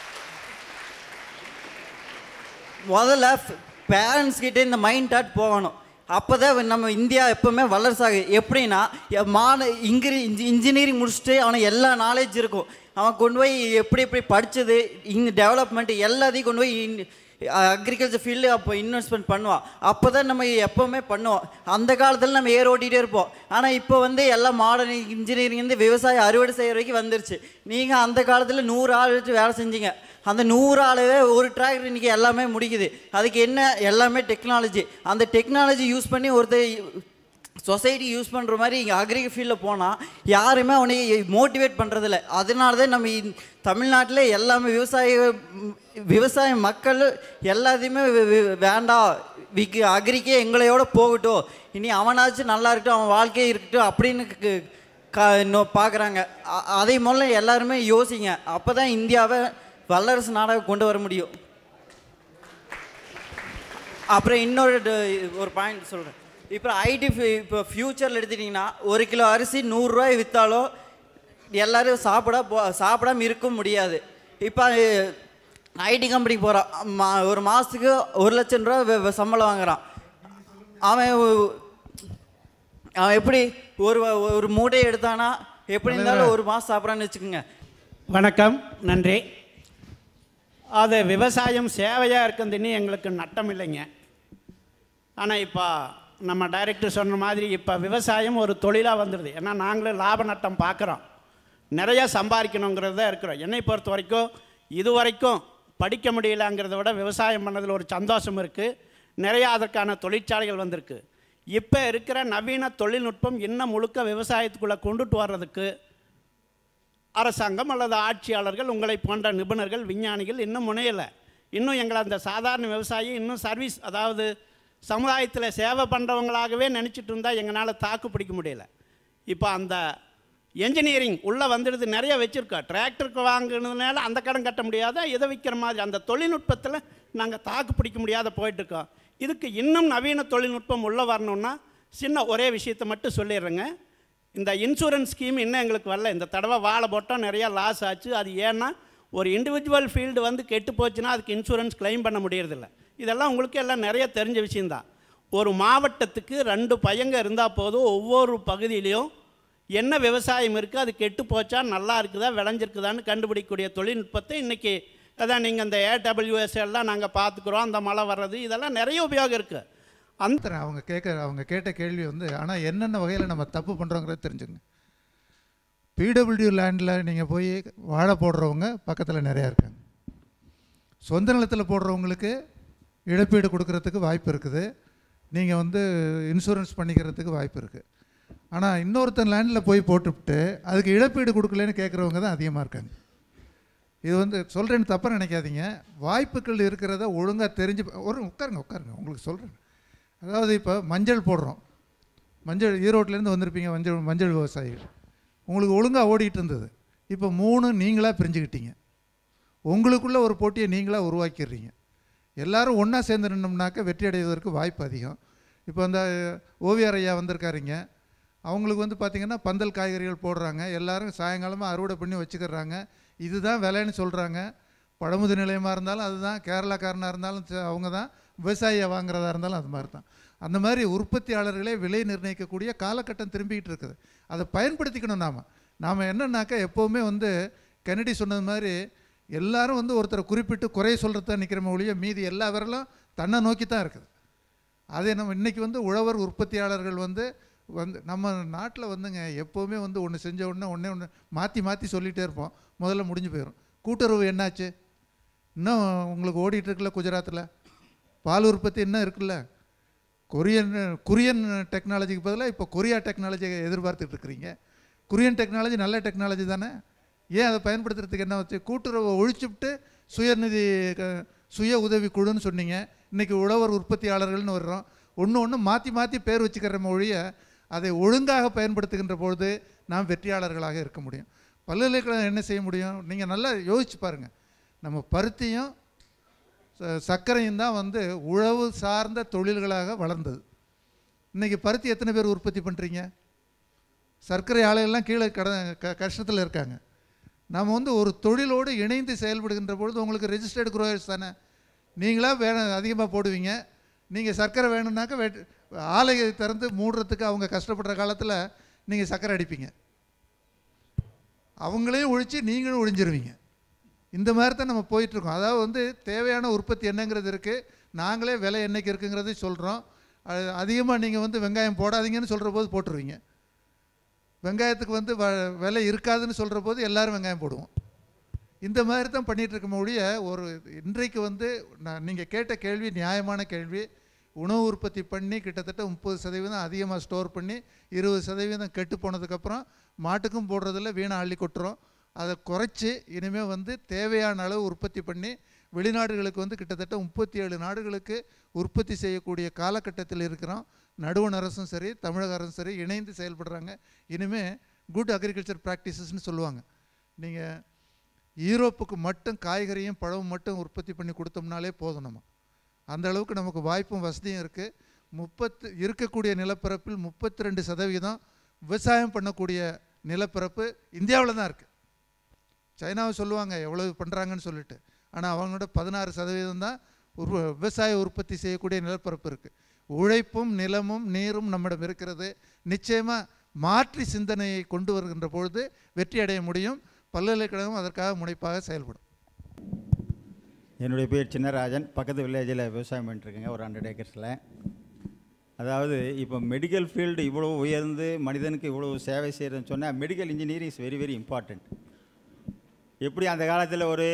முதல்ல பேரண்ட்ஸ் கிட்ட இந்த மைண்ட் தாட் போகணும் அப்போ தான் நம்ம இந்தியா எப்போவுமே வல்லரசாகு எப்படின்னா எ- மான இங்கிரி இன்ஜினியரிங் முடிச்சுட்டு அவனுக்கு எல்லா நாலேஜ் இருக்கும் அவன் கொண்டு போய் எப்படி எப்படி படித்தது இந்த டெவலப்மெண்ட் எல்லாத்தையும் கொண்டு போய் அக்ரிகல்ச்சர் ஃபீல்டு அப்போ இன்வெஸ்ட்மெண்ட் பண்ணுவான் அப்போ தான் நம்ம எப்போவுமே பண்ணுவோம் அந்த காலத்தில் நம்ம ஏர் ஓட்டிகிட்டே இருப்போம் ஆனால் இப்போ வந்து எல்லாம் மாடர்ன் இன்ஜினியரிங் வந்து விவசாயம் அறுவடை செய்கிற வரைக்கும் வந்துருச்சு நீங்கள் அந்த காலத்தில் நூறு ஆள் வச்சு வேலை செஞ்சீங்க அந்த நூறு ஆளவே ஒரு டிராக்டர் இன்றைக்கி எல்லாமே முடிக்குது அதுக்கு என்ன எல்லாமே டெக்னாலஜி அந்த டெக்னாலஜி யூஸ் பண்ணி ஒருத்தர் சொசைட்டி யூஸ் பண்ணுற மாதிரி இங்கே அக்ரி ஃபீல்டில் போனால் யாருமே அவனை மோட்டிவேட் பண்ணுறதில்ல அதனால தான் நம்ம இந்த தமிழ்நாட்டில் எல்லாமே விவசாய ம், விவசாய மக்கள் எல்லாத்தையுமே வே- வே- வேண்டாம் விக்கு அக்ரிக்கே எங்களையோட போகட்டும் இனி அவனாச்சும் நல்லா இருக்கட்டும் அவன் வாழ்க்கையே இருக்கட்டும் அப்படின்னு க- கா இன்னும் பார்க்குறாங்க அதை முதல்ல எல்லாருமே யோசிங்க அப்போ தான் இந்தியாவை வல்லரசு நாடாக கொண்டு வர முடியும் அப்புறம் இன்னொரு ட- ஒரு பாயிண்ட் சொல்கிறேன் இப்போ ஐடி இப்போ ஃப்யூச்சரில் எடுத்துட்டிங்கன்னா ஒரு கிலோ அரிசி நூறுரூவாய் விற்றாலும் எல்லோரும் சாப்பிட போ சாப்பிடாம இருக்க முடியாது இப்போ ஐடி கம்பெனிக்கு போகிறான் மா ஒரு மாதத்துக்கு ஒரு லட்சம் ரூபா வெ- வெ- சம்பளம் வாங்குறான் அவன் ஒ- அவன் எப்படி ஒரு ஒரு மூட்டையை எடுத்தானா எப்படி இருந்தாலும் ஒரு மாதம் சாப்பிட்றான்னு வச்சுக்கோங்க வணக்கம் நன்றி அது விவசாயம் சேவையாக இருக்குதுன்னு எங்களுக்கு நட்டம் இல்லைங்க ஆனால் இப்போ நம்ம டைரக்டர் சொன்ன மாதிரி இப்போ விவசாயம் ஒரு தொழிலாக வந்துடுது ஏன்னா நாங்களும் லாப நட்டம் பார்க்குறோம் நிறையா சம்பாதிக்கணுங்கிறது தான் இருக்கிறோம் என்னை பொறுத்த வரைக்கும் இது வரைக்கும் படிக்க முடியலங்கிறத விட விவசாயம் பண்ணதில் ஒரு சந்தோஷம் இருக்குது நிறையா அதற்கான தொழிற்சாலைகள் வந்திருக்கு இப்போ இருக்கிற நவீன தொழில்நுட்பம் இன்னும் முழுக்க விவசாயத்துக்குள்ளே கொண்டுட்டு வர்றதுக்கு அரசாங்கம் அல்லது ஆட்சியாளர்கள் உங்களை போன்ற நிபுணர்கள் விஞ்ஞானிகள் இன்னும் முனையலை இன்னும் எங்களை அந்த சாதாரண விவசாயி இன்னும் சர்வீஸ் அதாவது சமுதாயத்தில் சேவை பண்ணுறவங்களாகவே நினச்சிட்டு இருந்தால் எங்களால் தாக்கு பிடிக்க முடியல இப்போ அந்த என்ஜினியரிங் உள்ளே வந்துடுது நிறைய வச்சுருக்கோம் டிராக்டருக்கு வாங்கினதுனால அந்த கடன் கட்ட முடியாத இதை விற்கிற மாதிரி அந்த தொழில்நுட்பத்தில் நாங்கள் தாக்கு பிடிக்க முடியாத போயிட்டுருக்கோம் இதுக்கு இன்னும் நவீன தொழில்நுட்பம் உள்ளே வரணும்னா சின்ன ஒரே விஷயத்தை மட்டும் சொல்லிடுறேங்க இந்த இன்சூரன்ஸ் ஸ்கீம் இன்னும் எங்களுக்கு வரல இந்த தடவை வாழை போட்டோம் நிறையா லாஸ் ஆச்சு அது ஏன்னா ஒரு இண்டிவிஜுவல் ஃபீல்டு வந்து கெட்டு போச்சுன்னா அதுக்கு இன்சூரன்ஸ் கிளைம் பண்ண முடியறதில்ல இதெல்லாம் உங்களுக்கு எல்லாம் நிறைய தெரிஞ்ச விஷயந்தான் ஒரு மாவட்டத்துக்கு ரெண்டு பையங்க இருந்தால் போதும் ஒவ்வொரு பகுதியிலையும் என்ன விவசாயம் இருக்குது அது கெட்டு போச்சா நல்லா இருக்குதா விளைஞ்சிருக்குதான்னு கண்டுபிடிக்கக்கூடிய தொழில்நுட்பத்தை இன்றைக்கி அதான் நீங்கள் இந்த ஏடபிள்யூஎஸ் எல்லாம் நாங்கள் பார்த்துக்குறோம் அந்த மழை வர்றது இதெல்லாம் நிறைய உபயோகம் இருக்குது அந்த அந்த அவங்க கேட்க அவங்க கேட்ட கேள்வி வந்து ஆனால் என்னென்ன வகையில் நம்ம தப்பு பண்ணுறோங்கிறத தெரிஞ்சுங்க பிடபிள்யூ லேண்டில் நீங்கள் போய் வாழை போடுறவங்க பக்கத்தில் நிறையா இருக்காங்க சொந்த நிலத்தில் போடுறவங்களுக்கு இழப்பீடு கொடுக்கறதுக்கு வாய்ப்பு இருக்குது நீங்கள் வந்து இன்சூரன்ஸ் பண்ணிக்கிறதுக்கு வாய்ப்பு இருக்குது ஆனால் இன்னொருத்தன் லேண்டில் போய் போட்டுவிட்டு அதுக்கு இழப்பீடு கொடுக்கலன்னு கேட்குறவங்க தான் அதிகமாக இருக்காங்க இது வந்து சொல்கிறேன்னு தப்பாக நினைக்காதீங்க வாய்ப்புகள் இருக்கிறத ஒழுங்காக தெரிஞ்சு ஒரு உட்காருங்க உட்காருங்க உங்களுக்கு சொல்கிறேன் அதாவது இப்போ மஞ்சள் போடுறோம் மஞ்சள் ஈரோட்டிலேருந்து வந்திருப்பீங்க மஞ்சள் மஞ்சள் விவசாயிகள் உங்களுக்கு ஒழுங்காக ஓடிட்டு இருந்தது இப்போ மூணு நீங்களாக பிரிஞ்சுக்கிட்டீங்க உங்களுக்குள்ள ஒரு போட்டியை நீங்களாக உருவாக்கிடுறீங்க எல்லாரும் ஒன்றா சேர்ந்து நின்னோம்னாக்க வெற்றி அடைவதற்கு வாய்ப்பு அதிகம் இப்போ அந்த ஓவியர் ஐயா வந்திருக்காருங்க அவங்களுக்கு வந்து பார்த்திங்கன்னா பந்தல் காய்கறிகள் போடுறாங்க எல்லாரும் சாயங்காலமாக அறுவடை பண்ணி வச்சுக்கிறாங்க இதுதான் விலைன்னு சொல்கிறாங்க பழமுது நிலையமாக இருந்தாலும் அதுதான் கேரளாக்காரனாக இருந்தாலும் ச- அவங்க தான் விவசாயியை வாங்குறதா இருந்தாலும் அது மாதிரி தான் அந்த மாதிரி உற்பத்தியாளர்களே விலை நிர்ணயிக்கக்கூடிய காலகட்டம் திரும்பிக்கிட்டு இருக்குது அதை பயன்படுத்திக்கணும் நாம் நாம் என்னன்னாக்கா எப்போவுமே வந்து கெனடி சொன்னது மாதிரி எல்லாரும் வந்து ஒருத்தரை குறிப்பிட்டு குறை சொல்கிறத நிற்கிறம ஒழிய மீதி எல்லா விரலும் தன்னை நோக்கி தான் இருக்குது அதே நம்ம இன்றைக்கி வந்து உழவர் உற்பத்தியாளர்கள் வந்து வந்து நம்ம நாட்டில் வந்துங்க எப்போவுமே வந்து ஒன்று செஞ்ச உடனே ஒன்றே ஒன்று மாற்றி மாற்றி சொல்லிகிட்டே இருப்போம் முதல்ல முடிஞ்சு போயிடும் கூட்டுறவு என்னாச்சு இன்னும் உங்களுக்கு ஓடிட்டு இருக்குல்ல குஜராத்தில் பால் உற்பத்தி இன்னும் இருக்குல்ல கொரியன் கொரியன் டெக்னாலஜிக்கு பதிலாக இப்போ கொரியா டெக்னாலஜியை எதிர்பார்த்துட்டு இருக்கிறீங்க கொரியன் டெக்னாலஜி நல்ல டெக்னாலஜி தானே ஏன் அதை பயன்படுத்துறதுக்கு என்ன வச்சு கூட்டுறவை ஒழிச்சுவிட்டு சுயநிதி க- சுய உதவி குழுன்னு சொன்னீங்க இன்றைக்கி உழவர் உற்பத்தியாளர்கள்னு வர்றோம் ஒன்று ஒன்று மாற்றி மாற்றி பேர் வச்சுக்கிற ஒழிய அதை ஒழுங்காக பயன்படுத்துகின்ற பொழுது நாம் வெற்றியாளர்களாக இருக்க முடியும் பல்கலைக்கழகம் என்ன செய்ய முடியும் நீங்கள் நல்லா யோசிச்சு பாருங்கள் நம்ம பருத்தியும் ச- சர்க்கரையும் தான் வந்து உழவு சார்ந்த தொழில்களாக வளர்ந்தது இன்றைக்கி பருத்தி எத்தனை பேர் உற்பத்தி பண்ணுறீங்க சர்க்கரை ஆலையெல்லாம் கீழே கட க கஷ்டத்தில் இருக்காங்க நாம் வந்து ஒரு தொழிலோடு இணைந்து செயல்படுகின்ற பொழுது உங்களுக்கு ரெஜிஸ்டர்டு குரோயர்ஸ் தானே நீங்களாக வேணும் அதிகமாக போடுவீங்க நீங்கள் சர்க்கரை வேணும்னாக்க வெட் ஆலையை திறந்து மூடுறதுக்கு அவங்க கஷ்டப்படுற காலத்தில் நீங்கள் சர்க்கரை அடிப்பீங்க அவங்களையும் ஒழிச்சு நீங்களும் ஒழிஞ்சிருவீங்க இந்த மாதிரி தான் நம்ம போயிட்டுருக்கோம் அதாவது வந்து தேவையான உற்பத்தி என்னங்கிறது இருக்குது நாங்களே விலை என்னைக்கு இருக்குங்கிறதை சொல்கிறோம் அதிகமாக நீங்கள் வந்து வெங்காயம் போடாதீங்கன்னு சொல்கிற போது போட்டுருவீங்க வெங்காயத்துக்கு வந்து வ விலை இருக்காதுன்னு சொல்கிற போது எல்லாரும் வெங்காயம் போடுவோம் இந்த மாதிரி தான் பண்ணிகிட்டு இருக்க ஒழிய ஒரு இன்றைக்கு வந்து நான் நீங்கள் கேட்ட கேள்வி நியாயமான கேள்வி உணவு உற்பத்தி பண்ணி கிட்டத்தட்ட முப்பது சதவீதம் அதிகமாக ஸ்டோர் பண்ணி இருபது சதவீதம் கெட்டு போனதுக்கப்புறம் மாட்டுக்கும் போடுறதில்ல வீணை அள்ளி கொட்டுறோம் அதை குறைச்சி இனிமேல் வந்து தேவையான அளவு உற்பத்தி பண்ணி வெளிநாடுகளுக்கு வந்து கிட்டத்தட்ட முப்பத்தி ஏழு நாடுகளுக்கு உற்பத்தி செய்யக்கூடிய காலகட்டத்தில் இருக்கிறோம் நடுவண் அரசும் சரி தமிழக அரசும் சரி இணைந்து செயல்படுறாங்க இனிமேல் குட் அக்ரிகல்ச்சர் ப்ராக்டிசஸ்னு சொல்லுவாங்க நீங்கள் ஈரோப்புக்கு மட்டும் காய்கறியும் பழமும் மட்டும் உற்பத்தி பண்ணி கொடுத்தோம்னாலே போதும் நம்ம அந்த அளவுக்கு நமக்கு வாய்ப்பும் வசதியும் இருக்குது முப்பத்து இருக்கக்கூடிய நிலப்பரப்பில் முப்பத்தி ரெண்டு சதவீதம் விவசாயம் பண்ணக்கூடிய நிலப்பரப்பு இந்தியாவில் தான் இருக்குது சைனாவை சொல்லுவாங்க எவ்வளவு பண்ணுறாங்கன்னு சொல்லிட்டு ஆனால் அவங்களோட பதினாறு சதவீதம் தான் உற்ப விவசாய உற்பத்தி செய்யக்கூடிய நிலப்பரப்பு இருக்குது உழைப்பும் நிலமும் நீரும் நம்மிடம் இருக்கிறது நிச்சயமாக மாற்றி சிந்தனையை கொண்டு வருகின்ற பொழுது வெற்றி அடைய முடியும் பல்கலைக்கழகம் அதற்காக முனைப்பாக செயல்படும் என்னுடைய பேர் சின்னராஜன் பக்கத்து வில்லேஜில் விவசாயம் பண்ணிட்டுருக்கேங்க ஒரு ஹண்ட்ரட் ஏக்கர்ஸில் அதாவது இப்போ மெடிக்கல் ஃபீல்டு இவ்வளோ உயர்ந்து மனிதனுக்கு இவ்வளோ சேவை செய்கிறதுன்னு சொன்னால் medical engineering is very very important எப்படி அந்த காலத்தில் ஒரு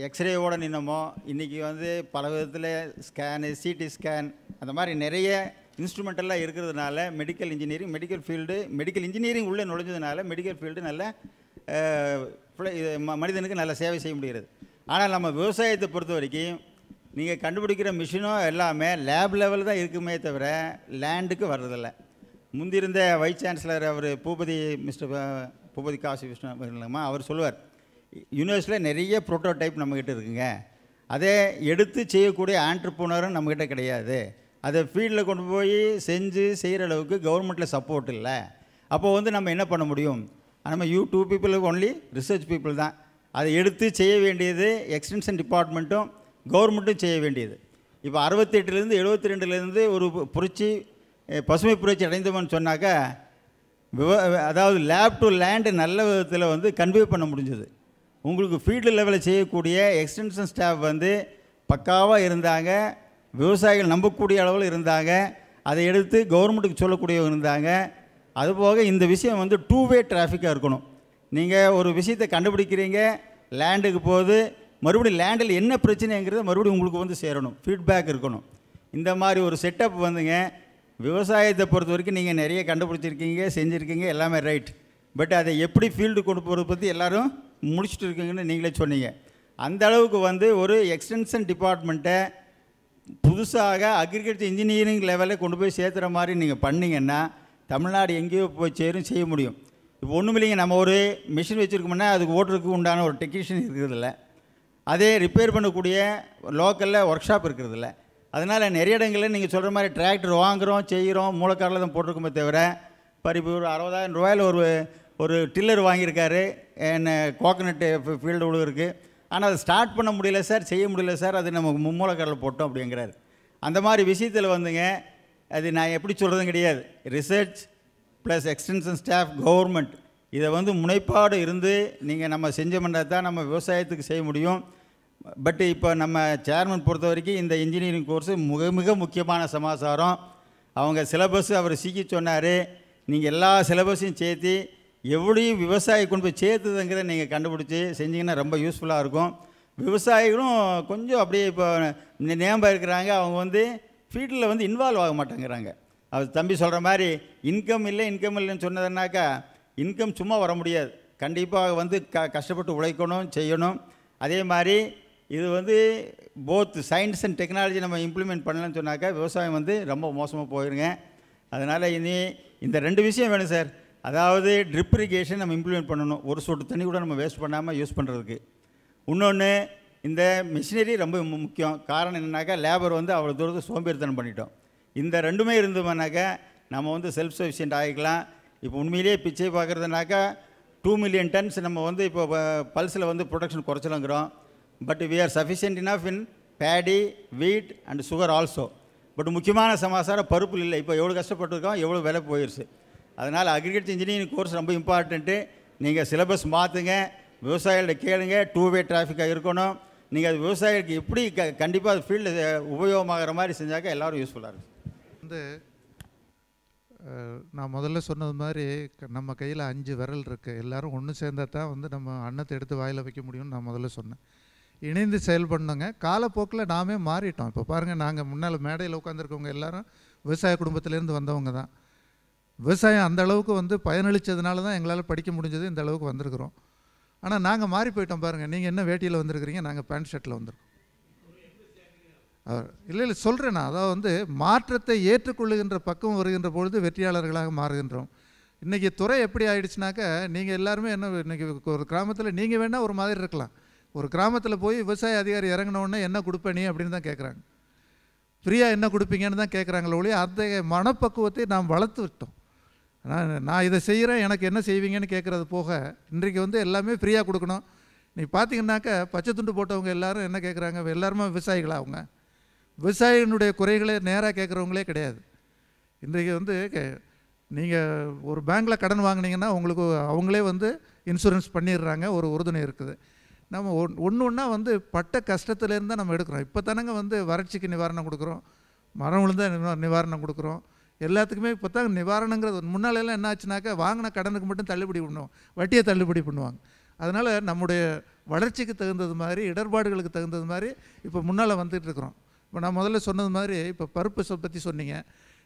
எக்ஸ்ரேவோட நின்னமோ இன்றைக்கி வந்து பல விதத்தில் ஸ்கேனு சிடி ஸ்கேன் அந்த மாதிரி நிறைய இன்ஸ்ட்ருமெண்டெல்லாம் இருக்கிறதுனால medical engineering medical field medical engineering உள்ளே நுழைஞ்சதுனால மெடிக்கல் ஃபீல்டு நல்ல அஹ், பிள்ளை- இது ம- மனிதனுக்கு நல்ல சேவை செய்ய முடிகிறது ஆனால் நம்ம விவசாயத்தை பொறுத்த வரைக்கும் நீங்கள் கண்டுபிடிக்கிற மிஷினும் எல்லாமே லேப் லெவல் தான் இருக்குமே தவிர லேண்டுக்கு வர்றதில்ல முந்திருந்த வைஸ் சான்சலர் அவர் பூபதி மிஸ்டர் ப- பூபதி காசி விஷ்ணு அவர்களம்மா அவர் சொல்லுவார் யூனிவர்சிட்டியில் நிறைய ப்ரோட்டோடைப் நம்மக்கிட்ட இருக்குங்க அதை எடுத்து செய்யக்கூடிய ஆண்டர்போனரும் நம்மக்கிட்ட கிடையாது அதை ஃபீல்டில் கொண்டு போய் செஞ்சு செய்கிற அளவுக்கு கவர்மெண்ட்டில் சப்போர்ட் இல்லை அப்போ வந்து நம்ம என்ன பண்ண முடியும் நம்ம யூ டூ பீப்புளுக்கு ஒன்லி ரிசர்ச் பீப்புள் தான் அதை எடுத்து செய்ய வேண்டியது எக்ஸ்டென்ஷன் டிபார்ட்மெண்ட்டும் கவர்மெண்ட்டும் செய்ய வேண்டியது இப்போ அறுபத்தெட்டுலேருந்து எழுபத்தி ரெண்டுலேருந்து ஒரு பு- புரட்சி அஹ், பசுமை புரட்சி அடைந்தவன் சொன்னாக்கா விவ அதாவது லேப் டு லேண்டு நல்ல விதத்தில் வந்து கன்வே பண்ண முடிஞ்சது உங்களுக்கு ஃபீல்டு லெவலில் செய்யக்கூடிய எக்ஸ்டென்ஷன் ஸ்டாஃப் வந்து பக்காவாக இருந்தாங்க விவசாயிகள் நம்பக்கூடிய அளவில் இருந்தாங்க அதை எடுத்து கவர்மெண்ட்டுக்கு சொல்லக்கூடியவங்க இருந்தாங்க அதுபோக இந்த விஷயம் வந்து டூ வே டிராஃபிக்காக இருக்கணும் நீங்கள் ஒரு விஷயத்தை கண்டுபிடிக்கிறீங்க லேண்டுக்கு போகுது மறுபடியும் லேண்டில் என்ன பிரச்சனைங்கிறத மறுபடியும் உங்களுக்கு வந்து சேரணும் ஃபீட்பேக் இருக்கணும் இந்த மாதிரி ஒரு செட்டப் வந்துங்க விவசாயத்தை பொறுத்த வரைக்கும் நீங்கள் நிறைய கண்டுபிடிச்சிருக்கீங்க செஞ்சுருக்கீங்க எல்லாமே ரைட் பட் அதை எப்படி ஃபீல்டு கொண்டு போகிறத பற்றி எல்லாரும் முடிச்சுட்டு இருக்கீங்கன்னு நீங்களே சொன்னீங்க அந்த அளவுக்கு வந்து ஒரு எக்ஸ்டென்ஷன் டிபார்ட்மெண்ட்டை புதுசாக அக்ரிகல்ச்சர் இன்ஜினியரிங் லெவலில் கொண்டு போய் சேர்த்துற மாதிரி நீங்கள் பண்ணீங்கன்னா தமிழ்நாடு எங்கேயோ போய் சேரும் செய்ய முடியும் இப்போ ஒன்றும் இல்லைங்க நம்ம ஒரு மிஷின் வச்சுருக்கோம்னா அதுக்கு ஓட்டுறதுக்கு உண்டான ஒரு டெக்னீஷியன் இருக்கிறதில்ல அதே ரிப்பேர் பண்ணக்கூடிய லோக்கலில் ஒர்க் ஷாப் இருக்கிறதில்ல அதனால் நிறைய இடங்களில் நீங்கள் சொல்கிற மாதிரி டிராக்டர் வாங்குகிறோம் செய்கிறோம் மூலக்காரில் தான் போட்டிருக்கோமே தவிர இப்போ இப்போ ஒரு அறுபதாயிரம் ரூபாயில் ஒரு ஒரு டில்லர் வாங்கியிருக்காரு என்ன கோகனட்டு ஃபீல்டு உழுவுருக்கு ஆனால் அதை ஸ்டார்ட் பண்ண முடியல சார் செய்ய முடியல சார் அது நம்ம மும்மூலக்காரில் போட்டோம் அப்படிங்கிறாரு அந்த மாதிரி விஷயத்தில் வந்துங்க அது நான் எப்படி சொல்கிறதும் கிடையாது research plus extension staff government இதை வந்து முனைப்பாடு இருந்து நீங்கள் நம்ம செஞ்சோம்னா தான் நம்ம விவசாயத்துக்கு செய்ய முடியும் பட் இப்போ நம்ம சேர்மன் பொறுத்த வரைக்கும் இந்த இன்ஜினியரிங் கோர்ஸு மிக மிக முக்கியமான சமாச்சாரம் அவங்க சிலபஸ் அவர் சீக்கி சொன்னார் நீங்கள் எல்லா சிலபஸையும் சேர்த்து எப்படி விவசாயி கொண்டு போய் சேர்த்துதுங்கிறத நீங்கள் கண்டுபிடிச்சி செஞ்சீங்கன்னா ரொம்ப யூஸ்ஃபுல்லாக இருக்கும் விவசாயிகளும் கொஞ்சம் அப்படியே இப்போ நேம்பா இருக்கிறாங்க அவங்க வந்து ஃபீல்டில் வந்து இன்வால்வ் ஆக மாட்டேங்கிறாங்க அவர் தம்பி சொல்கிற மாதிரி இன்கம் இல்லை இன்கம் இல்லைன்னு சொன்னதுனாக்கா இன்கம் சும்மா வர முடியாது கண்டிப்பாக வந்து க கஷ்டப்பட்டு உழைக்கணும் செய்யணும் அதே மாதிரி இது வந்து போத் சயின்ஸ் அண்ட் டெக்னாலஜி நம்ம இம்ப்ளிமெண்ட் பண்ணலன்னு சொன்னாக்கா விவசாயம் வந்து ரொம்ப மோசமாக போயிருங்க அதனால் இனி இந்த ரெண்டு விஷயம் வேணும் சார் அதாவது ட்ரிப் இரிகேஷன் நம்ம இம்ப்ளிமெண்ட் பண்ணணும் ஒரு சொட்டு தண்ணி கூட நம்ம வேஸ்ட் பண்ணாமல் யூஸ் பண்ணுறதுக்கு இன்னொன்று இந்த மிஷினரி ரொம்ப மு- முக்கியம் காரணம் என்னன்னாக்கா லேபர் வந்து அவ்வளோ தூரத்துக்கு சோம்பேறித்தனம் பண்ணிட்டோம் இந்த ரெண்டுமே இருந்தோம்னாக்கா நம்ம வந்து செல்ஃப் சஃபிஷியன்ட் ஆகிக்கலாம் இப்போ உண்மையிலேயே பிச்சை பார்க்குறதுனாக்கா டூ மில்லியன் டன்ஸ் நம்ம வந்து இப்போ பல்ஸில் வந்து ப்ரொடக்ஷன் குறைச்சலுங்கிறோம் but we are sufficient enough in paddy wheat and sugar also but முக்கியமான சமாச்சாரம் பருப்பு இல்லை இப்போ எவ்வளோ கஷ்டப்பட்டுருக்கோம் எவ்வளோ விலை போயிடுச்சு அதனால் அக்ரிகல்ச்சர் இன்ஜினியரிங் கோர்ஸ் ரொம்ப இம்பார்ட்டண்ட்டு நீங்கள் சிலபஸ் மாற்றுங்க விவசாயிகள்ட்ட கேளுங்க டூ வே டிராஃபிக்காக இருக்கணும் நீங்கள் அது விவசாயிகளுக்கு எப்படி க கண்டிப்பாக அது ஃபீல்டு உபயோகமாகிற மாதிரி செஞ்சாக்க எல்லாரும் யூஸ்ஃபுல்லாக இருக்கும் வந்து அஹ், நான் முதல்ல சொன்னது மாதிரி க- நம்ம கையில் அஞ்சு விரல் இருக்குது எல்லாரும் ஒன்று சேர்ந்தா தான் வந்து நம்ம அன்னத்தை எடுத்து வாயில் வைக்க முடியும்னு நான் முதல்ல சொன்னேன் இணைந்து செயல்படணுங்க காலப்போக்கில் நாமே மாறிட்டோம் இப்போ பாருங்கள் நாங்கள் முன்னால் மேடையில் உட்காந்துருக்கவங்க எல்லாரும் விவசாய குடும்பத்திலேருந்து வந்தவங்க தான் விவசாயம் அந்த அளவுக்கு வந்து பயனளித்ததுனால தான் எங்களால் படிக்க முடிஞ்சது இந்த அளவுக்கு வந்திருக்கிறோம் ஆனால் நாங்கள் மாறி போயிட்டோம் பாருங்கள் நீங்கள் என்ன வேட்டியில் வந்திருக்கிறீங்க நாங்கள் பேண்ட் ஷர்ட்டில் வந்திருக்கோம் அவர் இல்லை இல்லை சொல்கிறேன் நான் அதாவது வந்து மாற்றத்தை ஏற்றுக்கொள்ளுகின்ற பக்கம் வருகின்ற பொழுது வெற்றியாளர்களாக மாறுகின்றோம் இன்றைக்கி துறை எப்படி ஆயிடுச்சுனாக்கா நீங்கள் எல்லாருமே என்ன இன்றைக்கி ஒரு கிராமத்தில் நீங்கள் வேணால் ஒரு மாதிரி இருக்கலாம் ஒரு கிராமத்தில் போய் விவசாய அதிகாரி இறங்கின உடனே என்ன கொடுப்ப நீ அப்படின்னு தான் கேட்குறாங்க ஃப்ரீயாக என்ன கொடுப்பீங்கன்னு தான் கேட்குறாங்களே ஒழிய அந்த மனப்பக்குவத்தை நாம் வளர்த்து விட்டோம் நான் நான் இதை செய்கிறேன் எனக்கு என்ன செய்வீங்கன்னு கேட்குறது போக இன்றைக்கு வந்து எல்லாமே ஃப்ரீயாக கொடுக்கணும் நீ பார்த்தீங்கன்னாக்கா பச்சை துண்டு போட்டவங்க எல்லாரும் என்ன கேட்குறாங்க எல்லாருமே விவசாயிகளா அவங்க விவசாயிகளுடைய குறைகளை நேராக கேட்குறவங்களே கிடையாது இன்றைக்கு வந்து நீங்கள் ஒரு பேங்க்கில் கடன் வாங்குனீங்கன்னா உங்களுக்கு அவங்களே வந்து இன்சூரன்ஸ் பண்ணிடுறாங்க ஒரு உறுதுணை இருக்குது நம்ம ஒன் ஒன்று ஒன்றா வந்து பட்ட கஷ்டத்துலேருந்து தான் நம்ம எடுக்கிறோம் இப்போ தானங்க வந்து வறட்சிக்கு நிவாரணம் கொடுக்குறோம் மரம் விழுந்தா நிவா- நிவாரணம் கொடுக்குறோம் எல்லாத்துக்குமே இப்போ தான் நிவாரணங்கிறது முன்னால எல்லாம் என்ன ஆச்சுனாக்கா வாங்கின கடனுக்கு மட்டும் தள்ளுபடி பண்ணுவோம் வட்டியை தள்ளுபடி பண்ணுவாங்க அதனால் நம்முடைய வளர்ச்சிக்கு தகுந்தது மாதிரி இடர்பாடுகளுக்கு தகுந்தது மாதிரி இப்போ முன்னால் வந்துட்டு இருக்கிறோம் இப்போ நான் முதல்ல சொன்னது மாதிரி இப்போ பருப்பு சொ- பற்றி சொன்னீங்க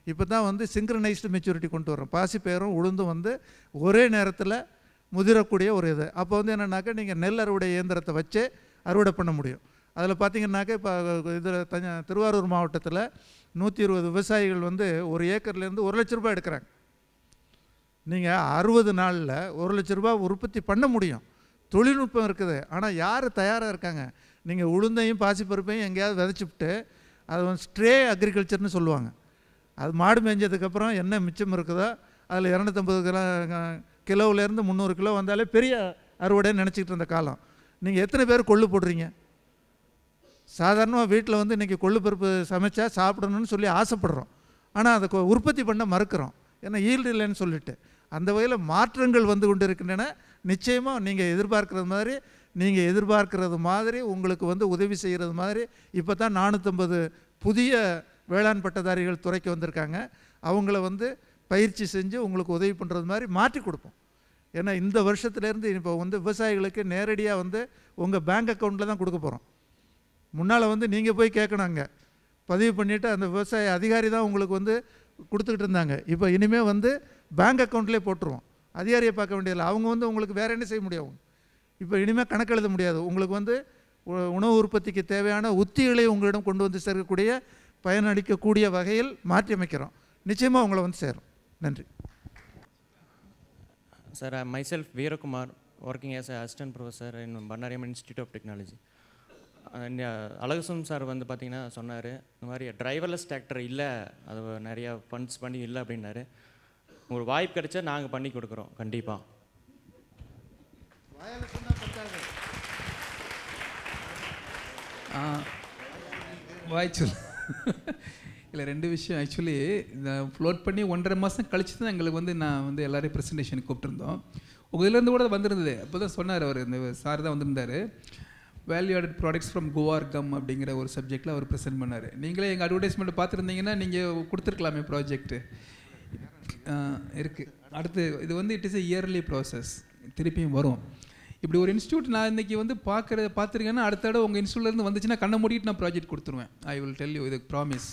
இப்போ தான் வந்து சிங்க்ரனைஸ்டு மெச்சூரிட்டி கொண்டு வரோம் பாசிப்பயிரும் உளுந்தும் வந்து ஒரே நேரத்தில் முதிரக்கூடிய ஒரு இது அப்போ வந்து என்னென்னாக்கா நீங்கள் நெல் அறுவடை இயந்திரத்தை வச்சே அறுவடை பண்ண முடியும் அதில் பார்த்தீங்கன்னாக்கா இப்போ இதில் தஞ்சா திருவாரூர் மாவட்டத்தில் நூற்றி இருபது விவசாயிகள் வந்து ஒரு ஏக்கர்லேருந்து ஒரு லட்ச ரூபாய் எடுக்கிறாங்க நீங்கள் அறுபது நாளில் ஒரு லட்ச ரூபாய் உற்பத்தி பண்ண முடியும் தொழில்நுட்பம் இருக்குது ஆனால் யார் தயாராக இருக்காங்க நீங்கள் உளுந்தையும் பாசிப்பருப்பையும் எங்கேயாவது விதைச்சிவிட்டு அது வந்து ஸ்ட்ரே அக்ரிகல்ச்சர்னு சொல்லுவாங்க அது மாடு மேய்ஞ்சதுக்கப்புறம் என்ன மிச்சம் இருக்குதோ அதில் இரநூத்தம்பது கிலோ கிலோவிலேருந்து முந்நூறு கிலோ வந்தாலே பெரிய அறுவடைன்னு நினச்சிக்கிட்டு இருந்த காலம் நீங்கள் எத்தனை பேர் கொள்ளு போடுறீங்க சாதாரணமாக வீட்டில் வந்து இன்றைக்கி கொள்ளு பருப்பு சமைச்சா சாப்பிடணும்னு சொல்லி ஆசைப்படுறோம் ஆனால் அதை கொ- உற்பத்தி பண்ண மறுக்கிறோம் ஏன்னா ஈல்டு இல்லைன்னு சொல்லிட்டு அந்த வகையில் மாற்றங்கள் வந்து கொண்டு இருக்கின்றன நிச்சயமாக நீங்கள் எதிர்பார்க்கிறது மாதிரி நீங்கள் எதிர்பார்க்கிறது மாதிரி உங்களுக்கு வந்து உதவி செய்கிறது மாதிரி இப்போ தான் நானூற்றம்பது புதிய வேளாண் பட்டதாரிகள் துறைக்கு வந்திருக்காங்க அவங்கள வந்து பயிற்சி செஞ்சு உங்களுக்கு உதவி பண்ணுறது மாதிரி மாற்றி கொடுப்போம் ஏன்னா இந்த வருஷத்துலேருந்து இப்போ வந்து விவசாயிகளுக்கு நேரடியாக வந்து உங்கள் பேங்க் அக்கௌண்ட்டில் தான் கொடுக்க போகிறோம் முன்னால் வந்து நீங்கள் போய் கேட்கணும் அங்கே பதிவு பண்ணிவிட்டு அந்த விவசாய அதிகாரி தான் உங்களுக்கு வந்து கொடுத்துக்கிட்டு இருந்தாங்க இப்போ இனிமேல் வந்து பேங்க் அக்கௌண்ட்லேயே போட்டுருவோம் அதிகாரியை பார்க்க வேண்டியதில்லை அவங்க வந்து உங்களுக்கு வேறு என்ன செய்ய முடியும் இப்போ இனிமேல் கணக்கு எழுத முடியாது உங்களுக்கு வந்து உ- உணவு உற்பத்திக்கு தேவையான உத்திகளை உங்களிடம் கொண்டு வந்து சேர்க்கக்கூடிய பயனளிக்கக்கூடிய வகையில் மாற்றி அமைக்கிறோம் நிச்சயமாக உங்களை வந்து சேரும் நன்றி Sir, I am myself Veerakumar, working as an assistant professor in Bannariam Institute of Technology. And, uh, அழகுசும் சார் வந்து பார்த்தீங்கன்னா சொன்னார் இந்த மாதிரி டிரைவர்லெஸ் டிராக்டர் இல்லை அது நிறையா ஃபண்ட்ஸ் பண்ணி இல்லை அப்படின்னாரு ஒரு வாய்ப்பு கிடைச்சா நாங்கள் பண்ணி கொடுக்குறோம் கண்டிப்பாக வாய்ச்சொல் இல்லை ரெண்டு விஷயம் ஆக்சுவலி இந்த ஃப்ளோட் பண்ணி ஒன்றரை மாதம் கழிச்சு தான் எங்களுக்கு வந்து நான் வந்து எல்லாரையும் ப்ரெசன்டேஷனுக்கு கூப்பிட்டுருந்தோம் உங்கள் இதுலேருந்து கூட வந்திருந்தது அப்போ தான் சொன்னார் அவர் இந்த சார் தான் வந்திருந்தார் value added products from guar gum அப்படிங்கிற ஒரு சப்ஜெக்டில் அவர் ப்ரெசென்ட் பண்ணார் நீங்களே எங்கள் அட்வர்டைஸ்மெண்ட் பார்த்துருந்தீங்கன்னா நீங்கள் கொடுத்துருக்கலாமே ப்ராஜெக்ட்டு இருக்குது அடுத்து இது வந்து it is a early process திருப்பியும் வரும் இப்படி ஒரு இன்ஸ்டியூட் நான் இன்னைக்கு வந்து பார்க்குறத பார்த்துருக்கேன்னா அடுத்த தடவை உங்கள் இன்ஸ்டியூட்லேருந்து வந்துச்சுன்னா கண்ணை மூடிட்டு நான் ப்ராஜெக்ட் கொடுத்துருவேன் ஐ வில் டெல் யூ இது ப்ராமிஸ்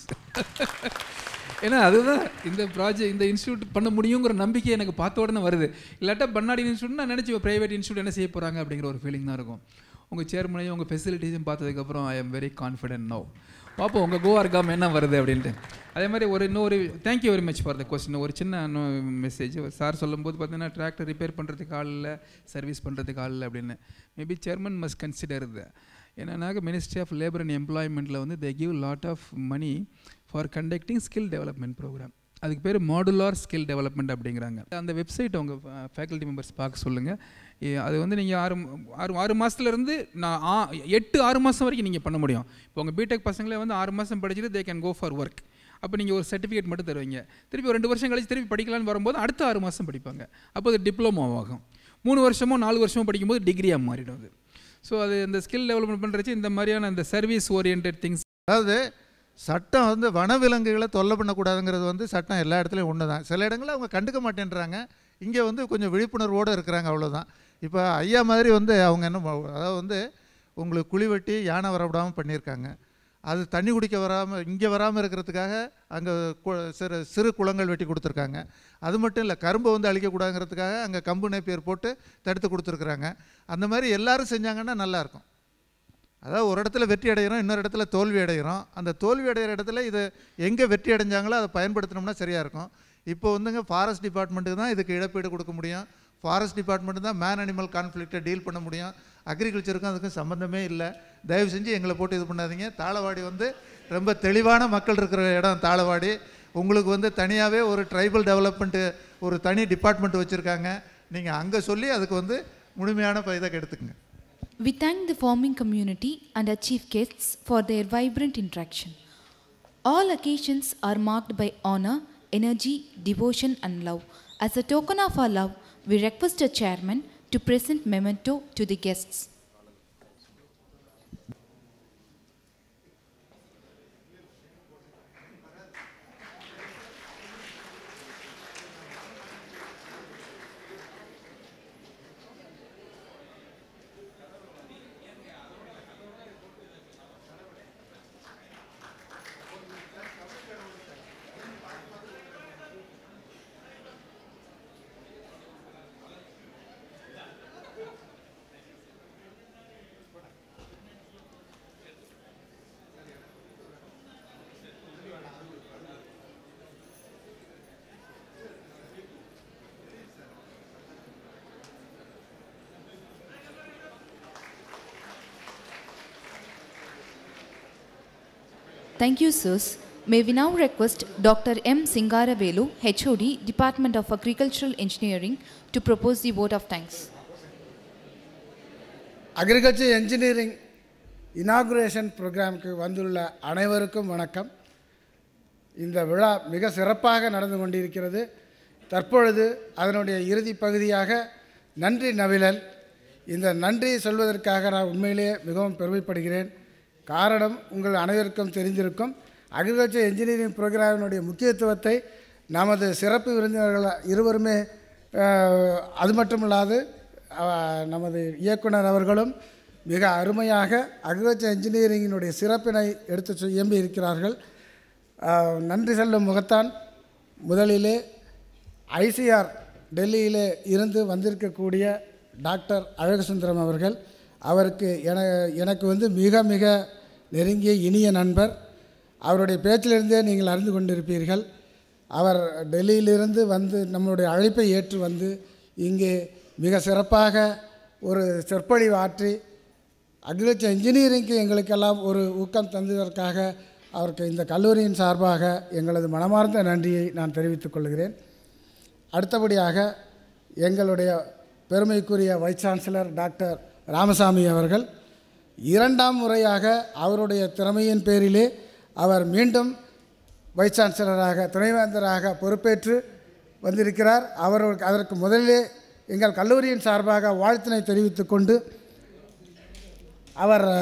ஏன்னா அதுதான் இந்த ப்ராஜெக்ட் இந்த இன்ஸ்டியூட் பண்ண முடியுங்கிற நம்பிக்கை எனக்கு பார்த்த உடனே வருது இல்லாட்டா பண்ணாடி இன்ஸ்டியூட் நான் நினச்சி ப்ரைவேட் இன்ஸ்டியூட் என்ன செய்ய போகிறாங்க அப்படிங்கிற ஒரு ஃபீலிங் தான் இருக்கும் உங்கள் சேர்மனையும் உங்கள் ஃபெசிலிட்டிஸும் பார்த்ததுக்கப்புறம் I am very confident no பார்ப்போம் உங்கள் கோவா இருக்காம என்ன வருது அப்படின்ட்டு அதே மாதிரி ஒரு இன்னொரு thank you very much for the question ஒரு சின்ன மெசேஜ் சார் சொல்லும்போது பார்த்தீங்கன்னா டிராக்டர் ரிப்பேர் பண்ணுறதுக்கு ஆள் இல்லை சர்வீஸ் பண்ணுறதுக்கு ஆள் இல்லை அப்படின்னு மேபி சேர்மன் மஸ்ட் கன்சிடர் இது என்னன்னாக்க மினிஸ்ட்ரி ஆஃப் லேபர் அண்ட் எம்ப்ளாய்மெண்ட்டில் வந்து they give lot of money for conducting skill development programme அதுக்கு பேர் மாடுலார் ஸ்கில் டெவலப்மெண்ட் அப்படிங்கிறாங்க அந்த வெப்சைட் உங்கள் ஃபேக்கல்ட்டி மெம்பர்ஸ் பார்க்க சொல்லுங்கள் அது வந்து நீங்கள் ஆறு ஆறு ஆறு மாதத்துலேருந்து நான் ஆ எட்டு ஆறு மாதம் வரைக்கும் நீங்கள் பண்ண முடியும் இப்போ உங்கள் பிடெக் பசங்களே வந்து ஆறு மாதம் படிச்சுட்டு they can go for work அப்போ நீங்கள் ஒரு சர்டிஃபிகேட் மட்டும் தருவீங்க திருப்பி ஒரு ரெண்டு வருஷம் கழிச்சு திருப்பி படிக்கலாம்னு வரும்போது அடுத்த ஆறு மாதம் படிப்பாங்க அப்போ அது டிப்ளமோ ஆகும் மூணு வருஷமோ நாலு வருஷமோ படிக்கும்போது டிகிரியாக மாறிடும் அது ஸோ அது இந்த ஸ்கில் டெவலப்மெண்ட் பண்ணுறச்சு இந்த மாதிரியான இந்த சர்வீஸ் ஓரியன்ட் திங்ஸ் அதாவது சட்டம் வந்து வனவிலங்குகளை தொல்லை பண்ணக்கூடாதுங்கிறது வந்து சட்டம் எல்லா இடத்துலையும் ஒன்று தான் சில இடங்களில் அவங்க கண்டுக்க மாட்டேன்றாங்க இங்கே வந்து கொஞ்சம் விழிப்புணர்வோடு இருக்கிறாங்க அவ்வளோதான் இப்போ ஐயா மாதிரி வந்து அவங்க என்ன ப- அதாவது வந்து உங்களுக்கு குழி வெட்டி யானை வரவிடாமல் பண்ணியிருக்காங்க அது தண்ணி குடிக்க வராமல் இங்கே வராமல் இருக்கிறதுக்காக அங்கே சிறு சிறு குளங்கள் வெட்டி கொடுத்துருக்காங்க அது மட்டும் இல்லை கரும்பை வந்து அழிக்கக்கூடாதுங்கிறதுக்காக அங்கே கம்பு நேப்பியர் போட்டு தடுத்து கொடுத்துருக்குறாங்க அந்த மாதிரி எல்லாரும் செஞ்சாங்கன்னா நல்லாயிருக்கும் அதாவது ஒரு இடத்துல வெற்றி அடைகிறோம் இன்னொரு இடத்துல தோல்வி அடைகிறோம் அந்த தோல்வி அடைகிற இடத்துல இது எங்கே வெற்றி அடைஞ்சாங்களோ அதை பயன்படுத்தினோம்னா சரியாக இருக்கும் இப்போ வந்துங்க ஃபாரஸ்ட் டிபார்ட்மெண்ட்டுக்கு தான் இதுக்கு இழப்பீடு கொடுக்க முடியும் ஃபாரஸ்ட் டிபார்ட்மெண்ட் தான் மேன் அனிமல் கான்ஃப்ளிக்ட்டை டீல் பண்ண முடியும் அக்ரிகல்ச்சருக்கும் அதுக்கும் சம்மந்தமே இல்லை தயவு செஞ்சு எங்களை போட்டு இது பண்ணாதீங்க தாளவாடி வந்து ரொம்ப தெளிவான மக்கள் இருக்கிற இடம் தாளவாடி உங்களுக்கு வந்து தனியாகவே ஒரு ட்ரைபல் டெவலப்மெண்ட்டு ஒரு தனி டிபார்ட்மெண்ட் வச்சுருக்காங்க நீங்கள் அங்கே சொல்லி அதுக்கு வந்து முழுமையான ப- இதை எடுத்துக்கங்க We thank the farming community and our chief guests for their vibrant interaction. All occasions are marked by honor, energy, devotion, and love. As a token of our love, we request the chairman to present memento to the guests. Thank you, sirs. May we now request Dr. M. Singaravelu, HOD, Department of Agricultural Engineering, to propose the vote of thanks. Agriculture engineering inauguration ப்ரோக்ராமுக்கு வந்துள்ள அனைவருக்கும் வணக்கம் இந்த விழா மிக சிறப்பாக நடந்து கொண்டிருக்கிறது தற்பொழுது அதனுடைய இறுதி பகுதியாக நன்றி நவிழல் இந்த நன்றி சொல்வதற்காக நான் உண்மையிலேயே மிகவும் பெருமைப்படுகிறேன் காரணம் உங்கள் அனைவருக்கும் தெரிந்திருக்கும் அக்ரிகல்ச்சர் என்ஜினியரிங் ப்ரோக்ராமினுடைய முக்கியத்துவத்தை நமது சிறப்பு விருந்தினர்கள் இருவருமே அஹ், அது மட்டுமில்லாது அஹ், நமது இயக்குனர் அவர்களும் மிக அருமையாக அக்ரிகல்ச்சர் இன்ஜினியரிங்கினுடைய சிறப்பினை எடுத்து சொ- இயம்பி இருக்கிறார்கள் அஹ், நன்றி செல்லும் முகத்தான் முதலிலே ஐசிஆர் டெல்லியிலே இருந்து வந்திருக்கக்கூடிய டாக்டர் அழகுசுந்தரம் அவர்கள் அவருக்கு என எனக்கு வந்து மிக மிக நெருங்கிய இனிய நண்பர் அவருடைய பேச்சிலிருந்தே நீங்கள் அறிந்து கொண்டிருப்பீர்கள் அவர் டெல்லியிலிருந்து வந்து நம்மளுடைய அழைப்பை ஏற்று வந்து இங்கே மிக சிறப்பாக ஒரு சொற்பொழிவு ஆற்றி அக்ரிகல்ச்சர் இன்ஜினியரிங்க்கு எங்களுக்கெல்லாம் ஒரு ஊக்கம் தந்ததற்காக அவருக்கு இந்த கல்லூரியின் சார்பாக எங்களது மனமார்ந்த நன்றியை நான் தெரிவித்துக் கொள்கிறேன் அடுத்தபடியாக எங்களுடைய பெருமைக்குரிய வைஸ் சான்சலர் டாக்டர் ராமசாமி அவர்கள் இரண்டாம் முறையாக அவருடைய திறமையின் பேரிலே அவர் மீண்டும் வைஸ் சான்சலராக துணைவேந்தராக பொறுப்பேற்று வந்திருக்கிறார் அவர் அதற்கு முதலிலே எங்கள் கல்லூரியின் சார்பாக வாழ்த்தினை தெரிவித்துக் கொண்டு அவர்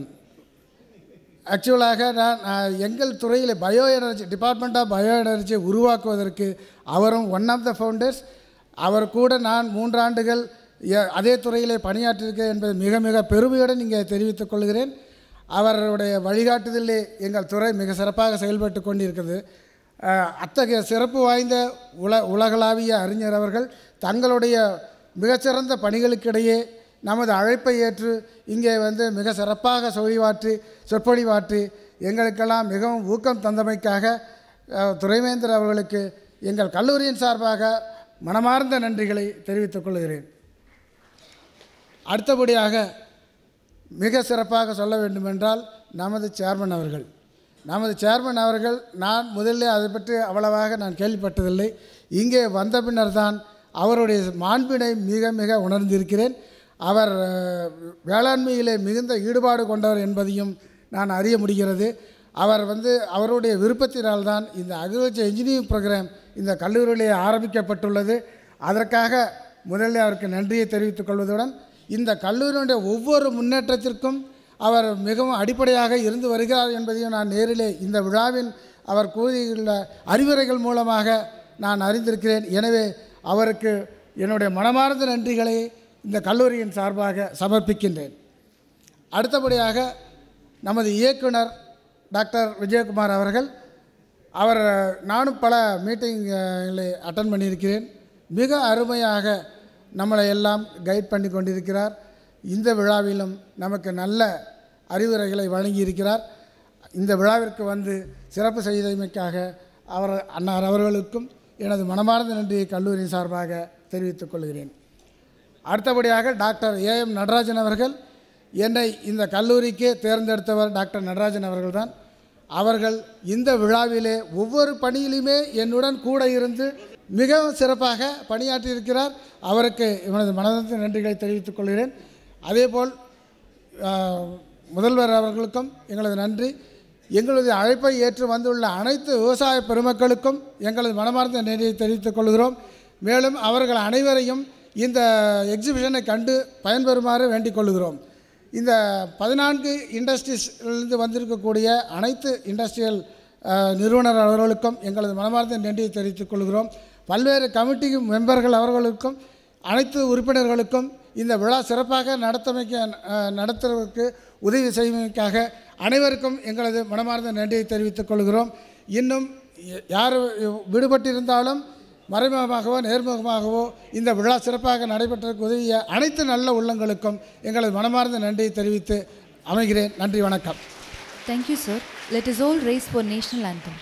ஆக்சுவலாக நான் நான் எங்கள் துறையில் bio energy department of bio எனர்ஜியை உருவாக்குவதற்கு அவரும் ஒன் ஆஃப் த ஃபவுண்டர்ஸ் அவர் கூட நான் மூன்றாண்டுகள் எ- அதே துறையிலே பணியாற்றியிருக்கேன் என்பதை மிக மிக பெருமையுடன் இங்கே தெரிவித்துக் கொள்கிறேன் அவருடைய வழிகாட்டுதலிலே எங்கள் துறை மிக சிறப்பாக செயல்பட்டு கொண்டிருக்கிறது அஹ், அத்தகைய சிறப்பு வாய்ந்த உல உலகளாவிய அறிஞர் அவர்கள் தங்களுடைய மிகச்சிறந்த பணிகளுக்கிடையே நமது அழைப்பை ஏற்று இங்கே வந்து மிக சிறப்பாக சொலிவாற்றி சொற்பொழிவாற்றி எங்களுக்கெல்லாம் மிகவும் ஊக்கம் தந்தமைக்காக அஹ், துரைவேந்தர் அவர்களுக்கு எங்கள் கல்லூரியின் சார்பாக மனமார்ந்த நன்றிகளை தெரிவித்துக் கொள்கிறேன் அடுத்தபடியாக மிக சிறப்பாக சொல்ல வேண்டுமென்றால் நமது சேர்மன் அவர்கள் நமது சேர்மன் அவர்கள் நான் முதலில் அதை பற்றி அவ்வளவாக நான் கேள்விப்பட்டதில்லை இங்கே வந்த பின்னர் தான் அவருடைய மாண்பினை மிக மிக உணர்ந்திருக்கிறேன் அவர் அஹ், வேளாண்மையிலே மிகுந்த ஈடுபாடு கொண்டவர் என்பதையும் நான் அறிய முடிகிறது அவர் வந்து அவருடைய விருப்பத்தினால்தான் இந்த அக்ரிகல்ச்சர் இன்ஜினியரிங் ப்ரோக்ராம் இந்த கல்லூரியிலே ஆரம்பிக்கப்பட்டுள்ளது அதற்காக முதலில் அவருக்கு நன்றியை தெரிவித்துக் கொள்வதுடன் இந்த கல்லூரியினுடைய ஒவ்வொரு முன்னேற்றத்திற்கும் அவர் மிகவும் அடிப்படையாக இருந்து வருகிறார் என்பதையும் நான் நேரிலே இந்த விழாவின் அவர் கூறியுள்ள அறிவுரைகள் மூலமாக நான் அறிந்திருக்கிறேன் எனவே அவருக்கு என்னுடைய மனமார்ந்த நன்றிகளை இந்த கல்லூரியின் சார்பாக சமர்ப்பிக்கின்றேன் அடுத்தபடியாக நமது இயக்குனர் டாக்டர் விஜயகுமார் அவர்கள் அவர் நானும் பல மீட்டிங்களை அட்டன் பண்ணியிருக்கிறேன் மிக அருமையாக நம்மளை எல்லாம் கைட் பண்ணி கொண்டிருக்கிறார் இந்த விழாவிலும் நமக்கு நல்ல அறிவுரைகளை வழங்கியிருக்கிறார் இந்த விழாவிற்கு வந்து சிறப்பு செய்தமைக்காக அவர் அன்னார் அவர்களுக்கும் எனது மனமார்ந்த நன்றியை கல்லூரியின் சார்பாக தெரிவித்துக் கொள்கிறேன் அடுத்தபடியாக டாக்டர் ஏஎம் நடராஜன் அவர்கள் என்னை இந்த கல்லூரிக்கே தேர்ந்தெடுத்தவர் டாக்டர் நடராஜன் அவர்கள்தான் அவர்கள் இந்த விழாவிலே ஒவ்வொரு பணியிலுமே என்னுடன் கூட இருந்து மிகவும் சிறப்பாக பணியாற்றியிருக்கிறார் அவருக்கு எனது மனதின் நன்றிகளை தெரிவித்துக் கொள்கிறேன் அதேபோல் ஆஹ், முதல்வர் அவர்களுக்கும் எங்களது நன்றி எங்களது அழைப்பை ஏற்று வந்துள்ள அனைத்து விவசாய பெருமக்களுக்கும் எங்களது மனமார்ந்த நன்றியை தெரிவித்துக் கொள்கிறோம் மேலும் அவர்கள் அனைவரையும் இந்த எக்ஸிபிஷனை கண்டு பயன்பெறுமாறு வேண்டிக் கொள்கிறோம் இந்த பதினான்கு இண்டஸ்ட்ரீஸ்லேருந்து வந்திருக்கக்கூடிய அனைத்து இண்டஸ்ட்ரியல் அஹ், நிறுவனர் அவர்களுக்கும் எங்களது மனமார்ந்த நன்றியை தெரிவித்துக் கொள்கிறோம் பல்வேறு கமிட்டி மெம்பர்கள் அவர்களுக்கும் அனைத்து உறுப்பினர்களுக்கும் இந்த விழா சிறப்பாக நடத்தமைக்க அஹ், நடத்துவதற்கு உதவி செய்வதற்காக அனைவருக்கும் எங்களது மனமார்ந்த நன்றியை தெரிவித்துக் கொள்கிறோம் இன்னும் ய- யார் விடுபட்டிருந்தாலும் மறைமுகமாகவோ நேர்முகமாகவோ இந்த விழா சிறப்பாக நடைபெற்றதற்கு உதவிய அனைத்து நல்ல உள்ளங்களுக்கும் எங்களது மனமார்ந்த நன்றியை தெரிவித்து அமைகிறேன் நன்றி வணக்கம் Thank you, sir. Let us all raise for national anthem.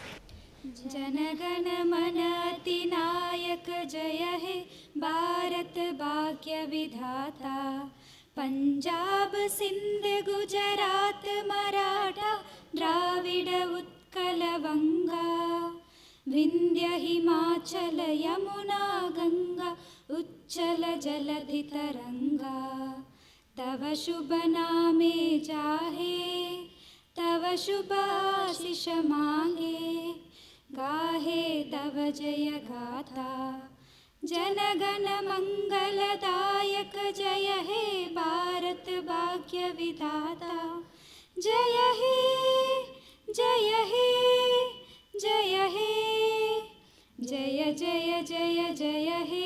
जनगण मन अतिनायक जय हे भारत भाग्य विधाता पंजाब सिंध गुजरात मराठा द्राविड उत्कलवङ्गा विन्ध्य हिमाचल यमुना गङ्गा उच्चल जलधितरङ्गा तव शुभ नामे जाहे तव शुभ आशिष मागे गाहे तव जय गाथा जनगण मङ्गलदायक जय हे भारत भाग्य विधाता जय हे जय हे जय हे जय जय जय जय हे